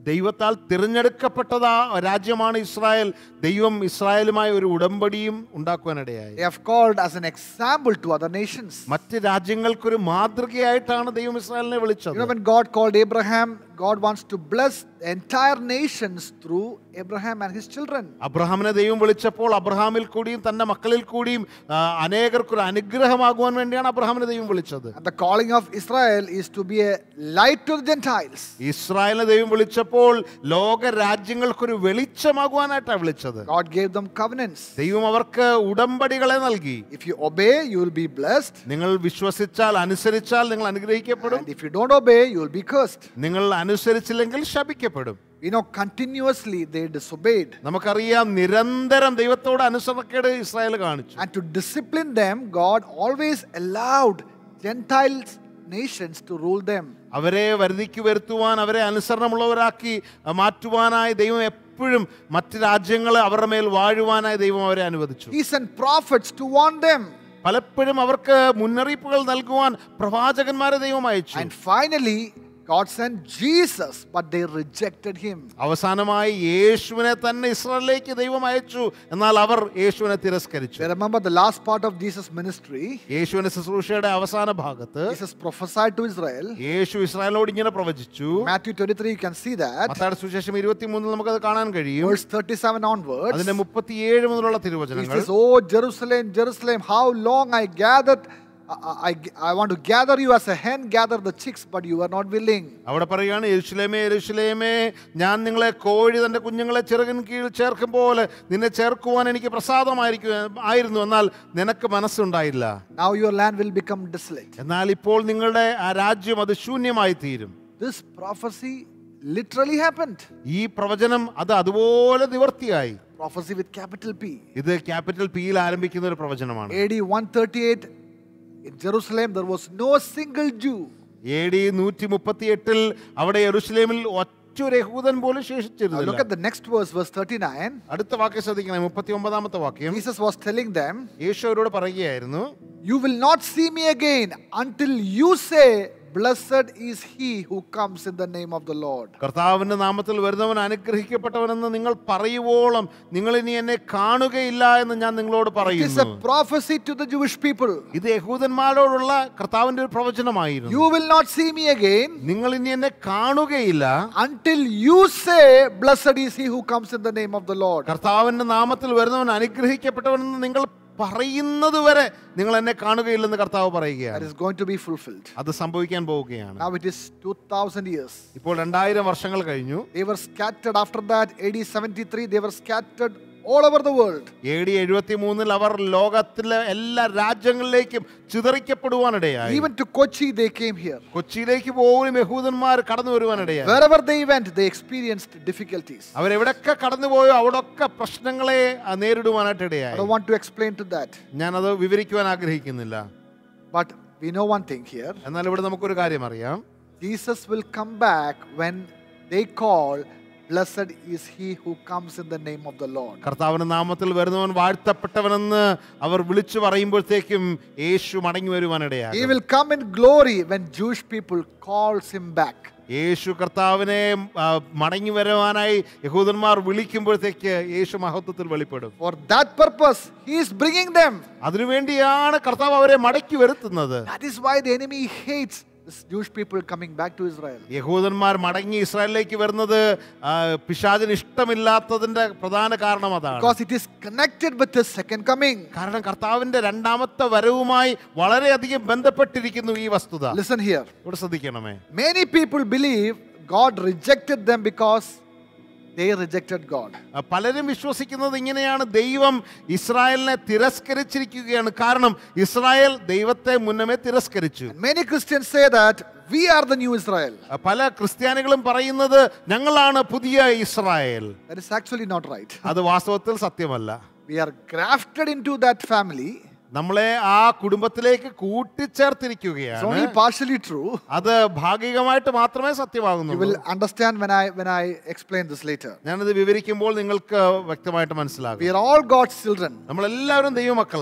ദൈവത്താൽ തിരഞ്ഞെടുക്കപ്പെട്ടതാ രാജ്യമാണ് ഇസ്രായേൽ ദൈവം ഇസ്രായേലുമായി ഒരു ഉടമ്പടിയും ഉണ്ടാക്കുവാനിടയായി They have called as an example to other nations. മറ്റ് രാജ്യങ്ങൾക്കൊരു മാതൃകയായിട്ടാണ് ദൈവം ഇസ്രായേലിനെ You വിളിച്ചത് know, when God called Abraham, God wants to bless the entire nations through Abraham and his children. അബ്രഹാമിനെ ദൈവം വിളിച്ചപ്പോൾ അബ്രഹാമിൽ കൂടിയും തന്റെ മക്കളിൽ കൂടിയും ആ, അനേകർക്കൊരു അനുഗ്രഹമാകുവാൻ വേണ്ടിയാണ് അബ്രഹാമിനെ ദൈവം വിളിച്ചത് And the calling of Israel is to be a light to the Gentiles. ഇസ്രായേലിനെ ദൈവം വിളിച്ചപ്പോൾ ലോക രാജ്യങ്ങൾക്കൊരു വെളിച്ചമാകുവാനായിട്ടാണ് വിളിച്ചത് God gave them covenants. ദൈവം അവർക്ക് ഉടമ്പടികളെ നൽകി If you obey, you will be blessed. നിങ്ങൾ വിശ്വസിച്ചാൽ അനുസരിച്ചാൽ നിങ്ങൾ അനുഗ്രഹിക്കപ്പെടും And if you don't obey, you will be cursed. നിങ്ങൾ അനുസരിച്ചില്ലെങ്കിൽ ശപിക്കപ്പെടും You know, continuously they disobeyed. നമുക്കറിയാം നിരന്തരം ദൈവത്തോട് അനുസരണക്കേട് ഇസ്രായേൽ കാണിച്ചു And to discipline them, God always allowed Gentiles nations to rule them. അവരെ വരുതിക്ക് വരുത്തുവാൻ അവരെ അനുസരണമുള്ളവരാക്കി മാറ്റുവാനായി ദൈവം എപ്പോഴും മറ്റ് രാജ്യങ്ങൾ അവരുടെ മേൽ വാഴുവാനായി ദൈവം അവരെ അനുവദിച്ചു He sent prophets to warn them. പലപ്പോഴും അവർക്ക് മുന്നറിയിപ്പുകൾ നൽകുവാൻ പ്രവാചകന്മാരെ ദൈവം അയച്ചു And finally, God sent Jesus, but they rejected him. അവസാനമായി യേശുവിനെ തന്നെ ഇസ്രായേലിലേക്ക് ദൈവം അയച്ചു എന്നാൽ അവർ യേശുവിനെ തിരസ്കരിച്ചു They remember the last part of Jesus' ministry. യേശുവിന്റെ ശുശ്രൂഷയുടെ അവസാന ഭാഗത്ത് Jesus prophesied to Israel. യേശു ഇസ്രായേലിനോട് ഇങ്ങനെ പ്രവചിച്ചു Matthew 23, you can see that. മത്തായുടെ സുവിശേഷം ഇരുപത്തിമൂന്നിൽ നമുക്കത് കാണാൻ കഴിയും Verse 37 onwards. അതിന്റെ മുപ്പത്തിയേഴ് മുതലുള്ള He തിരുവചനങ്ങൾ says, Oh, Jerusalem, Jerusalem, how long I gathered, I, I, I want to gather you as a hen gather the chicks, but you are not willing. അവിടെ പറയുകയാണ് എരുഷലേമേ എരുഷലേമേ ഞാൻ നിങ്ങളെ കോഴി തന്റെ കുഞ്ഞുങ്ങളെ ചിറകിൻ കീഴിൽ ചേർക്കും പോലെ നിന്നെ ചേർക്കുവാൻ എനിക്ക് പ്രസാദമായിരിക്കും ആയിരുന്നു എന്നാൽ നിനക്ക് മനസ്സുണ്ടായില്ല Now your land will become desolate. എന്നാൽ ഇപ്പോൾ നിങ്ങളുടെ ആ രാജ്യം അത് ശൂന്യമായി തീരും This prophecy literally happened. ഈ പ്രവചനം അത് അതുപോലെ നിവർത്തിയായി Prophecy with capital P. ഇത് ക്യാപിറ്റൽ പിയിൽ ആരംഭിക്കുന്ന ഒരു പ്രവചനമാണ് AD 138, in Jerusalem, there was no single Jew. A D നൂറ്റി മുപ്പത്തി എട്ടിൽ അവിടെ യെറുഷലേമിൽ ഒറ്റൊരു യഹൂദൻ പോലും Now look ശേഷിച്ചിരുന്നില്ല at the next verse, verse 39. അടുത്ത വാക്യം ശ്രദ്ധിക്കണേ മുപ്പത്തി ഒമ്പതാമത്തെ വാക്യം Jesus was telling them, യേശു അവരോട് പറയുകയായിരുന്നു You will not see me again until you say, Blessed is he who comes in the name of the Lord. കർത്താവിന്റെ നാമത്തിൽ വരുന്നവൻ അനുഗ്രഹിക്കപ്പെട്ടവനെന്ന് നിങ്ങൾ പറയുവോളം നിങ്ങൾ ഇനി എന്നെ കാണുകയില്ല എന്ന് ഞാൻ നിങ്ങളോട് It is a പറയുന്നു prophecy to the Jewish people. ഇത് യഹൂദന്മാരോടുള്ള കർത്താവിന്റെ ഒരു പ്രവചനമായിരുന്നു You will not see me again നിങ്ങൾ ഇനി എന്നെ കാണുകയില്ല until you say, Blessed is he who comes in the name of the Lord. കർത്താവിന്റെ നാമത്തിൽ വരുന്നവൻ അനുഗ്രഹിക്കപ്പെട്ടവനെന്ന് നിങ്ങൾ പറയുന്നത് വരെ നിങ്ങൾ എന്നെ കാണുകയില്ലെന്ന് കർത്താവ് That പറയുകയാണ് is going to be fulfilled. അത് സംഭവിക്കാൻ പോവുകയാണ് Now it is 2000 years. ഇപ്പോൾ രണ്ടായിരം വർഷങ്ങൾ കഴിഞ്ഞു They were scattered after that, AD 73, they were scattered all over the world. A D എഴുപത്തി മൂന്നിൽ അവർ ലോകത്തിലെ എല്ലാ രാജ്യങ്ങളിലേക്കും ചിതറിക്കപ്പെടുവാനിടയായി Even to Kochi, they came here. കൊച്ചിയിലേക്ക് പോലും യഹൂദന്മാർ കടന്നു വരുവാനിടയായി Wherever they went, they experienced difficulties. അവരെവിടൊക്കെ കടന്നുപോയോ അവിടൊക്കെ പ്രശ്നങ്ങളെ ആ, നേരിടുവാനായിട്ട് I ഇടയായി don't want to explain to that. ഞാനത് വിവരിക്കുവാൻ ആഗ്രഹിക്കുന്നില്ല But we know one thing here എന്നാൽ ഇവിടെ നമുക്കൊരു കാര്യം അറിയാം Jesus will come back when they call, Blessed is he who comes in the name of the Lord. കർത്താവിന്റെ നാമത്തിൽ വരുന്നവൻ വാഴ്ത്തപ്പെട്ടവനെന്ന് അവർ വിളിച്ചു പറയുമ്പോഴത്തേക്കും യേശു മടങ്ങി He വരുവാനിടയായി will come in glory when Jewish people calls him back. യേശു കർത്താവിനെ ആ, മടങ്ങി വരുവാനായി യഹൂദന്മാർ വിളിക്കുമ്പോഴത്തേക്ക് യേശു മഹത്വത്തിൽ വെളിപ്പെടും For that purpose, he is bringing them. അതിനുവേണ്ടിയാണ് കർത്താവ് അവരെ മടക്കി വരുത്തുന്നത് That is why the enemy hates this Jewish people coming back to Israel. യഹൂദന്മാർ മടങ്ങി ഇസ്രായേലിലേക്ക് വരുന്നത് ആ, പിശാചിന് ഇഷ്ടമില്ലാത്തതിന്റെ പ്രധാന കാരണം അതാണ് Because it is connected with his second coming. കാരണം കർത്താവിന്റെ രണ്ടാമത്തെ വരവുമായി വളരെയധികം ബന്ധപ്പെട്ടിരിക്കുന്നു ഈ വസ്തുത Listen here. ഇവിടെ ശ്രദ്ധിക്കണമേ Many people believe God rejected them because they rejected God. ആ, പലരും വിശ്വസിക്കുന്നത് ഇങ്ങനെയാണ് ദൈവം ഇസ്രായേലിനെ തിരസ്കരിച്ചിരിക്കുകയാണ് കാരണം ഇസ്രായേൽ ദൈവത്തെ മുന്നമേ തിരസ്കരിച്ചു And many Christians say that we are the new Israel. ആ, പല ക്രിസ്ത്യാനികളും പറയുന്നത് ഞങ്ങളാണ് പുതിയ Israel That is actually not right. അത് വാസ്തവത്തിൽ സത്യമല്ല We are grafted into that family. നമ്മളെ ആ കുടുംബത്തിലേക്ക് It's കൂട്ടിച്ചേർത്തിരിക്കുകയാണ് only partially true. അത് ഭാഗികമായിട്ട് മാത്രമേ You സത്യമാകുന്നുള്ളൂ will understand when I when I explain this later. ഞാനത് വിവരിക്കുമ്പോൾ നിങ്ങൾക്ക് വ്യക്തമായിട്ട് മനസ്സിലാകും We are all God's children. നമ്മളെല്ലാവരും ദൈവമക്കളാണ്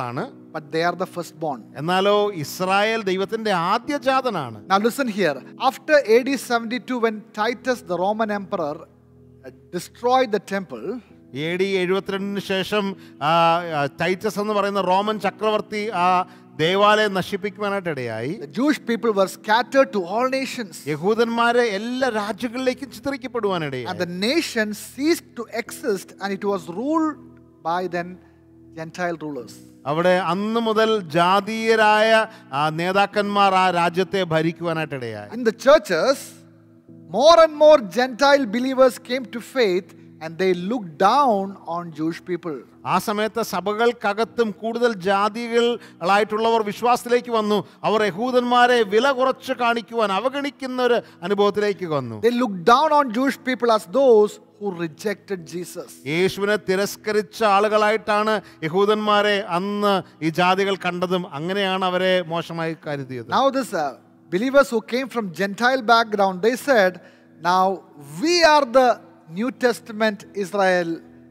but they are the firstborn. എന്നാലോ ഇസ്രായേൽ ദൈവത്തിന്റെ ആദ്യജാതനാണ് Now listen here. After AD 72, when Titus, the Roman emperor, uh, destroyed the temple, A D എഴുപത്തിരണ്ടിന് ശേഷം ആ, ആ, ടൈറ്റസ് എന്ന് പറയുന്ന റോമൻ ചക്രവർത്തി ആ ദേവാലയം നശിപ്പിക്കുവാനായിട്ട് ഇടയായി the Jewish people were scattered to all nations. യഹൂദന്മാരെ എല്ലാ രാജ്യങ്ങളിലേക്കും ചിത്രിക്കപ്പെടുവാനിടയായി And the nation ceased to exist and it was ruled by then Gentile rulers. അവിടെ അന്ന് മുതൽ ജാതീയരായ ആ, നേതാക്കന്മാർ ആ രാജ്യത്തെ ഭരിക്കുവാനായിട്ട് ഇടയായി In the churches, more and more Gentile believers came to faith and they looked down on Jewish people. ആ സമയത്ത് സഭകൾക്കകത്തും കൂടുതൽ ജാതികളായിട്ടുള്ളവർ വിശ്വാസത്തിലേക്ക് വന്നു അവർ യഹൂദന്മാരെ വില കുറച്ച് കാണിക്കുവാൻ അവഗണിക്കുന്ന ഒരു അനുഭവത്തിലേക്ക് വന്നു They looked down on Jewish people as those who rejected Jesus. യേശുവിനെ തിരസ്കരിച്ച ആളുകളായിട്ടാണ് യഹൂദന്മാരെ അന്ന് ഈ ജാതികൾ കണ്ടതും അങ്ങനെയാണ് അവരെ മോശമായി കരുതിയത് Now, this uh, believers who came from Gentile background, they said, "Now we are the New Testament Israel.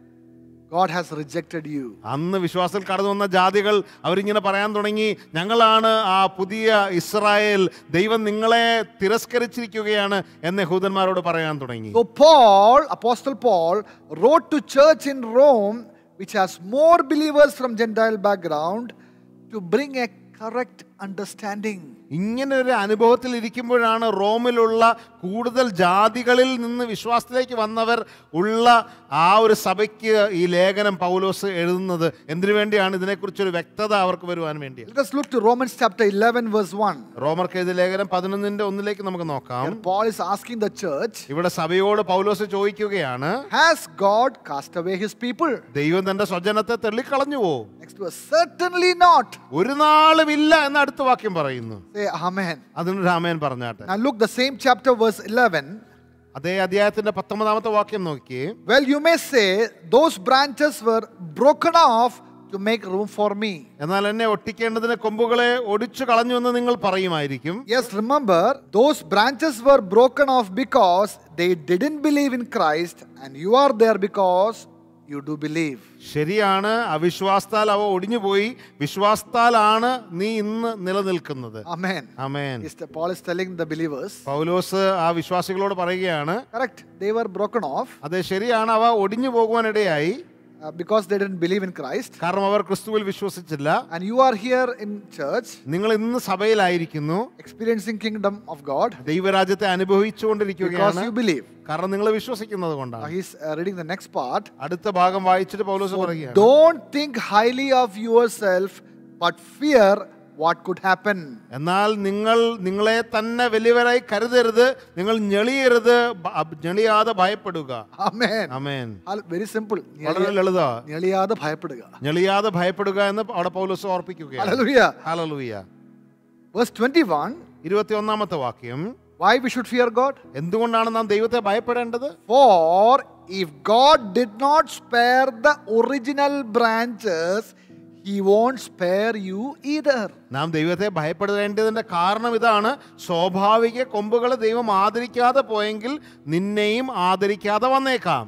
God has rejected you." അന്ന് വിശ്വാസത്തിൽ കടന്നു വന്ന ജാതികൾ അവരിങ്ങനെ പറയാൻ തുടങ്ങി ഞങ്ങളാണ് ആ പുതിയ ഇസ്രായേൽ ദൈവം നിങ്ങളെ തിരസ്കരിച്ചിരിക്കുകയാണ് എന്ന് യഹൂദന്മാരോട് പറയാൻ തുടങ്ങി So Paul, Apostle Paul, wrote to church in Rome, which has more believers from Gentile background, to bring a correct understanding. ഇങ്ങനെ ഒരു അനുഭവത്തിൽ ഇരിക്കുമ്പോഴാണ് റോമിലുള്ള കൂടുതൽ ജാതികളിൽ നിന്ന് വിശ്വാസത്തിലേക്ക് വന്നവർ ഉള്ള ആ ഒരു സഭയ്ക്ക് ഈ ലേഖനം പൗലോസ് എഴുതുന്നത് എന്തിനു വേണ്ടിയാണ് ഇതിനെക്കുറിച്ചൊരു വ്യക്തത അവർക്ക് വരുവാൻ വേണ്ടി Let us look to Romans chapter 11, verse 1. റോമർക്ക് എഴുതിയ ലേഖനം പതിനൊന്നിന്റെ ഒന്നിലേക്ക് നമുക്ക് നോക്കാം Here Paul is asking the church, ഇവിടെ സഭയോട് പൗലോസ് ചോദിക്കുകയാണ് Has God cast away his people? ദൈവം തന്റെ സ്വജനത്തെ തള്ളിക്കളഞ്ഞുവോ Next verse, certainly not. ഒരു നാളും ഇല്ല എന്ന് അടുത്ത വാക്യം പറയുന്നു Say Amen. അതിന് രാമയൻ പറഞ്ഞാട്ടെ Now look, the same chapter, verse 11. അതേ അധ്യായത്തിന്റെ പത്തൊമ്പതാമത്തെ വാക്യം നോക്കി Well, you may say, those branches were broken off to make room for me. എന്നാൽ എന്നെ ഒട്ടിക്കേണ്ടതിന് കൊമ്പുകളെ ഒടിച്ചു കളഞ്ഞു എന്ന് നിങ്ങൾ പറയുമായിരിക്കും Yes, remember, those branches were broken off because they didn't believe in Christ, and you are there because you do believe. ശരിയാണ് അവിശ്വാസത്താൽ അവ ഒടിഞ്ഞുപോയി വിശ്വാസത്താലാണ് നീ ഇന്ന് നിലനിൽക്കുന്നത് Amen. Amen Yes, the- Paul is telling the believers, പൗലോസ് ആ വിശ്വാസികളോട് പറയുകയാണ് correct, they were broken off അതെ ശരിയാണ് അവ ഒടിഞ്ഞു പോകുവാനിടയായി uh, because they didn't believe in Christ. കാരണം അവർ ക്രിസ്തുവിൽ വിശ്വസിച്ചില്ല And you are here in church നിങ്ങൾ ഇന്ന് സഭയിലായിരിക്കുന്നു experiencing kingdom of God ദൈവരാജ്യത്തെ because അനുഭവിച്ചുകൊണ്ടിരിക്കുകയാണ് you believe. കാരണം നിങ്ങൾ വിശ്വസിക്കുന്നത് Now കൊണ്ടാണ് he's uh, reading the next part. അടുത്ത ഭാഗം വായിച്ചിട്ട് പൗലോസ് പറയുകയാണ് Don't think highly of yourself, but fear what could happen. എന്നാൽ നിങ്ങൾ നിങ്ങളെ തന്നെ വലിയവരായി കരുതരുത് നിങ്ങൾ ഞെളിയരുത് ഭ- ഞെളിയാതെ ഭയപ്പെടുക Amen. അമേൻ Hal- Very simple. വളരെ ലളിത ഞെളിയാതെ ഭയപ്പെടുക ഞെളിയാതെ ഭയപ്പെടുക എന്ന് അവിടെ പൗലോസ് ഓർപ്പിക്കുകയാണ് Hallelujah. ഹല്ലേലൂയ Verse 21 ഇരുപത്തി ഒന്നാമത്തെ വാക്യം Why we should fear God? എന്തുകൊണ്ടാണ് നാം ദൈവത്തെ ഭയപ്പെടേണ്ടത് For if God did not spare the original branches, He won't spare you either. നാം ദൈവത്തെ ഭയപ്പെടേണ്ടതിന്റെ കാരണം ഇതാണ് സ്വാഭാവിക കൊമ്പുകൾ ദൈവം ആദരിക്കാതെ പോയെങ്കിൽ നിന്നെയും ആദരിക്കാതെ വന്നേക്കാം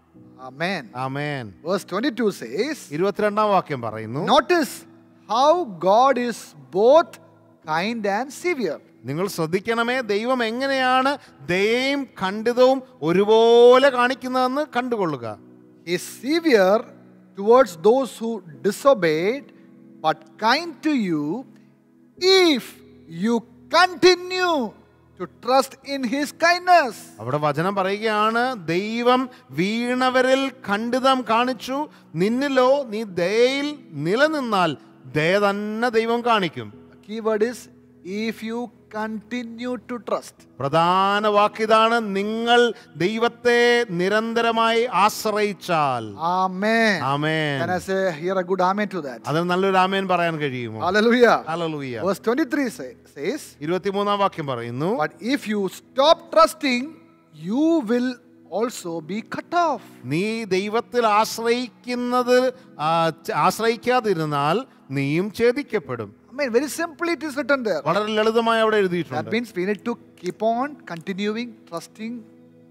Amen. ആമേൻ Verse 22 says, ഇരുപത്തിരണ്ടാം വാക്യം പറയുന്നു Notice how God is both kind and severe. നിങ്ങൾ ശ്രദ്ധിക്കണമേ ദൈവം എങ്ങനെയാണ് ദയയും ഖണ്ഡിതവും ഒരുപോലെ കാണിക്കുന്നതെന്ന് കണ്ടുകൊള്ളുക He is severe towards those who disobeyed, but kind to you if you continue to trust in His kindness. അവിടെ വചനം പറയുകയാണ് ദൈവം വീണവരിൽ ഖണ്ഡിതം കാണിച്ചു നിന്നിലോ നീ ദയയിൽ നിലനിന്നാൽ ദയ തന്നെ ദൈവം കാണിക്കും The key word is if you continue to trust. പ്രധാന വാക്കിതാണ് നിങ്ങൾ ദൈവത്തെ നിരന്തരമായി ആശ്രയിച്ചാൽ Amen. Amen Can I say here a good amen to that? അതിന് നല്ലൊരു ആമേൻ പറയാൻ കഴിയുമോ Hallelujah. ഹല്ലേലൂയ Verse 23 say, says, ഇരുപത്തിമൂന്നാം വാക്യം പറയുന്നു But if you stop trusting, you will also be cut off. നീ ദൈവത്തിൽ ആശ്രയിക്കുന്നത് ആ, ച- ആശ്രയിക്കാതിരുന്നാൽ നീയും ഛേദിക്കപ്പെടും I mean, very simply it is written there. വളരെ ലളിതമായി അവിടെ That എഴുതിയിട്ടുണ്ട് means we need to keep on continuing trusting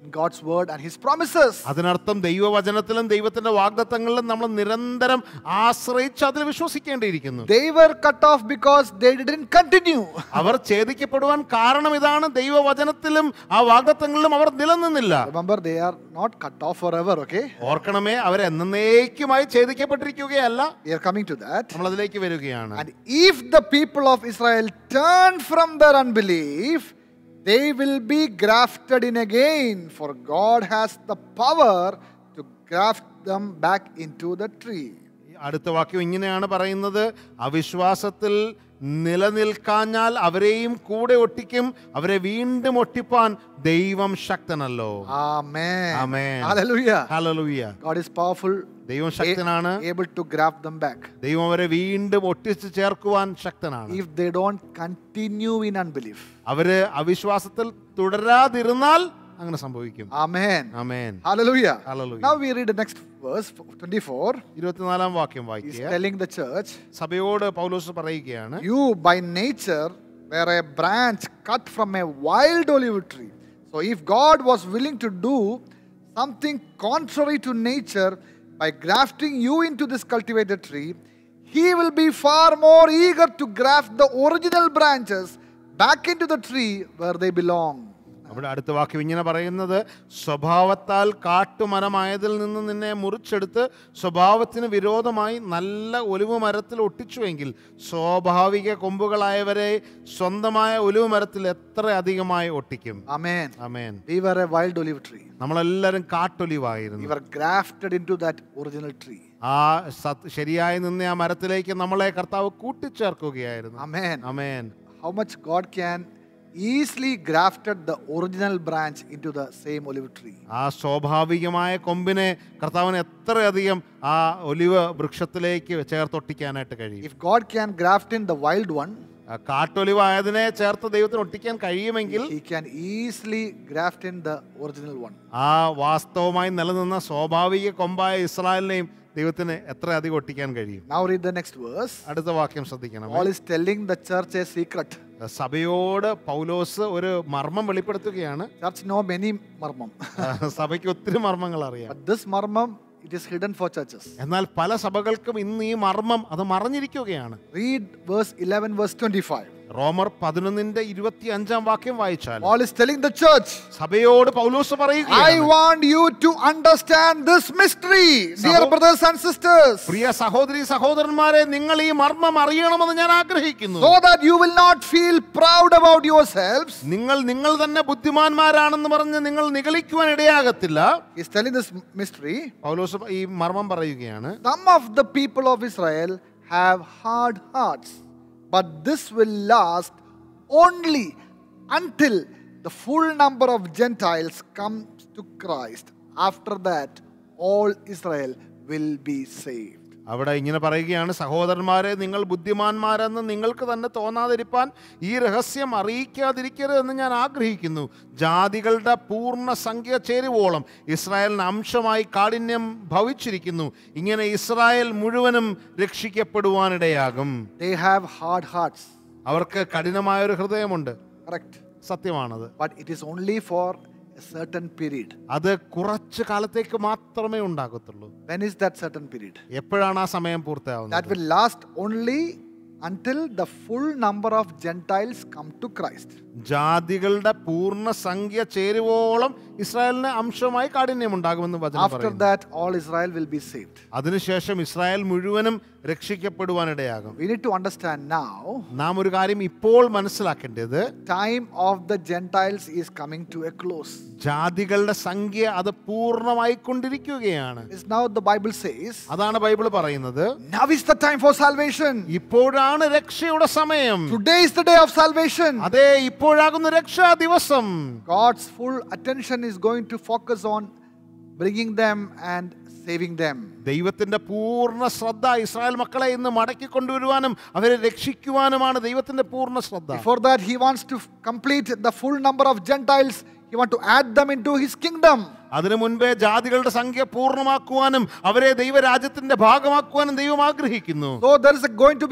in God's word and his promises. അതിനർത്ഥം ദൈവവചനത്തിലും ദൈവത്തിന്റെ വാഗ്ദത്തങ്ങളിലും നമ്മൾ നിരന്തരം ആശ്രയിച്ച് അതിൽ വിശ്വസിക്കേണ്ടിയിരിക്കുന്നു They were cut off because they didn't continue. അവർ ഛേദിക്കപ്പെടുവാൻ കാരണം ഇതാണ് ദൈവവചനത്തിലും ആ വാഗ്ദത്തങ്ങളിലും അവർ നിലനിന്നില്ല Remember, they are not cut off forever, okay? ഓർക്കണമേ അവർ എന്നേക്കുമായി ഛേദിക്കപ്പെട്ടിരിക്കുകയല്ല We are coming to that. നമ്മൾ അതിലേക്ക് വരികയാണ് And if the people of Israel turn from their unbelief, they will be grafted in again, for God has the power to graft them back into the tree. അടുത്ത വാക്യം ഇങ്ങനെയാണ് പറയുന്നത് അവിശ്വാസത്തിൽ നിലനിൽക്കാഞ്ഞാൽ അവരെയും കൂടെ ഒട്ടിക്കും അവരെ വീണ്ടും ഒട്ടിപ്പാൻ ദൈവം ശക്തനല്ലോ Amen. Amen. Hallelujah. ഹല്ലേലൂയ God is powerful, ദൈവം a- ശക്തനാണ് able to graft them back. ദൈവം അവരെ വീണ്ടും ഒട്ടിച്ച് ചേർക്കുവാൻ ശക്തനാണ് If they don't continue in unbelief. അവര് അവിശ്വാസത്തിൽ തുടരാതിരുന്നാൽ അങ്ങനെ സംഭവിക്കും Amen. Amen Hallelujah. Hallelujah. Now we read the next verse, 24. ഇരുപത്തിനാലാം വാക്യം He's വായിക്കുക telling the church, സഭയോട് പൗലോസ് പറയുകയാണ് You by nature were a branch cut from a wild olive tree. So if God was willing to do something contrary to nature by grafting you into this cultivated tree, he will be far more eager to graft the original branches back into the tree where they belong. അവിടെ അടുത്ത വാക്യം ഇങ്ങനെ പറയുന്നത് സ്വഭാവത്താൽ കാട്ടുമരമായതിൽ നിന്ന് നിന്നെ മുറിച്ചെടുത്ത് സ്വഭാവത്തിന് വിരോധമായി നല്ല ഒലിവ് മരത്തിൽ ഒട്ടിച്ചുവെങ്കിൽ സ്വാഭാവിക കൊമ്പുകളായവരെ സ്വന്തമായ ഒലിവ് മരത്തിൽ എത്ര അധികമായി ഒട്ടിക്കും Amen. Amen We were a wild olive tree. നമ്മളെല്ലാവരും We കാട്ടൊലിവായിരുന്നു were grafted into that original tree. ആ സത് ശരിയായി നിന്ന ആ മരത്തിലേക്ക് നമ്മളെ കർത്താവ് കൂട്ടിച്ചേർക്കുകയായിരുന്നു Amen. Amen how much God can easily grafted the original branch into the same olive tree. ആ സ്വാഭാവികമായ കൊമ്പിനെ കർത്താവിന് എത്രയധികം ആ ഒലിവ് വൃക്ഷത്തിലേക്ക് ചേർത്തൊട്ടിക്കാനായിട്ട് കഴിയും If God can graft in the wild one, ആ കാട്ടൊലിവായതിനെ ചേർത്ത് ദൈവത്തിന് ഒട്ടിക്കാൻ കഴിയുമെങ്കിൽ He can easily graft in the original one. ആ വാസ്തവമായി നിലനിന്ന സ്വാഭാവിക കൊമ്പായ ഇസ്രായേലിനെയും ദൈവത്തിന് എത്ര അധികം ഒട്ടിക്കാൻ കഴിയും Now read the next verse. അടുത്ത വാക്യം ശ്രദ്ധിക്കണം Paul is telling the church a secret. സഭയോട് പൗലോസ് ഒരു മർമ്മം വെളിപ്പെടുത്തുകയാണ് Church know many marmam, സഭയ്ക്ക് ഒത്തിരി മർമ്മങ്ങൾ അറിയാം but this marmam it is hidden for churches. എന്നാൽ പല സഭകൾക്കും ഇന്ന് ഈ മർമ്മം അത് മറഞ്ഞിരിക്കുകയാണ് Read verse 11, verse 25. റോമർ പതിനൊന്നിന്റെ ഇരുപത്തി അഞ്ചാം വാക്യം വായിച്ചാൽ Paul is telling the church, സഭയോട് പൗലോസ് I പറയുകയാണ് want you to understand this mystery, dear Saho- brothers and sisters. പ്രിയ സഹോദരി സഹോദരന്മാരെ നിങ്ങൾ ഈ മർമ്മം അറിയണമെന്ന് ഞാൻ ആഗ്രഹിക്കുന്നു so that you will not feel proud about yourselves. നിങ്ങൾ നിങ്ങൾ തന്നെ ബുദ്ധിമാന്മാരാണെന്ന് പറഞ്ഞ് നിങ്ങൾ നിഗളിക്കുവാൻ ഇടയാകത്തില്ല He's telling this mystery. പൗലോസ് ഈ മർമ്മം പറയുകയാണ് Some of the people of Israel have hard hearts, but this will last only until the full number of Gentiles comes to Christ. After that, all Israel will be saved. അവിടെ ഇങ്ങനെ പറയുകയാണ് സഹോദരന്മാരെ നിങ്ങൾ ബുദ്ധിമാന്മാരെന്ന് നിങ്ങൾക്ക് തന്നെ തോന്നാതിരിപ്പാൻ ഈ രഹസ്യം അറിയിക്കാതിരിക്കരുതെന്ന് ഞാൻ ആഗ്രഹിക്കുന്നു ജാതികളുടെ പൂർണ്ണ സംഖ്യ ചേരുവോളം ഇസ്രായേലിന് അംശമായി കാഠിന്യം ഭവിച്ചിരിക്കുന്നു ഇങ്ങനെ ഇസ്രായേൽ മുഴുവനും രക്ഷിക്കപ്പെടുവാനിടയാകും They have hard hearts, അവർക്ക് കഠിനമായൊരു ഹൃദയമുണ്ട് correct? സത്യമാണത് But it is only for a certain period. അത് കുറച്ച് കാലത്തേക്ക് മാത്രമേ ഉണ്ടാകത്തുള്ളൂ When is that certain period? എപ്പോഴാണ് ആ സമയം That പൂർത്തിയാവുന്നത് will last only until the full number of Gentiles come to Christ. ജാതികളുടെ പൂർണ്ണ സംഖ്യ ചേരുവോളം ഇസ്രായേലിന് അംശമായി കാഠിന്യം ഉണ്ടാകുമെന്ന് വചനം After പറയുന്നു that, all Israel will be saved. അതിനുശേഷം ഇസ്രായേൽ മുഴുവനും രക്ഷിക്കപ്പെടുവാനിടയാകും We need to understand now നാം ഒരു കാര്യം ഇപ്പോൾ മനസ്സിലാക്കേണ്ടത് time of the Gentiles is coming to a close. ജാതികളുടെ സംഖ്യ അത് പൂർണ്ണമായി കൊണ്ടിരിക്കുകയാണ് Is now the Bible says, അതാണ് ബൈബിൾ പറയുന്നത് now is the time for salvation. ഇപ്പോഴാണ് രക്ഷയുടെ സമയം Today is the day of salvation. അതെ ഇപ്പോഴാകുന്ന രക്ഷാ ദിവസം God's full attention is going to focus on bringing them and saving them. ദൈവത്തിന്റെ പൂർണ്ണ ശ്രദ്ധ ഇസ്രായേൽ മക്കളെ ഇന്ന് മടക്കി കൊണ്ടുവരുവാനും അവരെ രക്ഷിക്കുവാനുമാണ് ദൈവത്തിന്റെ പൂർണ്ണ ശ്രദ്ധ Before that, He wants to f- complete the full number of Gentiles. He wants to add them into His kingdom. അതിനു മുൻപേ ജാതികളുടെ സംഖ്യ പൂർണ്ണമാക്കുവാനും അവരെ ദൈവരാജ്യത്തിന്റെ ഭാഗമാക്കുവാനും ദൈവം ആഗ്രഹിക്കുന്നു So there is a- going to be a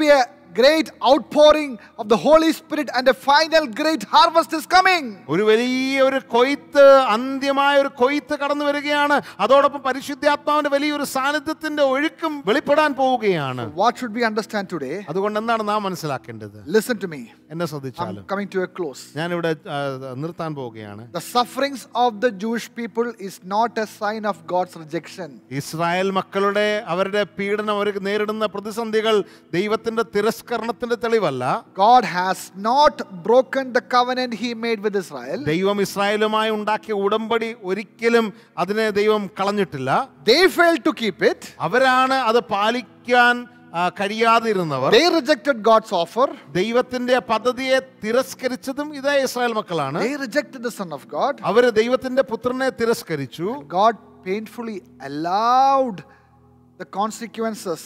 great outpouring of the Holy Spirit and a final great harvest is coming. ഒരു വലിയ ഒരു കൊയ്ത്ത് അന്ത്യമായ ഒരു കൊയ്ത്ത് കടന്നു വരികയാണ് അതോടൊപ്പം പരിശുദ്ധാത്മാവിന്റെ വലിയൊരു സാന്നിധ്യത്തിന്റെ ഒഴുക്കും വെളിപ്പെടാൻ പോവുകയാണ് What should we understand today? അതുകൊണ്ട് എന്താണ് നാം മനസ്സിലാക്കേണ്ടത് Listen to me. എന്നെ I'm ശ്രദ്ധിച്ചാലും coming to a close. ഞാനിവിടെ ആ, നിർത്താൻ പോവുകയാണ് The sufferings of the Jewish people is not a sign of God's rejection. Israel മക്കളുടെ അവരുടെ പീഡനം അവർ നേരിടുന്ന പ്രതിസന്ധികൾ ദൈവത്തിന്റെ തിരസ്കരണത്തിന്റെ തെളിവല്ല God has not broken the covenant he made with Israel. ദൈവം ഇസ്രായേലുമായി ഉണ്ടാക്കിയ ഉടമ്പടി ഒരിക്കലും അതിനെ ദൈവം കളഞ്ഞിട്ടില്ല They failed to keep it. അവരാണ് അത് പാലിക്കാൻ ആ, കഴിയാതിരുന്നവർ They rejected God's offer. ദൈവത്തിന്റെ പദ്ധതിയെ തിരസ്കരിച്ചതും ഇതേ ഇസ്രായേൽ മക്കളാണ് They rejected the Son of God. അവര് ദൈവത്തിന്റെ പുത്രനെ തിരസ്കരിച്ചു God painfully allowed the consequences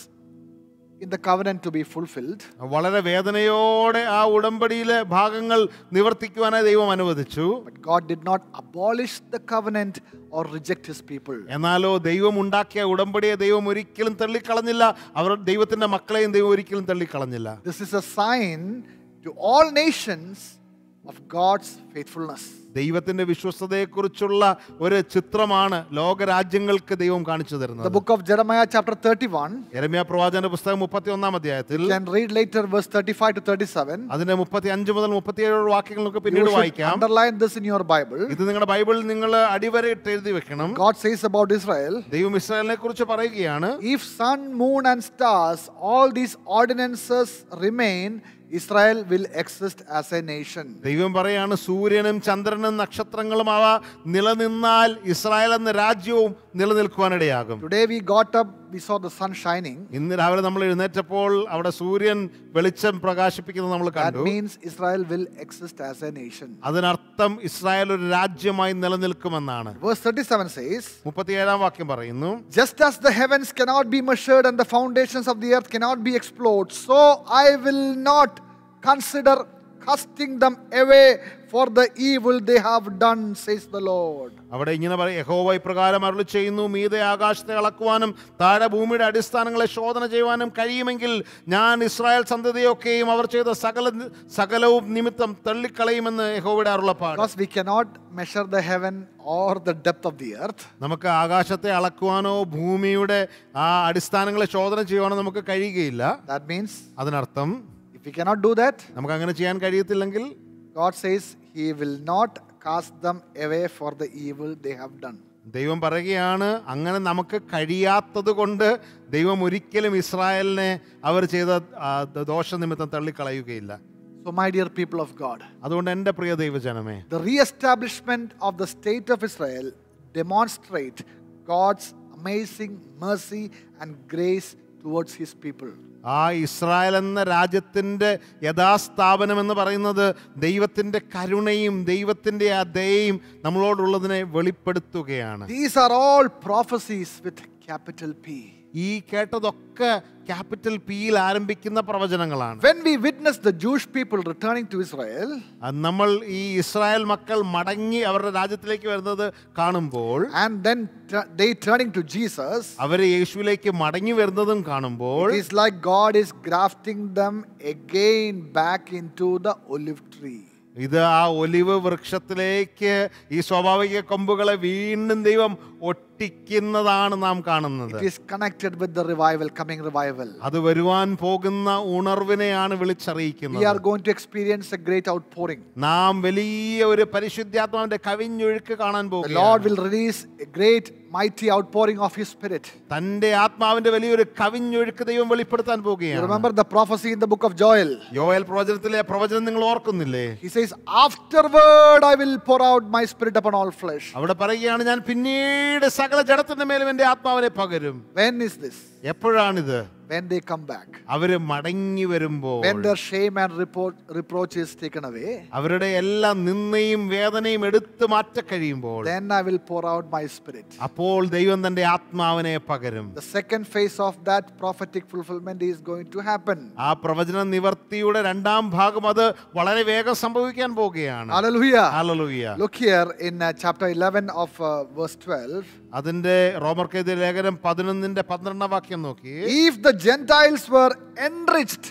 in the covenant to be fulfilled. വളരെ വേദനയോടെ ആ ഉടമ്പടിയിലെ ഭാഗങ്ങൾ നിവർത്തിക്കുവാനായി ദൈവം അനുവദിച്ചു But God did not abolish the covenant or reject his people. എന്നാലോ ദൈവം ഉണ്ടാക്കിയ ഉടമ്പടിയെ ദൈവം ഒരിക്കലും തള്ളിക്കളഞ്ഞില്ല അവർ ദൈവത്തിന്റെ മക്കളെയും ദൈവം ഒരിക്കലും തള്ളിക്കളഞ്ഞില്ല This is a sign to all nations of God's faithfulness. ദൈവത്തിന്റെ വിശ്വസ്തതയെക്കുറിച്ചുള്ള ഒരു ചിത്രമാണ് ലോകരാജ്യങ്ങൾക്ക് ദൈവം കാണിച്ചു The തരുന്നത് book of Jeremiah, chapter 31, യരമ്യ പ്രവാചന പുസ്തകം മുപ്പത്തി ഒന്നാം അധ്യായത്തിൽ you can read later verse 35 to 37. അതിന്റെ മുപ്പത്തി അഞ്ച് മുതൽ മുപ്പത്തിയേഴ് വാക്യങ്ങൾ നമുക്ക് You പിന്നീട് should വായിക്കാം underline this in your Bible. ഇത് നിങ്ങളുടെ ബൈബിളിൽ നിങ്ങൾ അടിവരയിട്ട് എഴുതി വെക്കണം God says about Israel ദൈവം ഇസ്രായേലിനെ കുറിച്ച് പറയുകയാണ് if sun, moon, and stars, all these ordinances remain, Israel will exist as a nation. ദൈവം പറയാണ് സൂര്യനും ചന്ദ്രനും നക്ഷത്രങ്ങളും അവ നിലനിന്നാൽ ഇസ്രായേൽ എന്ന രാജ്യവും നിലനിൽക്കുവാനിടയാകും Today we got up, we saw the sun shining. ഇന്ന് രാവിലെ നമ്മൾ എഴുന്നേറ്റപ്പോൾ അവിടെ സൂര്യൻ വെളിച്ചം പ്രകാശിപ്പിക്കുന്നത് നമ്മൾ That കണ്ടു means Israel will exist as a nation. അതിനർത്ഥം ഇസ്രായേൽ ഒരു രാജ്യമായി നിലനിൽക്കുമെന്നാണ് Verse 37 says, മുപ്പത്തിയേഴാം വാക്യം പറയുന്നു Just as the heavens cannot be measured and the foundations of the earth cannot be explored, so I will not consider casting them away for the evil they have done, says the Lord. അവിടെ ഇങ്ങനെ പറയും യഹോവ ഇപ്രകാരം അരുളി ചെയ്യുന്നു മീതെ ആകാശത്തെ അളക്കുവാനും താഴെ ഭൂമിയുടെ അടിസ്ഥാനങ്ങളെ ശോധന ചെയ്യുവാനും കഴിയുമെങ്കിൽ ഞാൻ ഇസ്രായേൽ സന്തതിയൊക്കെയും അവർ ചെയ്ത സകല സകലവും നിമിത്തം തള്ളിക്കളയുമെന്ന് യഹോവയുടെ അരുളപ്പാട് Because we cannot measure the heaven or the depth of the earth. നമുക്ക് ആകാശത്തെ അളക്കുവാനോ ഭൂമിയുടെ ആ അടിസ്ഥാനങ്ങളെ ശോധന ചെയ്യുവാനോ നമുക്ക് കഴിയുകയില്ല That means അതിനർത്ഥം if we cannot do that, നമുക്ക് അങ്ങനെ ചെയ്യാൻ കഴിയത്തില്ലെങ്കിൽ God says He will not cast them away for the evil they have done. ദൈവം പറയുകയാണ് അങ്ങനെ നമുക്ക് കഴിയാത്തത് കൊണ്ട് ദൈവം ഒരിക്കലും ഇസ്രായേലിനെ അവർ ചെയ്ത ആ, ദോഷനിമിത്തം തള്ളിക്കളയുകയില്ല So, my dear people of God, അതുകൊണ്ട് എൻ്റെ പ്രിയ ദൈവജനമേ the re-establishment of the state of Israel demonstrate God's amazing mercy and grace towards His people. ആ ഇസ്രായേൽ എന്ന രാജ്യത്തിൻ്റെ യഥാസ്ഥാപനം എന്ന് പറയുന്നത് ദൈവത്തിൻ്റെ കരുണയും ദൈവത്തിൻ്റെ ആ ദയയും നമ്മളോടുള്ളതിനെ വെളിപ്പെടുത്തുകയാണ് These are all prophecies with capital P. ഈ കേട്ടതൊക്കെ ക്യാപിറ്റൽ പിയിൽ ആരംഭിക്കുന്ന പ്രവചനങ്ങളാണ് When we witness the Jewish people returning to Israel, അത് നമ്മൾ ഈ ഇസ്രായേൽ മക്കൾ മടങ്ങി അവരുടെ രാജ്യത്തിലേക്ക് വരുന്നത് കാണുമ്പോൾ and then tu- they turning to Jesus, അവർ യേശുവിലേക്ക് മടങ്ങി വരുന്നതും കാണുമ്പോൾ it is like God is grafting them again back into the olive tree. ഇത് ആ ഒലിവ് വൃക്ഷത്തിലേക്ക് ഈ സ്വാഭാവിക കൊമ്പുകളെ വീണ്ടും ദൈവം ഒട്ടിക്കുന്നതാണ് നാം കാണുന്നത് It is connected with the revival, coming revival. അത് വരുവാൻ പോകുന്ന ഉണർവിനെയാണ് We are വിളിച്ചറിയിക്കുന്നത് going to experience a great outpouring. നാം വലിയ ഒരു പരിശുദ്ധാത്മാവിന്റെ കവിഞ്ഞൊഴുക്ക് കാണാൻ The Lord പോകും will release a great, mighty outpouring of His Spirit. തന്റെ ആത്മാവിന്റെ വലിയൊരു കവിഞ്ഞൊഴുക്ക് ദൈവം വെളിപ്പെടുത്താൻ You പോകുകയാണ് remember the prophecy in the book of Joel. യോയൽ പ്രവചനത്തിലെ പ്രവചനം നിങ്ങൾ ഓർക്കുന്നില്ലേ He says, Afterward I will pour out my spirit upon all flesh. അവിടെ പറയുകയാണ് ഞാൻ പിന്നീട് സകല ജഡത്തിന്റെ മേലും എന്റെ ആത്മാവിനെ പകരും When is this? എപ്പോഴാണിത് When they come back. അവര് മടങ്ങി വരുമ്പോൾ When their shame and report, reproach is taken away, അവരുടെ എല്ലാ നിന്നയും വേദനയും എടുത്തു മാറ്റ കഴിയുമ്പോൾ then I will pour out my spirit. അപ്പോൾ ദൈവം തന്റെ ആത്മാവിനെ പകരും The second phase of that prophetic fulfillment is going to happen. ആ പ്രവചന നിവർത്തിയുടെ രണ്ടാം ഭാഗം അത് വളരെ വേഗം സംഭവിക്കാൻ പോവുകയാണ് Hallelujah. ഹല്ലേലൂയ. Look here in uh, chapter 11 of uh, verse 12. അതിന്റെ റോമർക്കെതിരെ ലേഖനം പതിനൊന്നിന്റെ പന്ത്രണ്ടാം വാക്യം നോക്കി If the Gentiles were enriched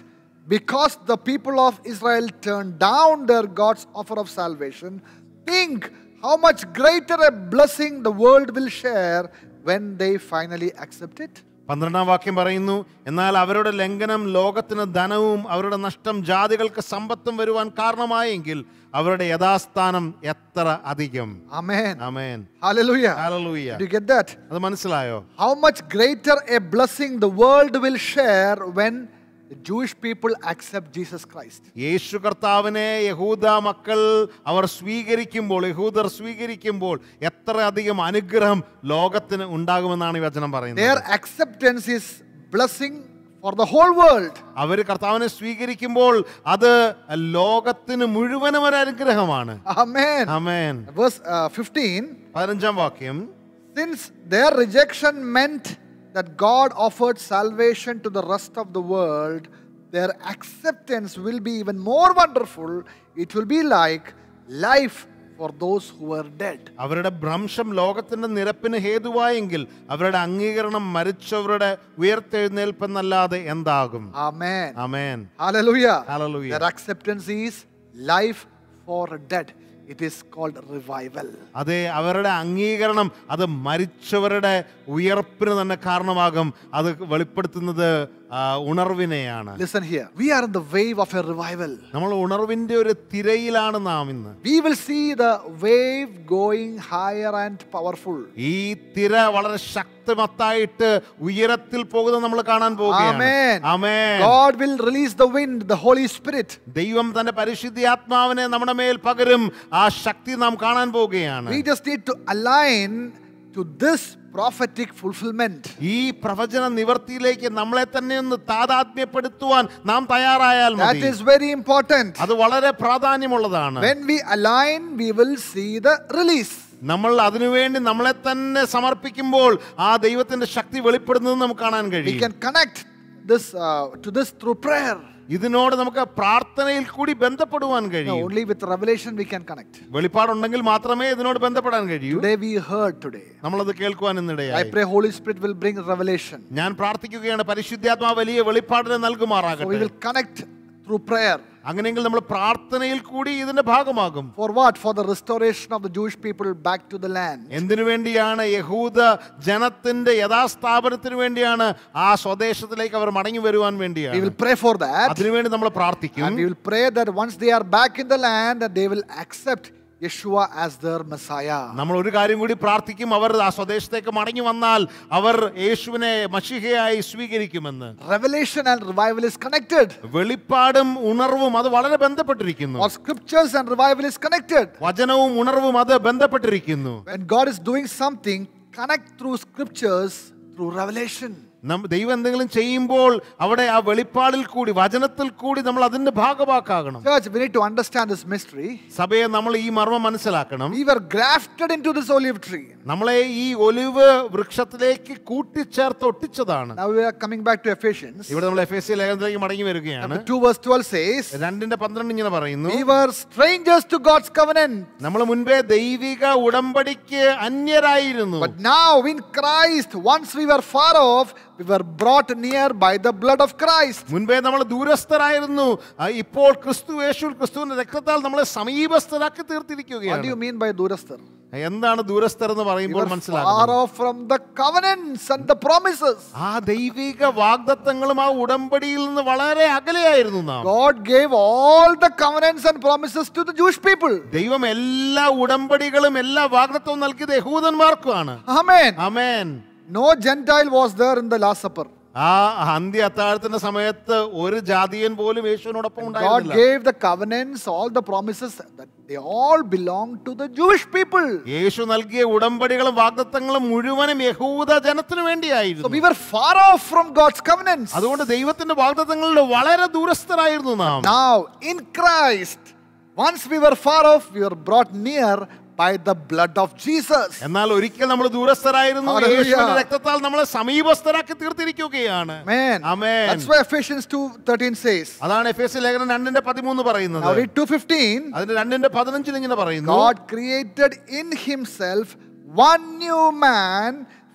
because the people of Israel turned down their God's offer of salvation, think how much greater a blessing the world will share when they finally accept it. പന്ത്രണ്ടാം വാക്യം പറയുന്നു എന്നാൽ അവരുടെ ലംഘനം ലോകത്തിന് ധനവും അവരുടെ നഷ്ടം ജാതികൾക്ക് സമ്പത്തും വരുവാൻ കാരണമായെങ്കിൽ അവരുടെ യഥാസ്ഥാനം എത്ര അധികം Amen. Amen Hallelujah. Hallelujah. Did you get that? അത് മനസ്സിലായോ How much greater a blessing the world will share when the Jewish people accept Jesus Christ. യേശു കർത്താവിനെ യഹൂദ മക്കൾ അവർ സ്വീകരിക്കുമ്പോൾ യഹൂദർ സ്വീകരിക്കുമ്പോൾ എത്ര അധികം അനുഗ്രഹം ലോകത്തിന് ഉണ്ടാകുമെന്നാണ് ഈ വചനം Their പറയുന്നത് acceptance is blessing for the whole world. അവർ കർത്താവിനെ സ്വീകരിക്കുമ്പോൾ അത് ലോകത്തിന് മുഴുവനും ഒരു അനുഗ്രഹമാണ് Amen. അമേൻ Verse uh, 15 പതിനഞ്ചാം വാക്യം Since their rejection meant that God offered salvation to the rest of the world, their acceptance will be even more wonderful. It will be like life for those who were dead. അവരുടെ ഭ്രംശം ലോകത്തിന്റെ നിരപ്പിന് ഹേതുവായെങ്കിൽ അവരുടെ അംഗീകരണം മരിച്ചവരുടെ ഉയർത്തെഴുന്നേൽപ്പെന്നല്ലാതെ എന്താകും Amen. Amen Hallelujah. Hallelujah. Their acceptance is life for dead. It is called revival. അതെ അവരുടെ അംഗീകരണം അത് മരിച്ചവരുടെ ഉയർപ്പിന് തന്നെ കാരണമാകും അത് വെളിപ്പെടുത്തുന്നത് ആ, ഉണർവിനെയാണ് Listen here. We are in the wave of a revival. നമ്മൾ ഉണർവിന്റെ ഒരു തിരയിലാണ് നാം ഇന്ന് We will see the wave going higher and powerful. ഈ തിര വളരെ ശക്തമത്തായിട്ട് ഉയരത്തിൽ പോകുന്നത് നമ്മൾ കാണാൻ പോവുകയാണ് Amen. Amen God will release the wind, the Holy Spirit. ദൈവം തന്റെ പരിശുദ്ധാത്മാവിനെ നമ്മുടെ മേൽ പകരും ആ ശക്തി നാം കാണാൻ പോവുകയാണ് We just need to align to this prophetic fulfillment. ഈ പ്രവചന നിവർത്തിയിലേക്ക് നമ്മളെ തന്നെ ഒന്ന് താതാത്മ്യപ്പെടുത്തുവാൻ നാം തയ്യാറായാൽ That മതി is very important. അത് വളരെ പ്രാധാന്യമുള്ളതാണ് When we align, we will see the release. നമ്മൾ അതിനുവേണ്ടി നമ്മളെ തന്നെ സമർപ്പിക്കുമ്പോൾ ആ ദൈവത്തിന്റെ ശക്തി വെളിപ്പെടുന്നത് നമുക്ക് കാണാൻ We കഴിയും can connect this uh, to this through prayer. ഇതിനോട് നമുക്ക് പ്രാർത്ഥനയിൽ കൂടി ബന്ധപ്പെടുവാൻ No, കഴിയും only with revelation we can connect. വെളിപ്പാടുണ്ടെങ്കിൽ മാത്രമേ ഇതിനോട് ബന്ധപ്പെടാൻ കഴിയൂ Today we heard today. നമ്മളത് കേൾക്കുവാൻ I ഇന്നിടയായി pray Holy Spirit will bring revelation. ഞാൻ പ്രാർത്ഥിക്കുകയാണ് പരിശുദ്ധാത്മാ വലിയ വെളിപ്പാടിനെ So we നൽകുമാറാകട്ടെ will connect through prayer. അങ്ങനെയെങ്കിൽ നമ്മൾ പ്രാർത്ഥനയിൽ കൂടി ഇതിന്റെ ഭാഗമാകും For what? For the restoration of the Jewish people back to the land. എന്തിനു വേണ്ടിയാണ് യഹൂദ ജനത്തിന്റെ യഥാസ്ഥാപനത്തിന് വേണ്ടിയാണ് ആ സ്വദേശത്തിലേക്ക് അവർ മടങ്ങി വരുവാൻ We വേണ്ടിയാണ് will pray for that. അതിനുവേണ്ടി നമ്മൾ പ്രാർത്ഥിക്കും And we will pray that once they are back in the land, that they will accept Yeshua as their Messiah. നമ്മൾ ഒരു കാര്യം കൂടി പ്രാർത്ഥിക്കും അവർ ആ സ്വദേശത്തേക്ക് മടങ്ങി വന്നാൽ അവർ യേശുവിനെ മഷിഹയായി സ്വീകരിക്കുമെന്ന് Revelation and revival is connected. വെളിപ്പാടും ഉണർവും അത് വളരെ ബന്ധപ്പെട്ടിരിക്കുന്നു Or scriptures and revival is connected. വചനവും ഉണർവും അത് ബന്ധപ്പെട്ടിരിക്കുന്നു When God is doing something, connect through scriptures through revelation. നം- ദൈവം എന്തെങ്കിലും ചെയ്യുമ്പോൾ അവിടെ ആ വെളിപ്പാടിൽ കൂടി വചനത്തിൽ കൂടി നമ്മൾ അതിന്റെ ഭാഗമാക്കാകണം Church, we need to understand this mystery. സഭയെ നമ്മൾ ഈ മർമ്മം മനസ്സിലാക്കണം We were grafted into this olive tree. നമ്മളെ ഈ ഒലിവ് വൃക്ഷത്തിലേക്ക് കൂട്ടിച്ചേർത്ത് ഒട്ടിച്ചതാണ് Now we are coming back to Ephesians. ഇവിടെ നമ്മൾ എഫ് എസ് സി ലേഖനത്തിലേക്ക് മടങ്ങി വരികയാണ് Chapter 2 verse 12 says, രണ്ടിന്റെ പന്ത്രണ്ട് ഇങ്ങനെ പറയുന്നു We were strangers to God's covenant. നമ്മൾ മുൻപേ ദൈവിക ഉടമ്പടിക്ക് അന്യരായിരുന്നു But now in Christ, once we were far off, we were brought near by the blood of Christ. മുൻപേ നമ്മൾ ദൂരസ്ഥരായിരുന്നു ആ, ഇപ്പോൾ ക്രിസ്തു യേശു ക്രിസ്തുവിന്റെ രക്തത്താൽ നമ്മളെ സമീപസ്ഥരാക്കി What do you തീർത്തിരിക്കുകയാണ് mean by Durasthar? എന്താണ് ദൂരസ്ഥർ എന്ന് We പറയുമ്പോൾ were far മനസ്സിലാക്കുന്നത് off from the covenants and the promises. ആ ദൈവിക വാഗ്ദത്തങ്ങളും ആ ഉടമ്പടിയിൽ നിന്ന് വളരെ അകലെയായിരുന്നു നാം God gave all the covenants and promises to the Jewish people. ദൈവം എല്ലാ ഉടമ്പടികളും എല്ലാ വാഗ്ദത്തവും നൽകിയത് യഹൂദന്മാർക്കുമാണ് Amen. Amen No Gentile was there in the Last Supper. ആ അന്ത്യ അത്താഴത്തിന്റെ സമയത്ത് ഒരു ജാതിയൻ പോലും യേശുവിനോടൊപ്പം God ഉണ്ടായിരുന്നില്ല gave the covenants, all the promises that they all belong to the Jewish people. യേശു നൽകിയ ഉടമ്പടികളും വാഗ്ദത്തങ്ങളും മുഴുവനും യഹൂദ ജനത്തിനു So വേണ്ടിയായിരുന്നു we were far off from God's covenants. അതുകൊണ്ട് ദൈവത്തിന്റെ വാഗ്ദത്തങ്ങളിൽ വളരെ ദൂരസ്ഥരായിരുന്നു നാം Now, in Christ, once we were far off, we were brought near by the blood of Jesus. എന്നാൽ ഒരിക്കൽ നമ്മൾ ദൂരസ്ഥരായിരുന്നു Hallelujah. യേശുവിന്റെ രക്തത്താൽ നമ്മളെ സമീപസ്ഥരാക്കി തീർത്തിരിക്കുകയാണ് Amen. Amen. That's why Ephesians 2:13 says. അതാണ് എഫ് എസ് ലേഖനം രണ്ടിന്റെ പതിമൂന്ന് പറയുന്നത് Now read 2:15. അതിന്റെ രണ്ടിന്റെ പതിനഞ്ചിൽ ഇങ്ങനെ പറയുന്നു God created in himself one new man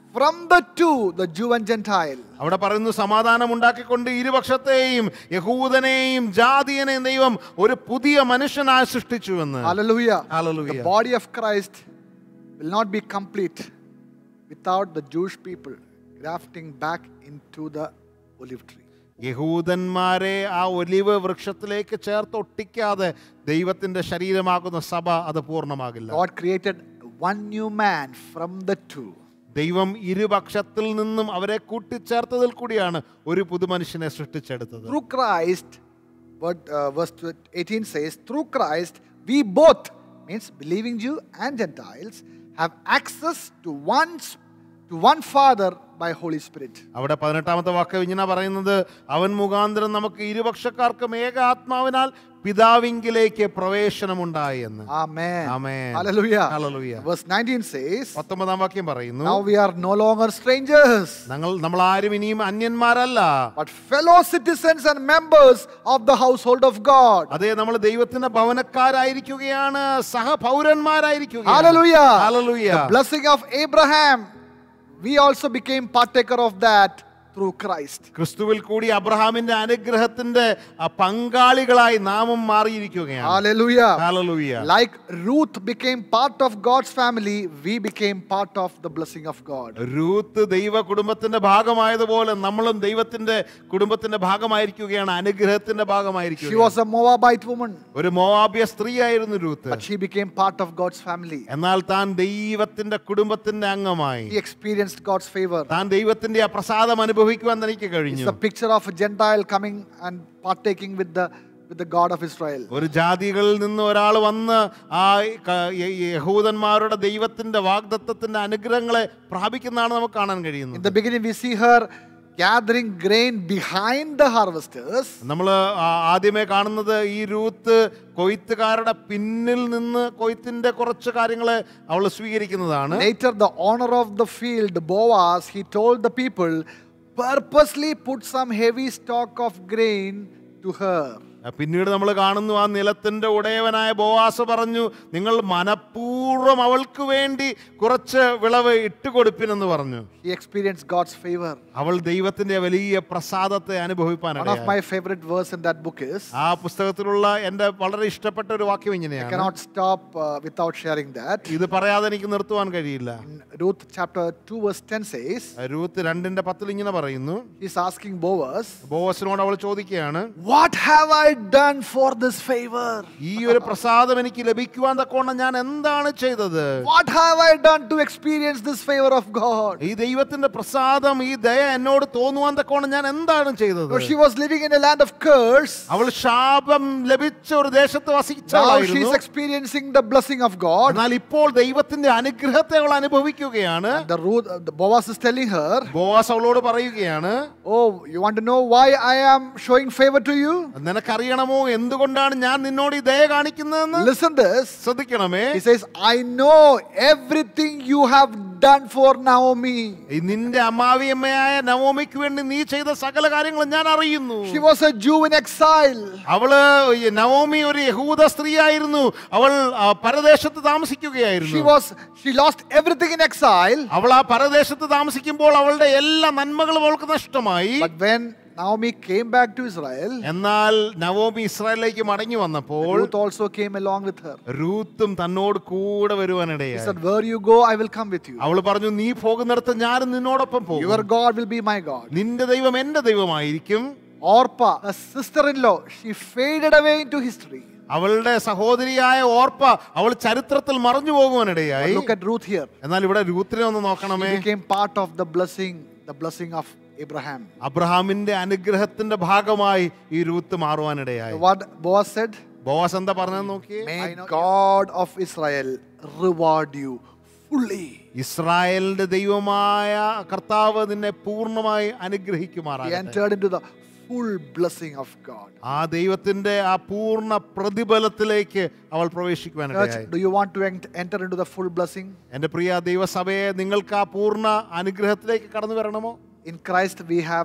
from the two, the Jew and Gentile. അവിടെ പറയുന്നു സമാധാനം ഉണ്ടാക്കിക്കൊണ്ട് ഇരുപക്ഷത്തെയും യഹൂദനെയും ജാതിയനെയും ദൈവം ഒരു പുതിയ മനുഷ്യനായി സൃഷ്ടിച്ചുവെന്ന് Hallelujah. Hallelujah. The body of Christ will not be complete without the Jewish people grafting back into the olive tree. യഹൂദന്മാരെ ആ ഒലിവ് വൃക്ഷത്തിലേക്ക് ചേർത്ത് ഒട്ടിക്കാതെ ദൈവത്തിന്റെ ശരീരമാകുന്ന സഭ അത് പൂർണ്ണമാകില്ല God created one new man from the two. ദൈവം ഇരുപക്ഷത്തിൽ നിന്നും അവരെ കൂട്ടിച്ചേർത്തതിൽ കൂടിയാണ് ഒരു പുതുമനുഷ്യനെ സൃഷ്ടിച്ചെടുത്തത് Through Christ, what uh, verse 18 says, through Christ, we both, means believing Jew and Gentiles, have access to one, s- to one Father by Holy Spirit. അവിടെ പതിനെട്ടാമത്തെ വാക്ക് ഇങ്ങനെ പറയുന്നത് അവൻ മുഖാന്തരം നമുക്ക് ഇരുപക്ഷക്കാർക്കും ഏക ആത്മാവിനാൽ പിതാവിങ്കിലേക്ക് പ്രവേശനമുണ്ടായി എന്ന് Amen. Amen. Hallelujah. Hallelujah. Verse 19 says, പത്തൊമ്പതാം വാക്യം പറയുന്നു Now we are no longer strangers, ഞങ്ങൾ നമ്മൾ ആരും ഇനിയും അന്യന്മാരല്ല but fellow citizens and members of the household of God. അതെ നമ്മൾ ദൈവത്തിന്റെ ഭവനക്കാരായിരിക്കുകയാണ് സഹപൗരന്മാരായിരിക്കുകയാണ് Hallelujah. Hallelujah. The blessing of Abraham, we also became partaker of that through Christ. ക്രിസ്തുവിൽ കൂടി അബ്രഹാമിന്റെ അനുഗ്രഹത്തിന്റെ ആ പങ്കാളികളായി നാമും മാറിയിരിക്കുകയാണ് Hallelujah. Hallelujah. Like Ruth became part of God's family, we became part of the blessing of God. Ruth ദൈവ കുടുംബത്തിന്റെ ഭാഗമായതുപോലെ നമ്മളും ദൈവത്തിന്റെ കുടുംബത്തിന്റെ ഭാഗമായിരിക്കുകയാണ് അനുഗ്രഹത്തിന്റെ She ഭാഗമായിരിക്കുക was a Moabite woman, ഒരു മോവാബ്യ സ്ത്രീയായിരുന്നു Ruth but she became part of God's family. എന്നാൽ താൻ ദൈവത്തിന്റെ കുടുംബത്തിന്റെ അംഗമായി He experienced God's favor. താൻ ദൈവത്തിന്റെ ആ പ്രസാദം അനുഭവിക്കുവാൻ തനിക്ക് It's കഴിഞ്ഞു a picture of a Gentile coming and partaking with the with the God of Israel. ഒരു ജാതികളിൽ നിന്ന് ഒരാൾ വന്ന് ആ ക- യ- യഹൂദന്മാരുടെ ദൈവത്തിന്റെ വാഗ്ദത്തത്തിന്റെ അനുഗ്രഹങ്ങളെ പ്രാപിക്കുന്നതാണ് നമുക്ക് കാണാൻ In കഴിയുന്നത് the beginning, we see her gathering grain behind the harvesters. നമ്മൾ ആദ്യമേ കാണുന്നത് ഈ രൂത്ത് കൊയ്ത്തുകാരുടെ പിന്നിൽ നിന്ന് കൊയ്ത്തിന്റെ കുറച്ച് കാര്യങ്ങളെ അവൾ സ്വീകരിക്കുന്നതാണ് Later, the owner of the field, Boaz, he told the people, purposely put some heavy stock of grain to her. പിന്നീട് നമ്മൾ കാണുന്നു ആ നിലത്തിന്റെ ഉടയവനായ ബോവാസ് പറഞ്ഞു നിങ്ങൾ മനഃപൂർവ്വം അവൾക്ക് വേണ്ടി കുറച്ച് വിളവ് ഇട്ടുകൊടുപ്പിനെന്ന് പറഞ്ഞു He experienced God's favor. അവൾ ദൈവത്തിന്റെ വലിയ പ്രസാദത്തെ One of അനുഭവിപ്പാനിടയായി my favorite verse in that book is, ആ പുസ്തകത്തിലുള്ള എൻ്റെ വളരെ ഇഷ്ടപ്പെട്ട ഒരു വാക്യം I ഇങ്ങനെയാണ് cannot stop uh, without sharing that. ഇത് പറയാതെ എനിക്ക് നിർത്തുവാൻ കഴിയില്ല In Ruth chapter 2 verse 10 says, Ruth രണ്ടിന്റെ പത്തിൽ ഇങ്ങനെ പറയുന്നു he's asking Boaz, ബോവസിനോട് അവൾ ചോദിക്കുകയാണ് what have I done for this favor? ഈ ഒരു പ്രസാദം എനിക്ക് ലഭിക്കുവാൻ തക്കോണം ഞാൻ എന്താണ് ചെയ്തത് What have I done to experience this favor of God? ഈ ദൈവത്തിന്റെ പ്രസാദം ഈ ദയ എന്നോട് തോന്നുവാൻ തക്കോണം ഞാൻ എന്താണ് ചെയ്തത് No, she was living in a land of curse. അവൾ ശാപം ലഭിച്ച ഒരു ദേശത്ത് Now she's വസിച്ചായിരുന്നു experiencing the blessing of God. എന്നാൽ ഇപ്പോൾ ദൈവത്തിന്റെ അനുഗ്രഹത്തെ അവൾ അനുഭവിക്കുകയാണ് And the, Ruth, the Boaz is telling her, Boaz അവളോട് പറയുകയാണ് Oh, you want to know why I am showing favor to you? നിനക്കറിയണമോ എന്തുകൊണ്ടാണ് ഞാൻ നിന്നോട് ഈ ദയ കാണിക്കുന്നതെന്ന് Listen this. ശ്രദ്ധിക്കണമേ He says, I know everything you have done for Naomi. ഈ നിന്റെ അമ്മാവിയമ്മയായ നവോമിക്ക് വേണ്ടി നീ ചെയ്ത സകല കാര്യങ്ങളും ഞാൻ അറിയുന്നു She was a Jew in exile. അവള് ഈ നവോമി ഒരു യഹൂദ സ്ത്രീയായിരുന്നു അവൾ ആ, പരദേശത്ത് She താമസിക്കുകയായിരുന്നു was she lost everything in exile. അവൾ ആ പരദേശത്ത് താമസിക്കുമ്പോൾ അവളുടെ എല്ലാ നന്മകളും അവൾക്ക് നഷ്ടമായി But when Naomi came back to Israel, എന്നാൽ നവോമി ഇസ്രായേലിലേക്ക് മടങ്ങി വന്നപ്പോൾ Ruth also came along with her. റൂത്തും തന്നോട് കൂടെ He വരുവാനിടയായി said, Where you go, I will come with you. അവൾ പറഞ്ഞു നീ പോകുന്നിടത്ത് ഞാനും നിന്നോടൊപ്പം പോകും Your God will be my God. നിന്റെ ദൈവം എന്റെ ദൈവമായിരിക്കും Orpah, a sister in law, she faded away into history. അവളുടെ സഹോദരിയായ ഓർപ്പ അവൾ ചരിത്രത്തിൽ മറഞ്ഞു But പോകുവാനിടയായി look at Ruth here. എന്നാൽ ഇവിടെ രൂത്തിനെ ഒന്ന് She നോക്കണമേ became part of the blessing, the blessing of Abraham. അബ്രഹാമിന്റെ അനുഗ്രഹത്തിന്റെ ഭാഗമായി ഈ രൂത്ത് മാറുവാനിടയായി What Boaz said? ബോവാസ് എന്താ പറഞ്ഞതെന്ന് നോക്കിയേ May God of Israel reward you fully. ഇസ്രായേലിന്റെ ദൈവമായ കർത്താവ് നിന്നെ പൂർണ്ണമായി He അനുഗ്രഹിക്കുമാറാകട്ടെ entered into the full blessing of God. ആ ദൈവത്തിന്റെ ആ പൂർണ്ണ പ്രതിഫലത്തിലേക്ക് അവൾ Church, പ്രവേശിക്കുവാനിടയായി do you want to ent- enter into the full blessing? എന്റെ പ്രിയ ദൈവസഭയെ നിങ്ങൾക്ക് ആ പൂർണ്ണ അനുഗ്രഹത്തിലേക്ക് കടന്നു വരണമോ In Christ, we have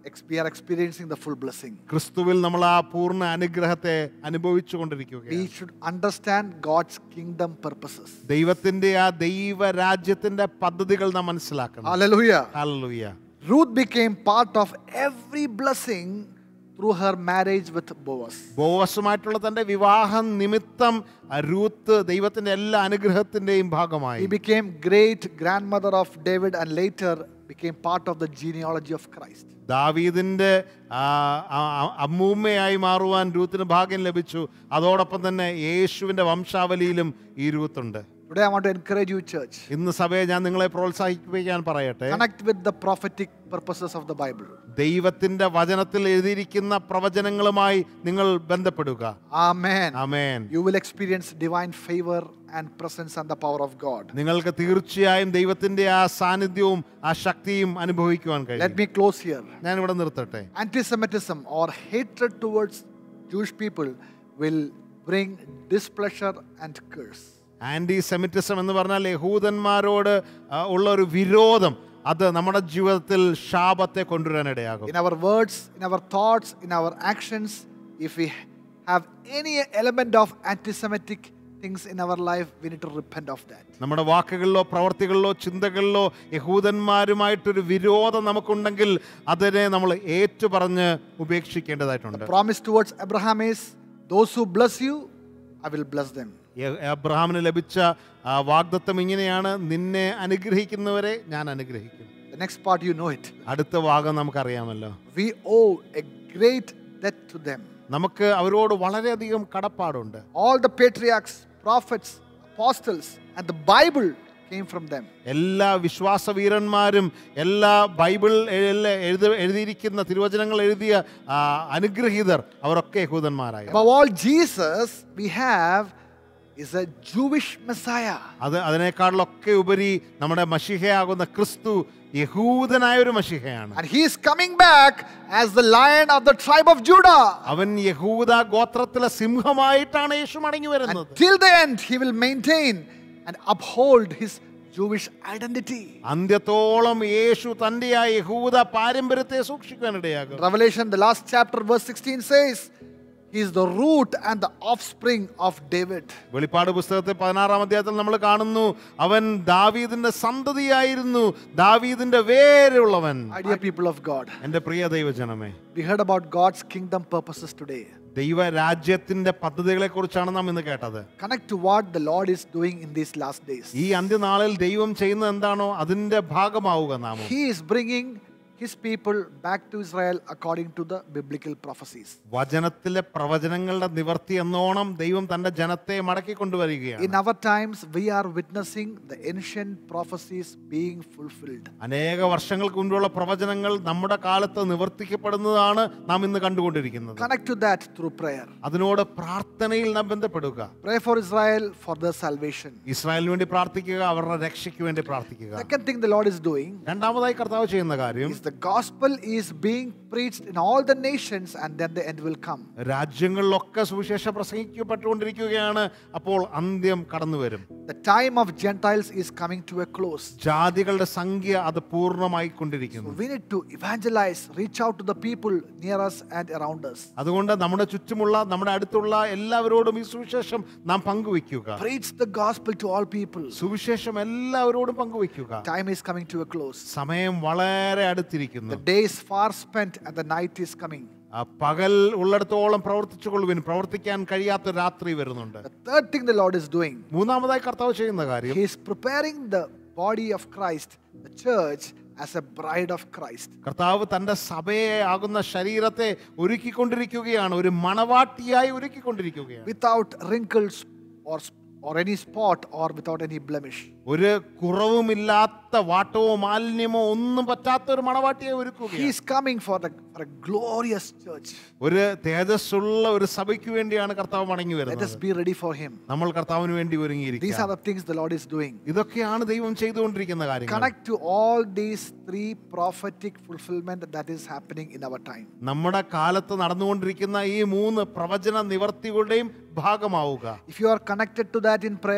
ex- we are experiencing the full blessing. ക്രിസ്തുവിൽ നമ്മൾ ആ പൂർണ്ണ അനുഗ്രഹത്തെ അനുഭവിച്ചു We കൊണ്ടിരിക്കുകയാണ് should understand God's kingdom purposes. ദൈവത്തിന്റെ ആ ദൈവരാജ്യത്തിന്റെ പദ്ധതികൾ നാം മനസ്സിലാക്കണം Hallelujah. ഹല്ലേലൂയ Ruth became part of every blessing through her marriage with Boaz. ബോവസുമായിട്ടുള്ള തന്റെ വിവാഹം നിമിത്തം ആ രൂത്ത് ദൈവത്തിന്റെ എല്ലാ അനുഗ്രഹത്തിന്റെയും He ഭാഗമായി became great grandmother of David and later became part of the genealogy of Christ. ദാവീദിന്റെ ആ, ആ, ആ, അമ്മൂമ്മയായി മാറുവാൻ രൂത്തിന് ഭാഗ്യം ലഭിച്ചു അതോടൊപ്പം തന്നെ യേശുവിന്റെ വംശാവലിയിലും ഈ രൂത്തുണ്ട് Today I want to encourage you, church. ഇന്ന് സഭയെ ഞാൻ നിങ്ങളെ പ്രോത്സാഹിപ്പിക്കാൻ പറയട്ടെ Connect with the prophetic purposes of the Bible. ദൈവത്തിന്റെ വചനത്തിൽ എഴുതിയിരിക്കുന്ന പ്രവചനങ്ങളുമായി നിങ്ങൾ ബന്ധപ്പെടുക Amen. Amen You will experience divine favor and presence and the power of God. നിങ്ങൾക്ക് തീർച്ചയായും ദൈവത്തിന്റെ ആ സാന്നിധ്യവും ആ ശക്തിയും അനുഭവിക്കുവാൻ Let കഴിയും me close here. ഞാൻ ഇവിടെ നിർത്തട്ടെ Anti-Semitism or hatred towards Jewish people will bring displeasure and curse. Anti semitism എന്ന് പറഞ്ഞാൽ യഹൂദന്മാരോട് ആ, ഉള്ള ഒരു വിരോധം അത് നമ്മുടെ ജീവിതത്തിൽ ശാപത്തെ കൊണ്ടുവരാനിടയാകും In our words, in our thoughts, in our actions, if we have any element of anti-Semitic things in our life, we need to repent of that. നമ്മുടെ വാക്കുകളിലോ പ്രവർത്തികളിലോ ചിന്തകളിലോ യഹൂദന്മാരുമായിട്ടൊരു വിരോധം നമുക്കുണ്ടെങ്കിൽ അതിനെ നമ്മൾ ഏറ്റുപറഞ്ഞ് ഉപേക്ഷിക്കേണ്ടതായിട്ടുണ്ട് The promise towards Abraham is, those who bless you, I will bless them. യ- അബ്രഹാമിന് ലഭിച്ച ആ വാഗ്ദത്തം ഇങ്ങനെയാണ് നിന്നെ അനുഗ്രഹിക്കുന്നവരെ ഞാൻ അനുഗ്രഹിക്കും The next part, you know it. അടുത്ത ഭാഗം നമുക്കറിയാമല്ലോ We owe a great debt to them. നമുക്ക് അവരോട് വളരെയധികം കടപ്പാടുണ്ട് All the patriarchs, prophets, apostles, and the Bible came from them. എല്ലാ വിശ്വാസവീരന്മാരും എല്ലാ ബൈബിൾ എഴുതി എഴുതി- എഴുതിയിരിക്കുന്ന തിരുവചനങ്ങൾ എഴുതിയ ആ, അനുഗ്രഹീതർ അവരൊക്കെ യഹൂദന്മാരായി Above all, Jesus we have is a Jewish Messiah. അത് അതിനേക്കാളിലൊക്കെ ഉപരി നമ്മുടെ മഷിഹയാകുന്ന ക്രിസ്തു യഹൂദനായ ഒരു മഷിഹയാണ് And he is coming back as the lion of the tribe of Judah. അവൻ യഹൂദ ഗോത്രത്തിലെ സിംഹമായിട്ടാണ് യേശു മടങ്ങി വരുന്നത് Till the end, he will maintain and uphold his Jewish identity. അന്ത്യത്തോളം യേശു തന്റെ ആ യഹൂദ പാരമ്പര്യത്തെ സൂക്ഷിക്കാനിടയാകും Revelation, the last chapter, verse 16 says, He is the root and the offspring of David. വെളിപ്പാട് പുസ്തകത്തിൽ പതിനാറാം അധ്യായത്തിൽ നമ്മൾ കാണുന്നു അവൻ ദാവീദിന്റെ സന്തതിയായിരുന്നു ദാവീദിന്റെ വേരുള്ളവൻ My dear people of God, എന്റെ പ്രിയ ദൈവജനമേ we heard about God's kingdom purposes today. ദൈവരാജ്യത്തിന്റെ പദ്ധതികളെ കുറിച്ചാണ് നാം ഇന്ന് കേട്ടത് Connect to what the Lord is doing in these last days. ഈ അന്ത്യനാളിൽ ദൈവം ചെയ്യുന്നത് എന്താണോ അതിന്റെ ഭാഗമാവുക നാം He is bringing his people back to Israel according to the biblical prophecies. വചനത്തിലെ പ്രവചനങ്ങളുടെ നിവർത്തി എന്നോണം ദൈവം തന്റെ ജനത്തെ മടക്കി കൊണ്ടുവരികയാണ് In our times, we are witnessing the ancient prophecies being fulfilled. അനേക വർഷങ്ങൾക്ക് മുൻപുള്ള പ്രവചനങ്ങൾ നമ്മുടെ കാലത്ത് നിവർത്തിക്കപ്പെടുന്നതാണ് നാം ഇന്ന് കണ്ടുകൊണ്ടിരിക്കുന്നത് Connect to that through prayer. അതിനോട് പ്രാർത്ഥനയിൽ നാം ബന്ധപ്പെടുക Pray for Israel for their salvation. ഇസ്രായേലിന് വേണ്ടി പ്രാർത്ഥിക്കുക അവരുടെ രക്ഷയ്ക്ക് വേണ്ടി പ്രാർത്ഥിക്കുക Second thing the Lord is doing രണ്ടാമതായി കർത്താവ് ചെയ്യുന്ന കാര്യം is the gospel is being preached in all the nations and then the end will come. രാജ്യങ്ങളിലൊക്കെ സുവിശേഷം പ്രസംഗിക്കപ്പെട്ടുകൊണ്ടിരിക്കുകയാണ് അപ്പോൾ അന്ത്യം കടന്നു വരും The time of Gentiles is coming to a close. ജാതികളുടെ സംഖ്യ അത് പൂർണ്ണമായി കൊണ്ടിരിക്കുന്നു We need to evangelize, reach out to the people near us and around us. അതുകൊണ്ട് നമ്മുടെ ചുറ്റുമുള്ള നമ്മുടെ അടുത്തുള്ള എല്ലാവരോടും ഈ സുവിശേഷം നാം പങ്കുവെക്കുക Preach the gospel to all people. സുവിശേഷം എല്ലാവരോടും പങ്കുവെക്കുക Time is coming to a close. സമയം വളരെ അടുത്തിരിക്കുന്നു The day is far spent and the night is coming. ആ പകൽ ഉള്ളിടത്തോളം പ്രവർത്തിച്ചുകൊള്ളുവിൻ പ്രവർത്തിക്കാൻ കഴിയാത്ത രാത്രി വരുന്നുണ്ട് The third thing the Lord is doing, മൂന്നാമതായി കർത്താവ് ചെയ്യുന്ന കാര്യം He is preparing the body of Christ, the church, as a bride of Christ. കർത്താവ് തന്റെ സഭയെ ആകുന്ന ശരീരത്തെ ഒരുക്കിക്കൊണ്ടിരിക്കുകയാണ് ഒരു മണവാട്ടിയായി ഒരുക്കിക്കൊണ്ടിരിക്കുകയാണ് without wrinkles or, or any spot or without any blemish. ഒരു കുറവുമില്ലാത്ത വാട്ടമോ മാലിന്യമോ ഒന്നും പറ്റാത്ത ഒരു മണവാട്ടിയെ He ഒരുക്കുകയാണ് is coming for, the, for a glorious church. ഒരു തേജസ്സുള്ള ഒരു സഭയ്ക്ക് വേണ്ടിയാണ് കർത്താവ് മടങ്ങി Let വരുന്നത് us be ready for Him. നമ്മൾ കർത്താവിന് വേണ്ടി These are ഒരുങ്ങിയിരിക്കുക the things the Lord is doing. ഇതൊക്കെയാണ് ദൈവം ചെയ്തുകൊണ്ടിരിക്കുന്ന കാര്യങ്ങൾ Connect to all these three prophetic fulfillment that is happening in our time. നമ്മുടെ കാലത്ത് നടന്നുകൊണ്ടിരിക്കുന്ന ഈ മൂന്ന് പ്രവചന നിവർത്തികളുടെയും ഭാഗമാവുക If you are connected to that in prayer,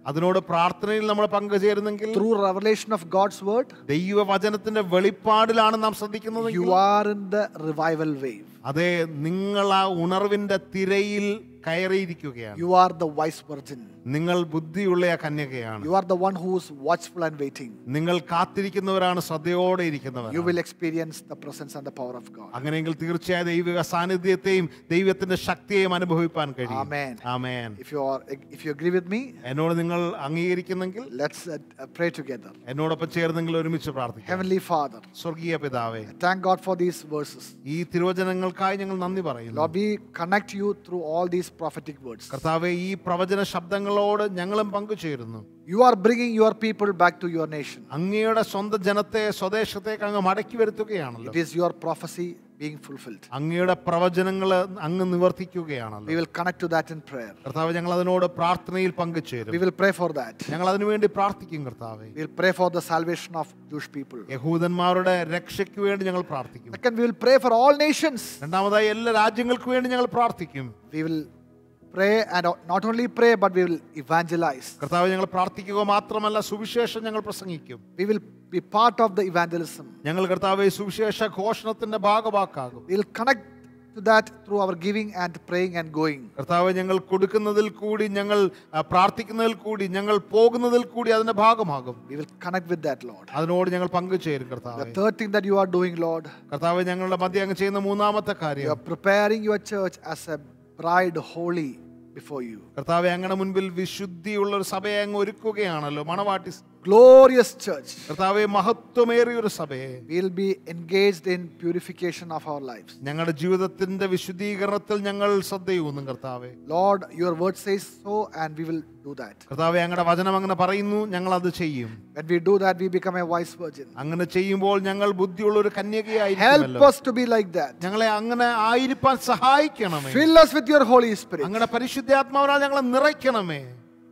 അതിനോട് പ്രാർത്ഥനയിൽ നമ്മൾ പങ്കുചേരുന്നെങ്കിൽ through revelation of God's word, ദൈവവചനത്തിന്റെ വെളിപ്പാടിലാണ് നാം ശ്രദ്ധിക്കുന്നത് you are in the revival wave. അതെ നിങ്ങൾ ആ ഉണർവിന്റെ തിരയിൽ കയറിയിരിക്കുകയാണ് You are the wise virgin. നിങ്ങൾ ബുദ്ധിയുള്ള ആ കന്യകയാണ് You are the one who is watchful and waiting. നിങ്ങൾ കാത്തിരിക്കുന്നവരാണ് ശ്രദ്ധയോടെ ഇരിക്കുന്നവർ You will experience the presence and the power of God. അങ്ങനെയെങ്കിൽ തീർച്ചയായും ദൈവിക സാന്നിധ്യത്തെയും ദൈവത്തിന്റെ ശക്തിയെയും അനുഭവിപ്പാൻ കഴിയും Amen. Amen If you are, if you agree with me, എന്നോട് നിങ്ങൾ അംഗീകരിക്കുന്നെങ്കിൽ let's uh, uh, pray together. എന്നോടൊപ്പം ചേർന്നെങ്കിൽ ഒരുമിച്ച് പ്രാർത്ഥിക്കാം Heavenly Father, സ്വർഗീയ പിതാവേ thank God for these verses. ഈ തിരുവചനങ്ങൾക്കായി ഞങ്ങൾ നന്ദി പറയുന്നു Lord, we connect you through all these prophetic words. കർത്താവെ ഈ പ്രവചന ശബ്ദങ്ങളോട് ഞങ്ങളും പങ്കുചേരുന്നു You are bringing your people back to your nation. അങ്ങയുടെ സ്വന്തം ജനത്തെ സ്വദേശത്തേക്ക് അങ്ങ് മടക്കി വരുത്തുകയാണല്ലോ It is your prophecy being fulfilled. അങ്ങയുടെ പ്രവചനങ്ങൾ അങ്ങ് നിവർത്തിക്കുകയാണല്ലോ We will connect to that in prayer. കർത്താവ് ഞങ്ങൾ അതിനോട് പ്രാർത്ഥനയിൽ പങ്കുചേരും We will pray for that. ഞങ്ങൾ അതിനുവേണ്ടി പ്രാർത്ഥിക്കും കർത്താവെ We will pray for the salvation of Jewish people. യഹൂദന്മാരുടെ രക്ഷയ്ക്ക് വേണ്ടി ഞങ്ങൾ പ്രാർത്ഥിക്കും Second, we will pray for all nations. രണ്ടാമതായി എല്ലാ രാജ്യങ്ങൾക്ക് വേണ്ടി ഞങ്ങൾ പ്രാർത്ഥിക്കും We will pray and not only pray, but we will evangelize. കർത്താവ് ഞങ്ങൾ പ്രാർത്ഥിക്കുക മാത്രമല്ല സുവിശേഷം ഞങ്ങൾ പ്രസംഗിക്കും We will be part of the evangelism. ഞങ്ങൾ കർത്താവ് സുവിശേഷ ഘോഷണത്തിന്റെ ഭാഗമാക്കാകും We will connect to that through our giving and praying and going. കർത്താവ് ഞങ്ങൾ കൊടുക്കുന്നതിൽ കൂടി ഞങ്ങൾ ആ, പ്രാർത്ഥിക്കുന്നതിൽ കൂടി ഞങ്ങൾ പോകുന്നതിൽ കൂടി അതിന്റെ ഭാഗമാകും We will connect with that, Lord. അതിനോട് ഞങ്ങൾ പങ്കുചേരും കർത്താവ് The third thing that you are doing, Lord, കർത്താവ് ഞങ്ങളുടെ മധ്യ അങ്ങ് ചെയ്യുന്ന മൂന്നാമത്തെ you കാര്യം are preparing your church as a bride holy before you. കർത്താവ് ഞങ്ങളുടെ മുൻപിൽ വിശുദ്ധിയുള്ള ഒരു സഭയെ അങ്ങ് ഒരുക്കുകയാണല്ലോ മണവാട്ടി Glorious church. കർത്താവെ മഹത്വമേറിയ ഒരു സഭയെ We will be engaged in purification of our lives. ഞങ്ങളുടെ ജീവിതത്തിന്റെ വിശുദ്ധീകരണത്തിൽ ഞങ്ങൾ ശ്രദ്ധയൂന്നും കർത്താവെ Lord, your word says so, and we will do that. കർത്താവെ ഞങ്ങളുടെ വചനം അങ്ങനെ പറയുന്നു ഞങ്ങൾ അത് ചെയ്യും When we do that, we become a wise virgin. അങ്ങനെ ചെയ്യുമ്പോൾ ഞങ്ങൾ ബുദ്ധിയുള്ള ഒരു Help കന്യകയായിരിക്കുമല്ലോ us to be like that. ഞങ്ങളെ അങ്ങനെ ആയിരിക്കാൻ സഹായിക്കണമേ Fill us with your Holy Spirit. അങ്ങയുടെ പരിശുദ്ധാത്മാവിനാൽ ഞങ്ങളെ നിറയ്ക്കണമേ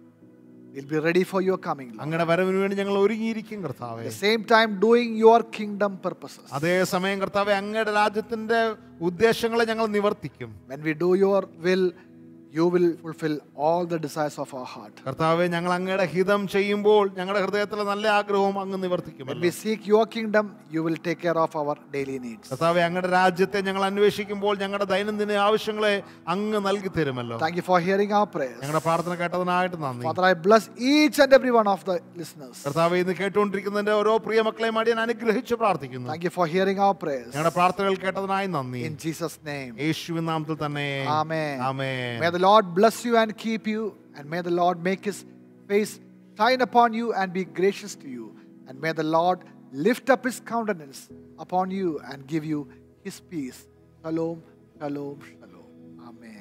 We'll be ready for your coming, Lord. അങ്ങയുടെ വരവിന് വേണ്ടി ഞങ്ങൾ ഒരുങ്ങിയിരിക്കും കർത്താവെ At the same time, doing your kingdom purposes. അതേ സമയം കർത്താവെ അങ്ങയുടെ രാജ്യത്തിന്റെ ഉദ്ദേശങ്ങളെ ഞങ്ങൾ നിവർത്തിക്കും When we do your will, you will fulfill all the desires of our heart. കർത്താവെ ഞങ്ങൾ അങ്ങയുടെ ഹിതം ചെയ്യുമ്പോൾ ഞങ്ങളുടെ ഹൃദയത്തിലെ നല്ല ആഗ്രഹവും അങ്ങ് When നിവർത്തിക്കുമല്ലോ we seek your kingdom, you will take care of our daily needs. കർത്താവെ അങ്ങയുടെ രാജ്യത്തെ ഞങ്ങൾ അന്വേഷിക്കുമ്പോൾ ഞങ്ങളുടെ ദൈനംദിന ആവശ്യങ്ങളെ അങ്ങ് നൽകി തരുമല്ലോ Thank you for hearing our prayers. ഞങ്ങളുടെ പ്രാർത്ഥന കേട്ടതിനായിട്ട് നന്ദി Father, I bless each and every one of the listeners. കർത്താവെ ഇന്ന് കേട്ടുകൊണ്ടിരിക്കുന്നതിന്റെ ഓരോ പ്രിയ മക്കളെയും അടി ഞാൻ അനുഗ്രഹിച്ച് പ്രാർത്ഥിക്കുന്നു Thank you for hearing our prayers. ഞങ്ങളുടെ പ്രാർത്ഥനകൾ കേട്ടതിനായി നന്ദി In Jesus' name. യേശുവിൻ നാമത്തിൽ തന്നെ Amen. Amen May the Lord bless you and keep you, and may the Lord make his face shine upon you and be gracious to you. And may the Lord lift up his countenance upon you and give you his peace. Shalom, shalom, shalom. Amen.